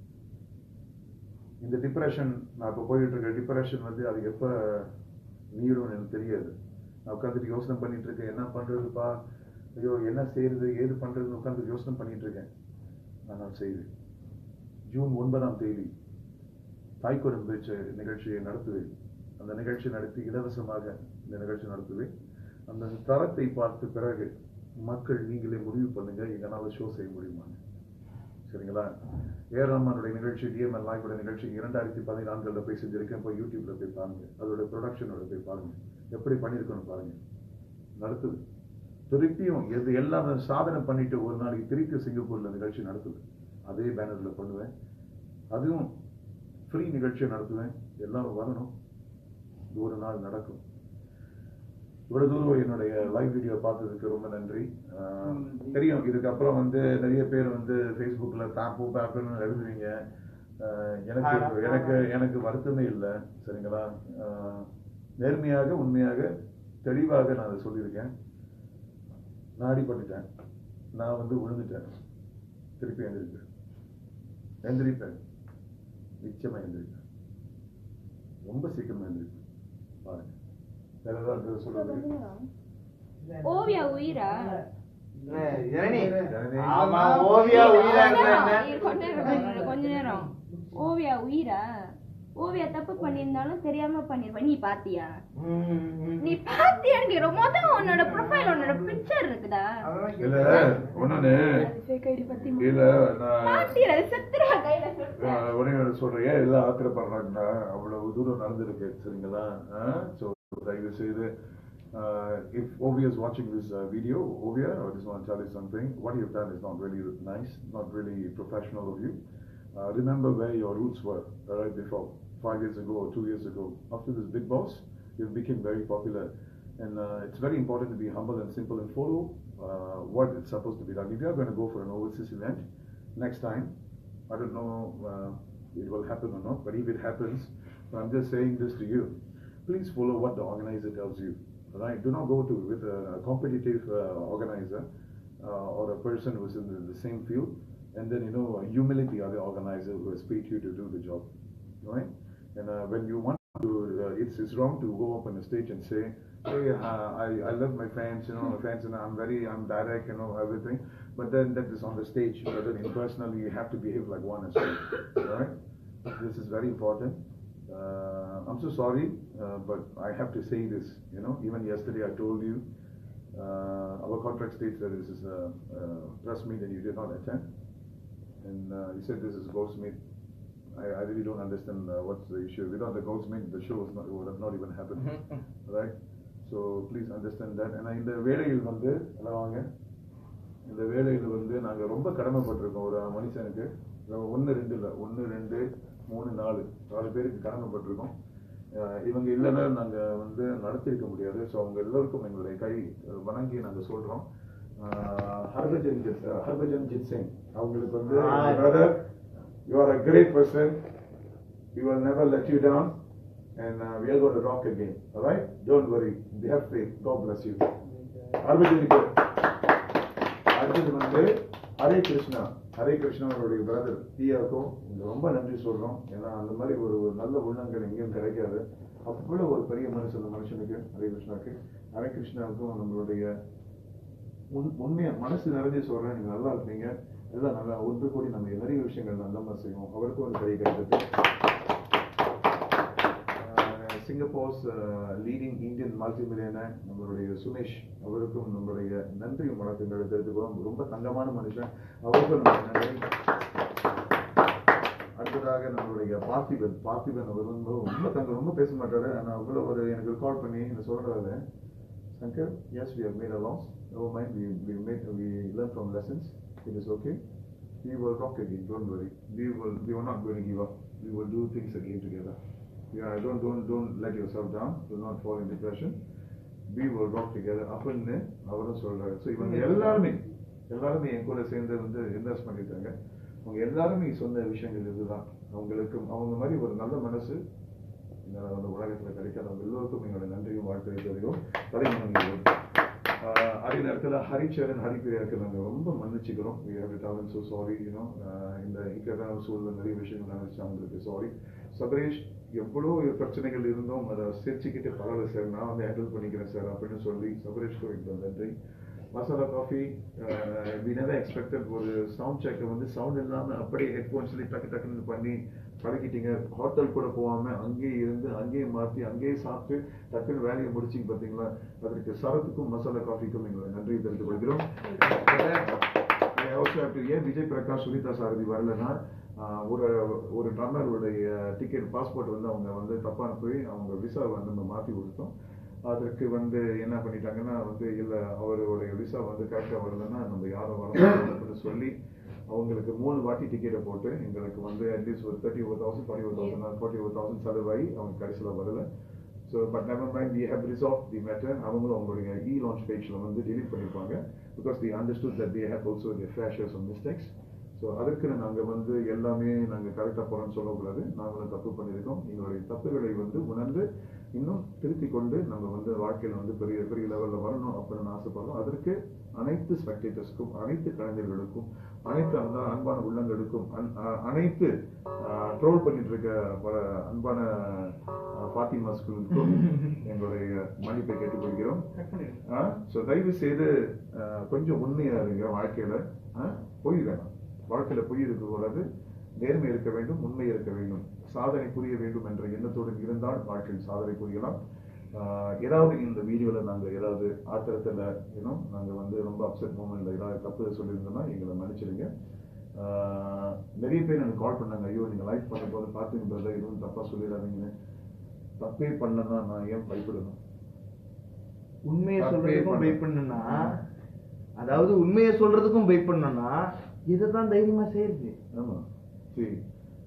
இந்த டிப்ரெஷன் நான் இப்போ போயிட்டு இருக்க டிப்ரெஷன் வந்து அது எப்போ நீடும் எனக்கு தெரியாது நான் உட்காந்துட்டு யோசனை பண்ணிட்டு இருக்கேன் என்ன பண்றதுப்பா ஐயோ என்ன செய்யறது ஏது பண்றதுன்னு உட்காந்து யோசனை பண்ணிட்டு இருக்கேன் நான் நான் செய்வேன் ஜூன் ஒன்பதாம் தேதி தாய்க்குடம் பேச்சு நிகழ்ச்சியை நடத்துவேன் அந்த நிகழ்ச்சி நடத்தி இலவசமாக இந்த நிகழ்ச்சி நடத்துவேன் அந்த தரத்தை பார்த்த பிறகு மக்கள் நீங்களே முடிவு பண்ணுங்க எங்களால் ஷோ செய்ய முடியுமான்னு சரிங்களா ஏஆர் ரஹ்மானுடைய நிகழ்ச்சி டிஎம்எல் நாய்க்கோட நிகழ்ச்சி இரண்டாயிரத்தி பதினான்குல போய் செஞ்சிருக்கேன் போய் யூடியூப்ல போய் பாருங்க அதோட ப்ரொடக்ஷனோட போய் பாருங்க எப்படி பண்ணியிருக்கணும் பாருங்க நடத்துது திருப்பியும் எது எல்லாம் சாதனை பண்ணிட்டு ஒரு நாளைக்கு திருப்பி சிங்கப்பூர்ல நிகழ்ச்சி நடத்துது அதே பேனர்ல பண்ணுவேன் அதுவும் ஃப்ரீ நிகழ்ச்சியை நடத்துவேன் எல்லாரும் வரணும் இது ஒரு நாள் நடக்கும் இவ்வளவு தூரம் என்னுடைய லைவ் வீடியோ பார்த்ததுக்கு ரொம்ப நன்றி ஆஹ், தெரியும் இதுக்கப்புறம் வந்து நிறைய பேர் வந்து ஃபேஸ்புக்கில் தாப்பு பேப்புன்னு எழுதுவீங்க ஆஹ், எனக்கு எனக்கு எனக்கு வருத்தமே இல்லை சரிங்களா ஆஹ், நேர்மையாக உண்மையாக தெளிவாக நான் அதை சொல்லியிருக்கேன் நான் அடிபட்டுட்டேன் நான் வந்து விழுந்துட்டேன் திருப்பி எழுந்திருப்பேன் எழுந்திருப்பேன் நிச்சயமா எழுந்திருப்பேன் ரொம்ப சீக்கிரமா எழுந்திருப்பேன் பாருங்க வேற ஏதாவது சொல்லுங்க ஓவியா உயிரா ஜனனி ஜனனி. ஆமா ஓவியா உயிரா கொஞ்ச இருந்தா நேரம், இரு, கொஞ்ச நேரம், கொஞ்ச நேரம் ஓவியா உயிரா ஓவியா தப்பு பண்ணியிருந்தாலும் தெரியாம பண்ணிருப்ப நீ பாத்தியா நீ பாத்தியான்னு ரொம்ப உன்னோட ப்ரொஃபைல் உன்னோட பிக்சர் இருக்குதா இல்ல ஒண்ணு ஃபேக் ஐடி பத்தி இல்ல நான் பாத்தியா செத்துறா கையில சுட்டு. நான் ஒரே ஒரு சொல்றேன் ஏன் எல்லாம் ஆத்திரப்படுறாங்கன்னா அவ்வளவு தூரம் நடந்திருக்கு சரிங்களா ஸோ தயவு செய்து uh, if Ovia is watching this uh, video, Ovia, I just want to tell you something. What you've done is not really nice, not really professional of you. Uh, remember where your roots were uh, right before, five years ago or two years ago. After this big boss, you became very popular. And uh, it's very important to be humble and simple and follow uh, what it's supposed to be done. If you are going to go for an overseas event next time, I don't know uh, it will happen or not, but if it happens, I'm just saying this to you. Please follow what the organizer tells you. Right? Do not go to with a, a competitive uh, organizer uh, or a person who's in the, the same field, and then you know humility the other organizer who has paid you to do the job. Right? And uh, when you want to, uh, it's it's wrong to go up on the stage and say, "Hey, uh, I I love my fans, you know, my fans, and I'm very I'm direct, you know, everything." But then that is on the stage. But then in personally, you have to behave like one as well. Right? This is very important. Uh, I'm so sorry, uh, but I have to say this. You know, even yesterday I told you uh, our contract states that this is a, a press meet and you did not attend, and uh, you said this is ghost meet. I, I really don't understand uh, what's the issue. Without the ghost meet, the show is not, would have not even happened, right? So please understand that. And இந்த வேளையில் வந்து எல்லாம் வாங்க இந்த வேலையில வந்து நாங்க ரொம்ப கடமைப்பட்டிருக்கோம் ஒரு மனுஷனுக்கு ஒன்று ரெண்டு இல்லை ஒன்று ரெண்டு மூணு நாலு நாலு பேருக்கு கடமைப்பட்டிருக்கோம் அஹ் இவங்க இல்லைன்னா நாங்க வந்து நடத்திருக்க முடியாது ஸோ அவங்க எல்லோருக்கும் எங்களுடைய கை அஹ், வணங்கி நாங்க சொல்றோம் அஹ், ஹர்பஜன் ஜித் ஹர்பஜன் ஜித் சிங் அவங்களுக்கு வந்து brother you are a great person we will never let you down and uh, we are going to rock again all right don't worry they have faith god bless you அர்பஜனுக்கு அடுத்தது வந்து ஹரே கிருஷ்ணா ஹரே கிருஷ்ணா அவருடைய பிரதர் பியாக்கும் ரொம்ப நன்றி சொல்றோம் ஏன்னா அந்த மாதிரி ஒரு ஒரு நல்ல உள்ளங்கள் எங்கேயும் கிடைக்காது அவ்வளவு ஒரு பெரிய மனுஷன் அந்த மனுஷனுக்கு ஹரே கிருஷ்ணாக்கு ஹரே கிருஷ்ணாவுக்கும் நம்மளுடைய உண்- உண்மையா மனசு நிறைஞ்சு சொல்றேன் நீங்க நல்லா இருப்பீங்க எல்லாம் நல்லா ஒன்று கூடி நம்ம நிறைய விஷயங்கள் நல்ல மாதிரி செய்வோம் அவருக்கும் ஒரு கை கிடைத்தது சிங்கப்பூர்ஸ் லீடிங் இந்தியன் மல்டி மில்லியனர் நம்மளுடைய சுமேஷ் அவருக்கும் நம்மளுடைய நன்றியும் வணக்கங்களை தெரிவித்துக்கிறோம் ரொம்ப தங்கமான மனுஷன் அவருக்கும் நம்ம நன்றி அடுத்ததாக நம்மளுடைய பார்த்திபன் பார்த்திபன் அவர் வந்து ரொம்ப தங்க ரொம்ப பேச மாட்டாரு ஆனா அவ்வளோ ஒரு எனக்கு கால் பண்ணி என்ன சொல்றாரு Shankar yes we have made a loss never mind we we made we learn from lessons it is okay we will rock again don't worry we will we are not going to give up we will do things again together yeah don't don't don't let yourself down do not fall in depression we will rock together அப்படின்னு அவரும் சொல்றாரு so இவங்க எல்லாருமே எல்லாருமே என் கூட சேர்ந்து வந்து invest பண்ணிட்டாங்க அவங்க எல்லாருமே சொன்ன விஷயங்கள் இதுதான் அவங்களுக்கு அவங்க மாதிரி ஒரு நல்ல மனசு இந்த அந்த உலகத்துல கிடைக்காத அவங்க எல்லோருக்கும் எங்களோட நன்றியும் வாழ்க்கையை தெரியும் தலைமுறை அதே நேரத்தில் ஹரிச்சரன் ஹரிப்பிரியாருக்கு நாங்கள் ரொம்ப மன்னிச்சுக்கிறோம் we have to tell them so sorry you know ஆஹ் இந்த இக்கட்டான சூழ்நிலை நிறைய விஷயங்கள் நினைச்சு அவங்களுக்கு சாரி சபரேஷ் எவ்வளோ பிரச்சனைகள் இருந்தும் அதை சிரிச்சுக்கிட்டு பரவாயில்ல சார் நான் வந்து ஹேண்டில் பண்ணிக்கிறேன் சார் அப்படின்னு சொல்லி சபரேஷ்க்கு எனக்கு நன்றி Masala Coffee we never expected ஒரு சவுண்ட் செக்கை வந்து சவுண்ட் இல்லாமல் அப்படியே ஹெட்ஃபோன்ஸ்லேயே டக்கு டக்குன்னு பண்ணி பழகிட்டீங்க ஹோட்டல் கூட போகாம அங்கேயே இருந்து அங்கேயே மாற்றி அங்கேயே சாப்பிட்டு டக்குன்னு வேலையை முடிச்சிங்க பார்த்தீங்களா அதற்கு சரத்துக்கும் மசாலா காஃபிக்கும் எங்களை நன்றி தெரிவித்துக் கொள்கிறோம் I also have to ஏன் விஜய் பிரகாஷ் சுனிதா சாரதி வரலன்னா ஆஹ், ஒரு ஒரு டர்னருடைய டிக்கெட் பாஸ்போர்ட் வந்து அவங்க வந்து தப்பான போய் அவங்க விசா வந்து நம்ம மாற்றி கொடுத்தோம் அதற்கு வந்து என்ன பண்ணிட்டாங்கன்னா வந்து இல்லை அவருடைய விசா வந்து கரெக்டாக வரலன்னா நம்ம யாரும் வரணும் சொல்லி அவங்களுக்கு மூணு வாட்டி டிக்கெட்டை போட்டு எங்களுக்கு வந்து அட்லீஸ்ட் ஒரு தேர்ட்டி ஒரு தௌசண்ட் ஃபார்ட்டி ஒரு தௌசண்ட் ஃபார்ட்டி ஒரு தௌசண்ட் செலவாகி அவங்க கடைசியில் வரல so but never mind we have resolve the matter அவங்களும் அவங்களுடைய இ லான்ச் பேஜில் வந்து delete பண்ணியிருப்பாங்க because the understood that they have also their fair shares of mistakes ஸோ அதற்கு நாங்கள் வந்து எல்லாமே நாங்கள் கரெக்டாக போகிறோம்னு சொல்லக்கூடாது நாங்களும் தப்பு பண்ணியிருக்கோம் எங்களுடைய தப்புகளை வந்து உணர்ந்து இன்னும் திருத்திக் கொண்டு நம்ம வந்து வாழ்க்கையில் வந்து பெரிய பெரிய லெவலில் வரணும் அப்படின்னு ஆசைப்படுறோம் அதற்கு அனைத்து ஸ்பெக்டேட்டர்ஸ்க்கும் அனைத்து கலைஞர்களுக்கும் அனைத்து அந்த அன்பான உள்ளங்களுக்கும் அன்- அ- அனைத்து ட்ரோல் பண்ணிட்டு இருக்க பல அன்பான அஹ், ஃபாத்திமா ஸ்கூலுக்கும் எங்களுடைய மன்னிப்பை கேட்டுக்கொள்கிறோம் ஸோ தயவு செய்து அஹ், கொஞ்சம் உண்மையா இருங்க வாழ்க்கையில அஹ், பொய் வேணாம் வாழ்க்கையில பொய் இருக்கக்கூடாது நேர்மை இருக்க வேண்டும் உண்மை இருக்க வேண்டும் சாதனை புரிய வேண்டும் என்ற எண்ணத்தோடு இருந்தால் வாழ்க்கையில் சாதனை புரியலாம் ஆஹ் ஏதாவது இந்த வீடியோல நாங்க ஏதாவது ஆத்திரத்துல ஏனோ நாங்க வந்து ரொம்ப அப்செட் மூமெண்ட்ல ஏதாவது தப்பு சொல்லியிருந்தோம்னா எங்களை மன்னிச்சிடுங்க ஆஹ் நிறைய பேர் எனக்கு கால் பண்ணாங்க ஐயோ நீங்க லைஃப் பண்ண போது பார்த்தீங்க பிரதர் எதுவும் தப்பா சொல்லிடாதீங்கன்னு தப்பே பண்ணனா நான் ஏன் பயப்படணும் உண்மையை தப்பே சொல்றதுக்கும் பண்ண. வெயிட் பண்ணனா அதாவது உண்மையை சொல்றதுக்கும் வெயிட் பண்ணனா இதை தான் தைரியமா செய்யுது ஆமா சரி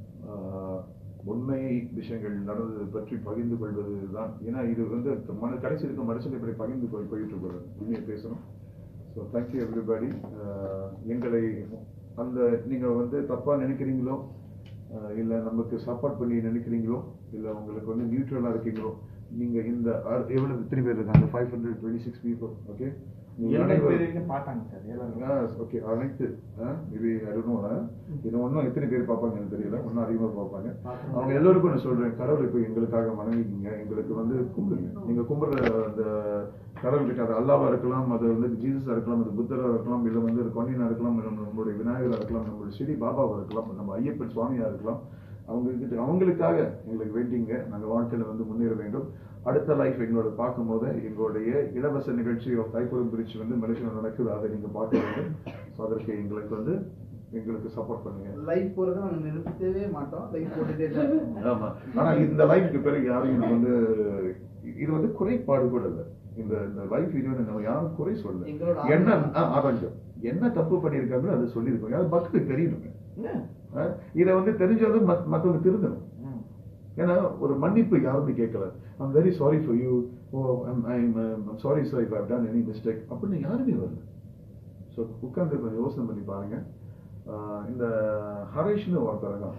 ஆஹ் உண்மை விஷயங்கள் நடந்தது பற்றி பகிர்ந்து கொள்வது தான் ஏன்னா இது வந்து மன கடைசி இருக்க மனுஷன் இப்படி பகிர்ந்து கொள் போயிட்டு இருக்கிறது உண்மையை பேசணும் ஸோ தேங்க்யூ எவ்ரிபடி எங்களை அந்த நீங்க வந்து தப்பா நினைக்கிறீங்களோ ஆஹ் இல்ல நமக்கு சப்போர்ட் பண்ணி நினைக்கிறீங்களோ இல்ல உங்களுக்கு வந்து நியூட்ரலா இருக்கீங்களோ நீங்க இந்த அ- எவ்வளவு எத்தனை பேர் இருக்காங்க five hundred twenty six people okay ஏழு பேர் வரைக்கும் பார்த்தாங்க சார் எல்லாரும் ஓகே அனைத்து மேபி அறிவுணும் இது ஒன்றும் எத்தனை பேர் பார்ப்பாங்க எனக்கு தெரியல இன்னும் அதிகமாக பார்ப்பாங்க அவங்க எல்லோருக்கும் நான் சொல்றேன் கடவுள் இப்போ எங்களுக்காக வணங்கிக்கிங்க எங்களுக்கு வந்து கும்பிடுங்க நீங்க கும்பிடுற அந்த கடவுள்கிட்ட அது அல்லாவா இருக்கலாம் அது வந்து ஜீசஸா இருக்கலாம் அது புத்தரா இருக்கலாம் இல்லை வந்து ஒரு கொன்னினா இருக்கலாம் இல்லை நம்மளுடைய விநாயகரா இருக்கலாம் நம்மளுடைய ஸ்ரீ பாபாவா இருக்கலாம் நம்ம ஐயப்பன் சுவாமியா இருக்கலாம் அவங்க கிட்ட அவங்களுக்காக எங்களுக்கு வேண்டிங்க நாங்க வாழ்க்கையில வந்து முன்னேற வேண்டும் அடுத்த லைஃப் எங்களோட பார்க்கும்போது எங்களுடைய இலவச நிகழ்ச்சி ஆஃப் தைப்பூரம் பிரிட்ஜ் வந்து மலேசியா நடக்குது அதை நீங்க பார்க்க வேண்டும் ஸோ அதற்கு எங்களுக்கு வந்து எங்களுக்கு சப்போர்ட் பண்ணுங்க லைஃப் போறதை நாங்க நிறுத்தவே மாட்டோம் லைஃப் போட்டுட்டே தான் இருப்போம். ஆமா ஆனா இந்த லைஃப்க்கு பிறகு யாரும் எனக்கு வந்து இது வந்து குறைபாடு கூட இல்லை இந்த இந்த லைஃப் இது வந்து நம்ம யாரும் குறை எங்களோட சொல்லல என்ன ஆ, ஆரோக்கியம் என்ன தப்பு பண்ணியிருக்காங்களோ அதை சொல்லியிருக்கோம் அது மக்களுக்கு தெரியணுங்க அஹ் இதை வந்து தெரிஞ்சது மற்றவங்க திருந்தணும் ஏன்னா ஒரு மன்னிப்பு யாருமே கேட்கல I'm very sorry for you oh I'm sorry sir if have done any mistake அப்படின்னு யாருமே வரல ஸோ உட்காந்து கொஞ்சம் யோசனை பண்ணி பாருங்க ஆஹ் இந்த ஹரேஷ்னு ஒருத்தரங்க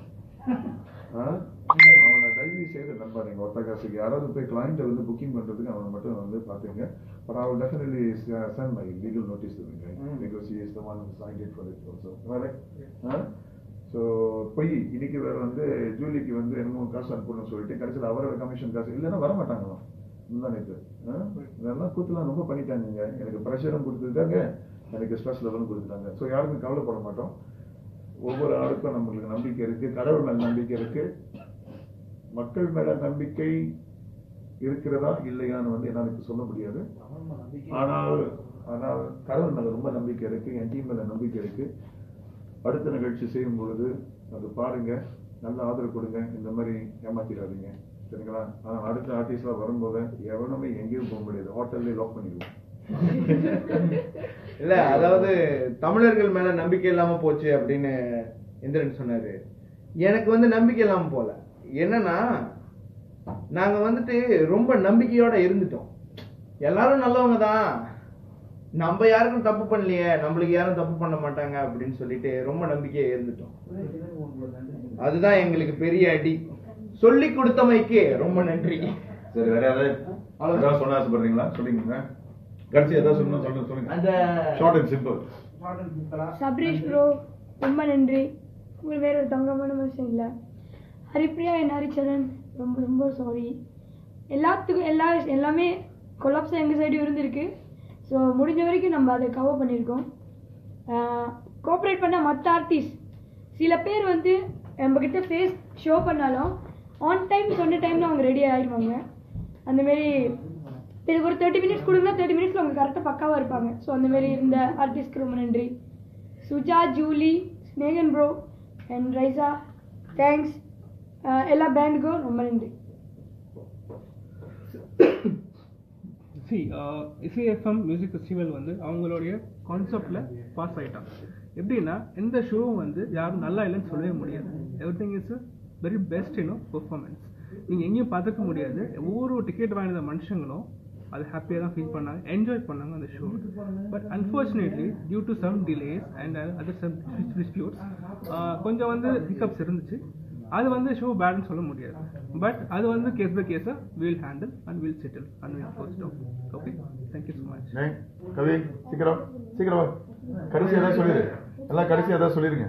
அவனை தயவு செய்து நம்பாதீங்க ஒருத்த காசுக்கு யாராவது போய் கிளைண்ட்டை வந்து புக்கிங் பண்றதுக்கு அவனை மட்டும் வந்து பாத்துங்க but I will definitely send my legal notice to the guy because he is the one who signed it for it also right so போய் இன்னைக்கு வேற வந்து ஜூலிக்கு வந்து என்னமோ காசு அனுப்பணும்னு சொல்லிட்டு கடைசியில் அவரோட கமிஷன் காசு இல்லைன்னா வர மாட்டாங்களாம் முந்தா நேற்று இதெல்லாம் கூத்துலாம் ரொம்ப பண்ணிட்டாங்க எனக்கு ப்ரெஷரும் கொடுத்துட்டாங்க எனக்கு ஸ்ட்ரெஸ் லெவலும் கொடுத்துட்டாங்க ஸோ யாருக்கும் கவலைப்பட மாட்டோம் ஒவ்வொரு ஆளுக்கும் நம்மளுக்கு நம்பிக்கை இருக்கு கடவுள் மேல நம்பிக்கை இருக்கு மக்கள் மேல நம்பிக்கை இருக்கிறதா இல்லையான்னு வந்து என்னால இப்ப சொல்ல முடியாது ஆனால் ஆனால் கடவுள் மேல ரொம்ப நம்பிக்கை இருக்கு என் டீம் மேல நம்பிக்கை இருக்கு அடுத்த நிகழ்ச்சி செய்யும் பொழுது அது பாருங்க நல்ல ஆதரவு கொடுங்க இந்த மாதிரி ஏமாத்திடாதீங்க சரிங்களா ஆனால் அடுத்த ஆர்டிஸ்ட்லாம் வரும்போது எவனுமே எங்கேயும் போக முடியாது ஹோட்டல்லே லாக் பண்ணிடுவோம் இல்ல அதாவது தமிழர்கள் மேல நம்பிக்கை இல்லாம போச்சு அப்படின்னு இந்திரன் சொன்னாரு எனக்கு வந்து நம்பிக்கை இல்லாம போல என்னன்னா நாங்க வந்துட்டு ரொம்ப நம்பிக்கையோட இருந்துட்டோம் எல்லாரும் நல்லவங்க தான் நம்ம யாருக்கும் தப்பு பண்ணலையே நம்மளுக்கு யாரும் தப்பு பண்ண மாட்டாங்க அப்படின்னு சொல்லிட்டு ரொம்ப நம்பிக்கையா இருந்துட்டோம் அதுதான் எங்களுக்கு பெரிய அடி சொல்லி கொடுத்தமைக்கு ரொம்ப நன்றி சரி வேற யாராவது ஏதாவது சொல்ல ஆசைப்படுறீங்களா சொல்லிங்க கடைசி ஏதாவது சொல்லணும் சொல்லுங்க சொல்லுங்க அந்த short and simple Sabreesh bro ரொம்ப நன்றி உங்களுக்கு வேற ஒரு தங்கமான மனுஷன் இல்லை ஹரிப்ரியா என் ஹரிச்சரன் ரொம்ப ரொம்ப சாரி எல்லாத்துக்கும் எல்லா எல்லாமே கொலாப்ஸ் எங்கள் சைடு இருந்திருக்கு ஸோ முடிஞ்ச வரைக்கும் நம்ம அதை கவர் பண்ணியிருக்கோம் கோஆப்ரேட் பண்ண மற்ற ஆர்டிஸ்ட் சில பேர் வந்து நம்மக்கிட்ட ஃபேஸ் ஷோ பண்ணாலும் ஆன் டைம் சொன்ன டைமில் அவங்க ரெடி ஆயிடுவாங்க அந்தமாரி இதுக்கு ஒரு தேர்ட்டி மினிட்ஸ் கொடுங்கன்னா தேர்ட்டி மினிட்ஸில் அவங்க கரெக்டாக பக்காவாக இருப்பாங்க ஸோ அந்தமாரி இருந்த ஆர்டிஸ்ட்க்கு ரொம்ப நன்றி Suja Julie Snehan bro and Raiza thanks எல்லா பேண்டுக்கும் ரொம்ப நன்றி சி இசைஎஃப்எம் மியூசிக் ஃபெஸ்டிவல் வந்து அவங்களுடைய கான்செப்டில் பாஸ் ஆயிட்டாங்க எப்படின்னா எந்த ஷோவும் வந்து யாரும் நல்லா இல்லைன்னு சொல்லவே முடியாது everything is very best இன்னும் பெர்ஃபார்மன்ஸ் நீங்கள் எங்கேயும் பார்த்துக்க முடியாது ஒவ்வொரு டிக்கெட் வாங்கின மனுஷங்களும் அது ஹாப்பியாக தான் ஃபீல் பண்ணாங்க என்ஜாய் பண்ணாங்க அந்த show but unfortunately due to some delays and other some disputes கொஞ்சம் வந்து ஹிக்கப்ஸ் இருந்துச்சு அது வந்து ஷோ பேட்னு சொல்ல முடியாது பட் அது வந்து கேஸ் பை கேஸாக will handle and will settle and will post okay thank you so much Kavi சீக்கிரம் சீக்கிரம் வா. கடைசி ஏதாவது சொல்லிடு எல்லாம் கடைசி ஏதாவது சொல்லிருங்க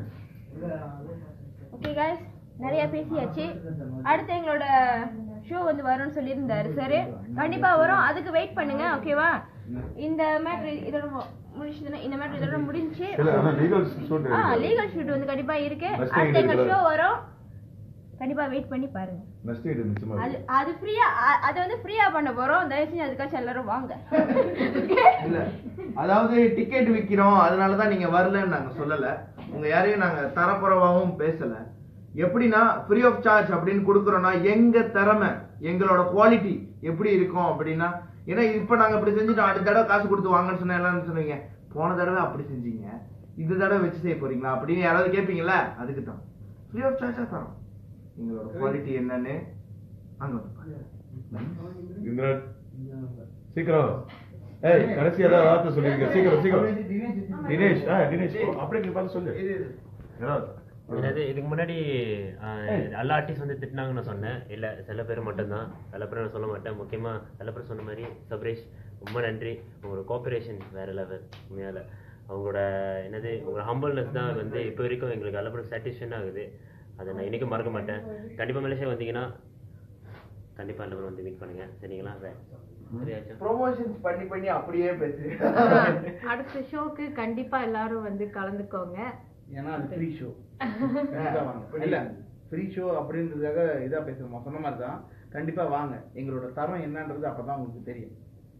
ஓகே guys நிறைய பேசியாச்சு அடுத்து எங்களோட ஷோ வந்து வரும்னு சொல்லியிருந்தாரு சார் கண்டிப்பா வரும் அதுக்கு வெயிட் பண்ணுங்க ஓகேவா இந்த மேட்ரு இதோட மு- முடிச்சுதுன்னா இந்த மேட்ரு இதோட முடிஞ்சு இல்ல ஆனா லீகல் ஷூட் ஆ லீகல் ஷூட் வந்து கண்டிப்பா இருக்கு Next அடுத்து எங்க இருக்குல்ல? ஷோ வரும் கண்டிப்பா வெயிட் பண்ணி பாருங்க நெக்ஸ்ட் இது நிச்சயமா அது அது ஃப்ரீயா அது வந்து ஃப்ரீயா பண்ண போறோம் தயவு செஞ்சு அதுக்காச்சும் எல்லாரும் வாங்க இல்ல அதாவது டிக்கெட் விக்கிறோம் அதனால தான் நீங்க வரலன்னு நாங்க சொல்லல உங்க யாரையும் நாங்க தரக்குறைவாவும் பேசல எப்படின்னா ஃப்ரீ ஆஃப் சார்ஜ் அப்படின்னு கொடுக்குறோம்னா எங்க திறமை எங்களோட குவாலிட்டி எப்படி இருக்கும் அப்படின்னா ஏன்னா இப்ப நாங்க இப்படி செஞ்சுட்டோம் அடுத்த தடவை காசு கொடுத்து வாங்கன்னு சொன்னா எல்லாரும் சொன்னீங்க போன தடவை அப்படி செஞ்சீங்க இந்த தடவை வச்சு செய்ய போறீங்களா அப்படின்னு யாராவது கேட்பீங்களா அதுக்கு தான் ஃப்ரீ ஆஃப் சார்ஜா தரோம் எங்களோட குவாலிட்டி என்னன்னு அங்க வந்து பாருங்க. இந்திரன் சீக்கிரம் ஏய் கடைசி ஏதாவது வார்த்தை சொல்லிருங்க சீக்கிரம் சீக்கிரம் தினேஷ் ஆ தினேஷ் அப்படியே நீ பார்த்து சொல்லு ஏதாவது என்னது இதுக்கு முன்னாடி ஆஹ், எல்லா ஆர்டிஸ்ட் வந்து திட்டினாங்கன்னு சொன்னேன் இல்ல சில பேர் மட்டும்தான் சில பேர் நான் சொல்ல மாட்டேன் முக்கியமா சில பேர் சொன்ன மாதிரி சப்ரேஷ் ரொம்ப நன்றி உங்களோட கோஆபரேஷன் வேற லெவல் உண்மையால அவங்களோட என்னது உங்களோட ஹம்பிள்னஸ் தான் வந்து இப்போ வரைக்கும் எங்களுக்கு நல்ல பேர் சாட்டிஸ்ஃபேக்ஷன் ஆகுது அதை நான் என்னைக்கும் மறக்க மாட்டேன் கண்டிப்பா மலேசியா வந்தீங்கன்னா கண்டிப்பா எல்லாரும் வந்து மீட் பண்ணுங்க சரிங்களா வே- சரியாச்சா ப்ரொமோஷன்ஸ் பண்ணி பண்ணி அப்படியே பேசு அடுத்த ஷோக்கு கண்டிப்பா எல்லாரும் வந்து கலந்துக்கோங்க ஏன்னா அது ஃப்ரீ ஷோ கண்டிப்பா வாங்க இல்ல ஃப்ரீ ஷோ அப்படின்றதுக்காக இதா பேசுறோம் சொன்ன மாதிரி தான் கண்டிப்பா வாங்க எங்களோட தரம் என்னன்றது அப்பதான் உங்களுக்கு தெரியும்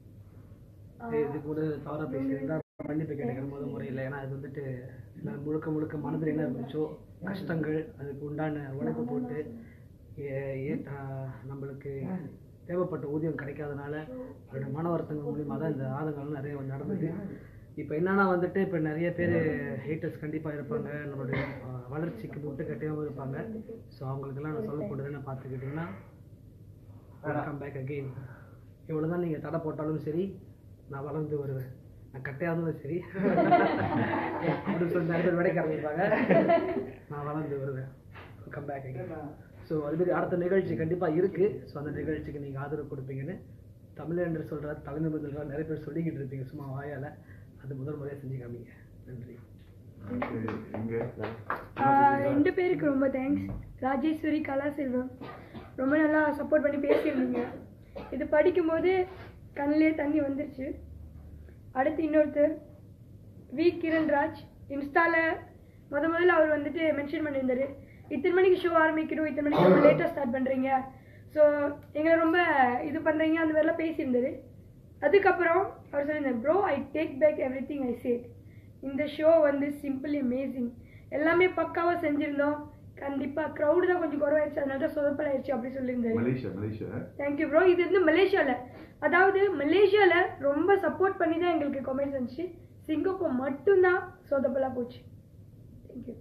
இது கூட தவறாக பேசியிருந்தா மன்னிப்பு கேட்டுக்கிற போது முறையில் ஏன்னா அது வந்துட்டு நான் முழுக்க முழுக்க மனதில் என்ன இருந்துச்சோ கஷ்டங்கள் அதுக்கு உண்டான உழைப்பு போட்டு ஏ- ஏ- ஆஹ் நம்மளுக்கு தேவைப்பட்ட ஊதியம் கிடைக்காதனால அவரோட மன வருத்தங்கள் மூலியமாக தான் இந்த ஆதங்கங்கள் நிறைய நடந்தது இப்போ என்னன்னா வந்துட்டு இப்போ நிறைய பேர் ஹேட்டர்ஸ் கண்டிப்பாக இருப்பாங்க நம்மளுடைய அஹ், வளர்ச்சிக்கு முட்டு கட்டியாகவும் இருப்பாங்க ஸோ அவங்களுக்கெல்லாம் நான் சொல்ல போடுறது என்ன பார்த்துக்கிட்டிங்கன்னா கம் பேக் அகெயின் எவ்வளோ தான் நீங்கள் தடை போட்டாலும் சரி நான் வளர்ந்து வருவேன் நான் கட்டையாக இருந்தாலும் சரி அப்படின்னு சொல்லி நிறைய பேர் விடைக்க ஆரம்பிப்பாங்க நான் வளர்ந்து வருவேன் கம் பேக் அகெயின் ஸோ அதுமாரி அடுத்த நிகழ்ச்சி கண்டிப்பாக இருக்குது ஸோ அந்த நிகழ்ச்சிக்கு நீங்கள் ஆதரவு கொடுப்பீங்கன்னு தமிழ் என்று சொல்கிற தலைநிமிடங்கள் நிறைய பேர் சொல்லிக்கிட்டு இருப்பீங்க சும்மா வாயால் அது முதல் முறையாக செஞ்சு காமிங்க நன்றி இங்கே ஆஹ் ரெண்டு பேருக்கு ரொம்ப தேங்க்ஸ் ராஜேஸ்வரி கலாசெல்வம் ரொம்ப நல்லா சப்போர்ட் பண்ணி பேசியிருந்தீங்க இது படிக்கும்போது கண்ணிலே தண்ணி வந்துருச்சு அடுத்து இன்னொருத்தர் வி கிரண்ராஜ் இன்ஸ்டால முத முதல்ல அவர் வந்துட்டு மென்ஷன் பண்ணியிருந்தாரு இத்தனை மணிக்கு ஷோ ஆரம்பிக்கணும் இத்தனை மணிக்கு ரொம்ப லேட்டாக ஸ்டார்ட் பண்ணுறீங்க ஸோ எங்களை ரொம்ப இது பண்ணுறீங்க அந்த மாதிரிலாம் பேசியிருந்தாரு அதுக்கப்புறம் அவர் சொல்லியிருந்தார் bro I take back everything I said இந்த ஷோ வந்து சிம்பிளி அமேசிங் எல்லாமே பக்காவாக செஞ்சுருந்தோம் கண்டிப்பாக க்ரௌடு தான் கொஞ்சம் குறவாயிருச்சு அதனால தான் சொதப்பல் ஆயிடுச்சு அப்படி சொல்லியிருந்தாரு மலேசியா மலேசியா தேங்க்யூ ப்ரோ இது வந்து மலேசியாவில் அதாவது மலேசியாவில் ரொம்ப சப்போர்ட் பண்ணி தான் எங்களுக்கு கமெண்ட்ஸ் வந்துச்சு சிங்கப்பூர் மட்டும்தான் சொதப்பலாக போச்சு தேங்க்யூ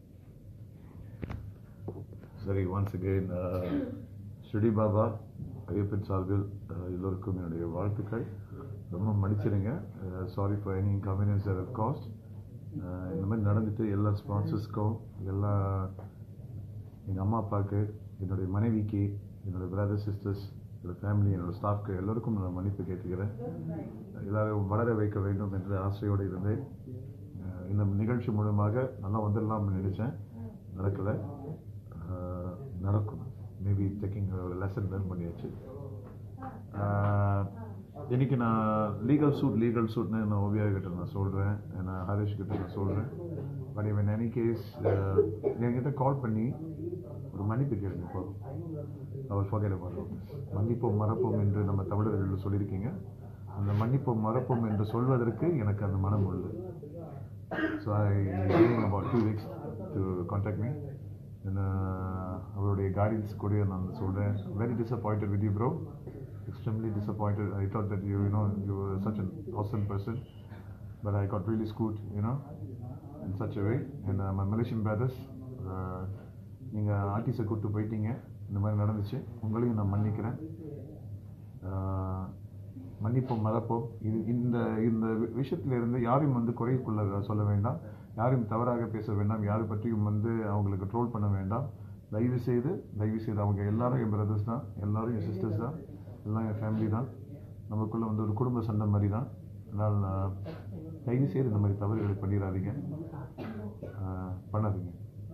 சரி ஒன்ஸ் அகெயின் ஸ்ருடி பாபா ஐயப்பன் சார்பில் uh, எல்லோருக்கும் என்னுடைய வாழ்த்துக்கள் ரொம்ப மன்னிச்சிடுங்க sorry for any inconvenience are caused இந்த மாதிரி நடந்துட்டு எல்லா ஸ்பான்சர்ஸ்க்கும் எல்லா எங்கள் அம்மா அப்பாவுக்கு என்னுடைய மனைவிக்கு என்னுடைய பிரதர் சிஸ்டர்ஸ் என்னோட ஃபேமிலி என்னோட ஸ்டாஃப்க்கு எல்லோருக்கும் நான் மன்னிப்பு கேட்டுக்கிறேன் எல்லாரும் வளர வைக்க வேண்டும் என்ற ஆசையோடு இருந்தேன் அஹ் இந்த நிகழ்ச்சி மூலமாக நல்லா வந்துடலாம்னு நினைச்சேன் நடக்கலை அஹ் நடக்கும் மேபி டேக்கிங் ஒரு லெசன் லேர்ன் பண்ணியாச்சு அஹ் இன்னைக்கு நான் லீகல் சூட் லீகல் சூட்னு நான் ஓவியா கிட்ட நான் சொல்கிறேன் நான் ஹரிஷ் கிட்ட நான் சொல்கிறேன் பட் இவன் எனி கேஸ் என்கிட்ட கால் பண்ணி ஒரு மன்னிப்பு கேளுங்க இப்போ அவர் forget about it. மன்னிப்போம் மறப்போம் என்று நம்ம தமிழர்கள் சொல்லியிருக்கீங்க அந்த மன்னிப்போம் மறப்போம் என்று சொல்வதற்கு எனக்கு அந்த மனம் உள்ளது so I giving about two weeks to contact me and uh, அவருடைய கைடன்ஸ் கூட நான் சொல்கிறேன் very disappointed with you bro extremely disappointed I thought that you you know you were such an awesome person but I got really screwed you know in such a way and uh, my Malaysian brothers uh, நீங்கள் ஆர்டிஸை கூப்பிட்டு போயிட்டீங்க இந்த மாதிரி நடந்துச்சு உங்களையும் நான் மன்னிக்கிறேன் ஆஹ் மன்னிப்போம் மறப்போம் இது இந்த இந்த விஷயத்துல இருந்து யாரையும் வந்து குறைக்குள்ள சொல்ல வேண்டாம் யாரையும் தவறாக பேச வேண்டாம் யாரை பற்றியும் வந்து அவங்களுக்கு ட்ரோல் பண்ண வேண்டாம் தயவு செய்து தயவு செய்து அவங்க எல்லாரும் என் பிரதர்ஸ் தான் எல்லாரும் என் சிஸ்டர்ஸ் தான் எல்லாம் என் ஃபேமிலி தான் நமக்குள்ள வந்து ஒரு குடும்ப சண்டை மாதிரி தான் அதனால் நான் தயவு செய்து இந்த மாதிரி தவறுகளை பண்ணிடாதீங்க ஆஹ் பண்ணாதீங்க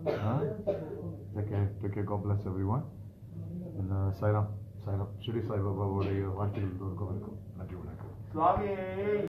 take take care God bless everyone Sairam Sairam Shri சாய்பாபாவுடைய வாழ்க்கையில் இருக்கும் நன்றி வணக்கம் சுவாமி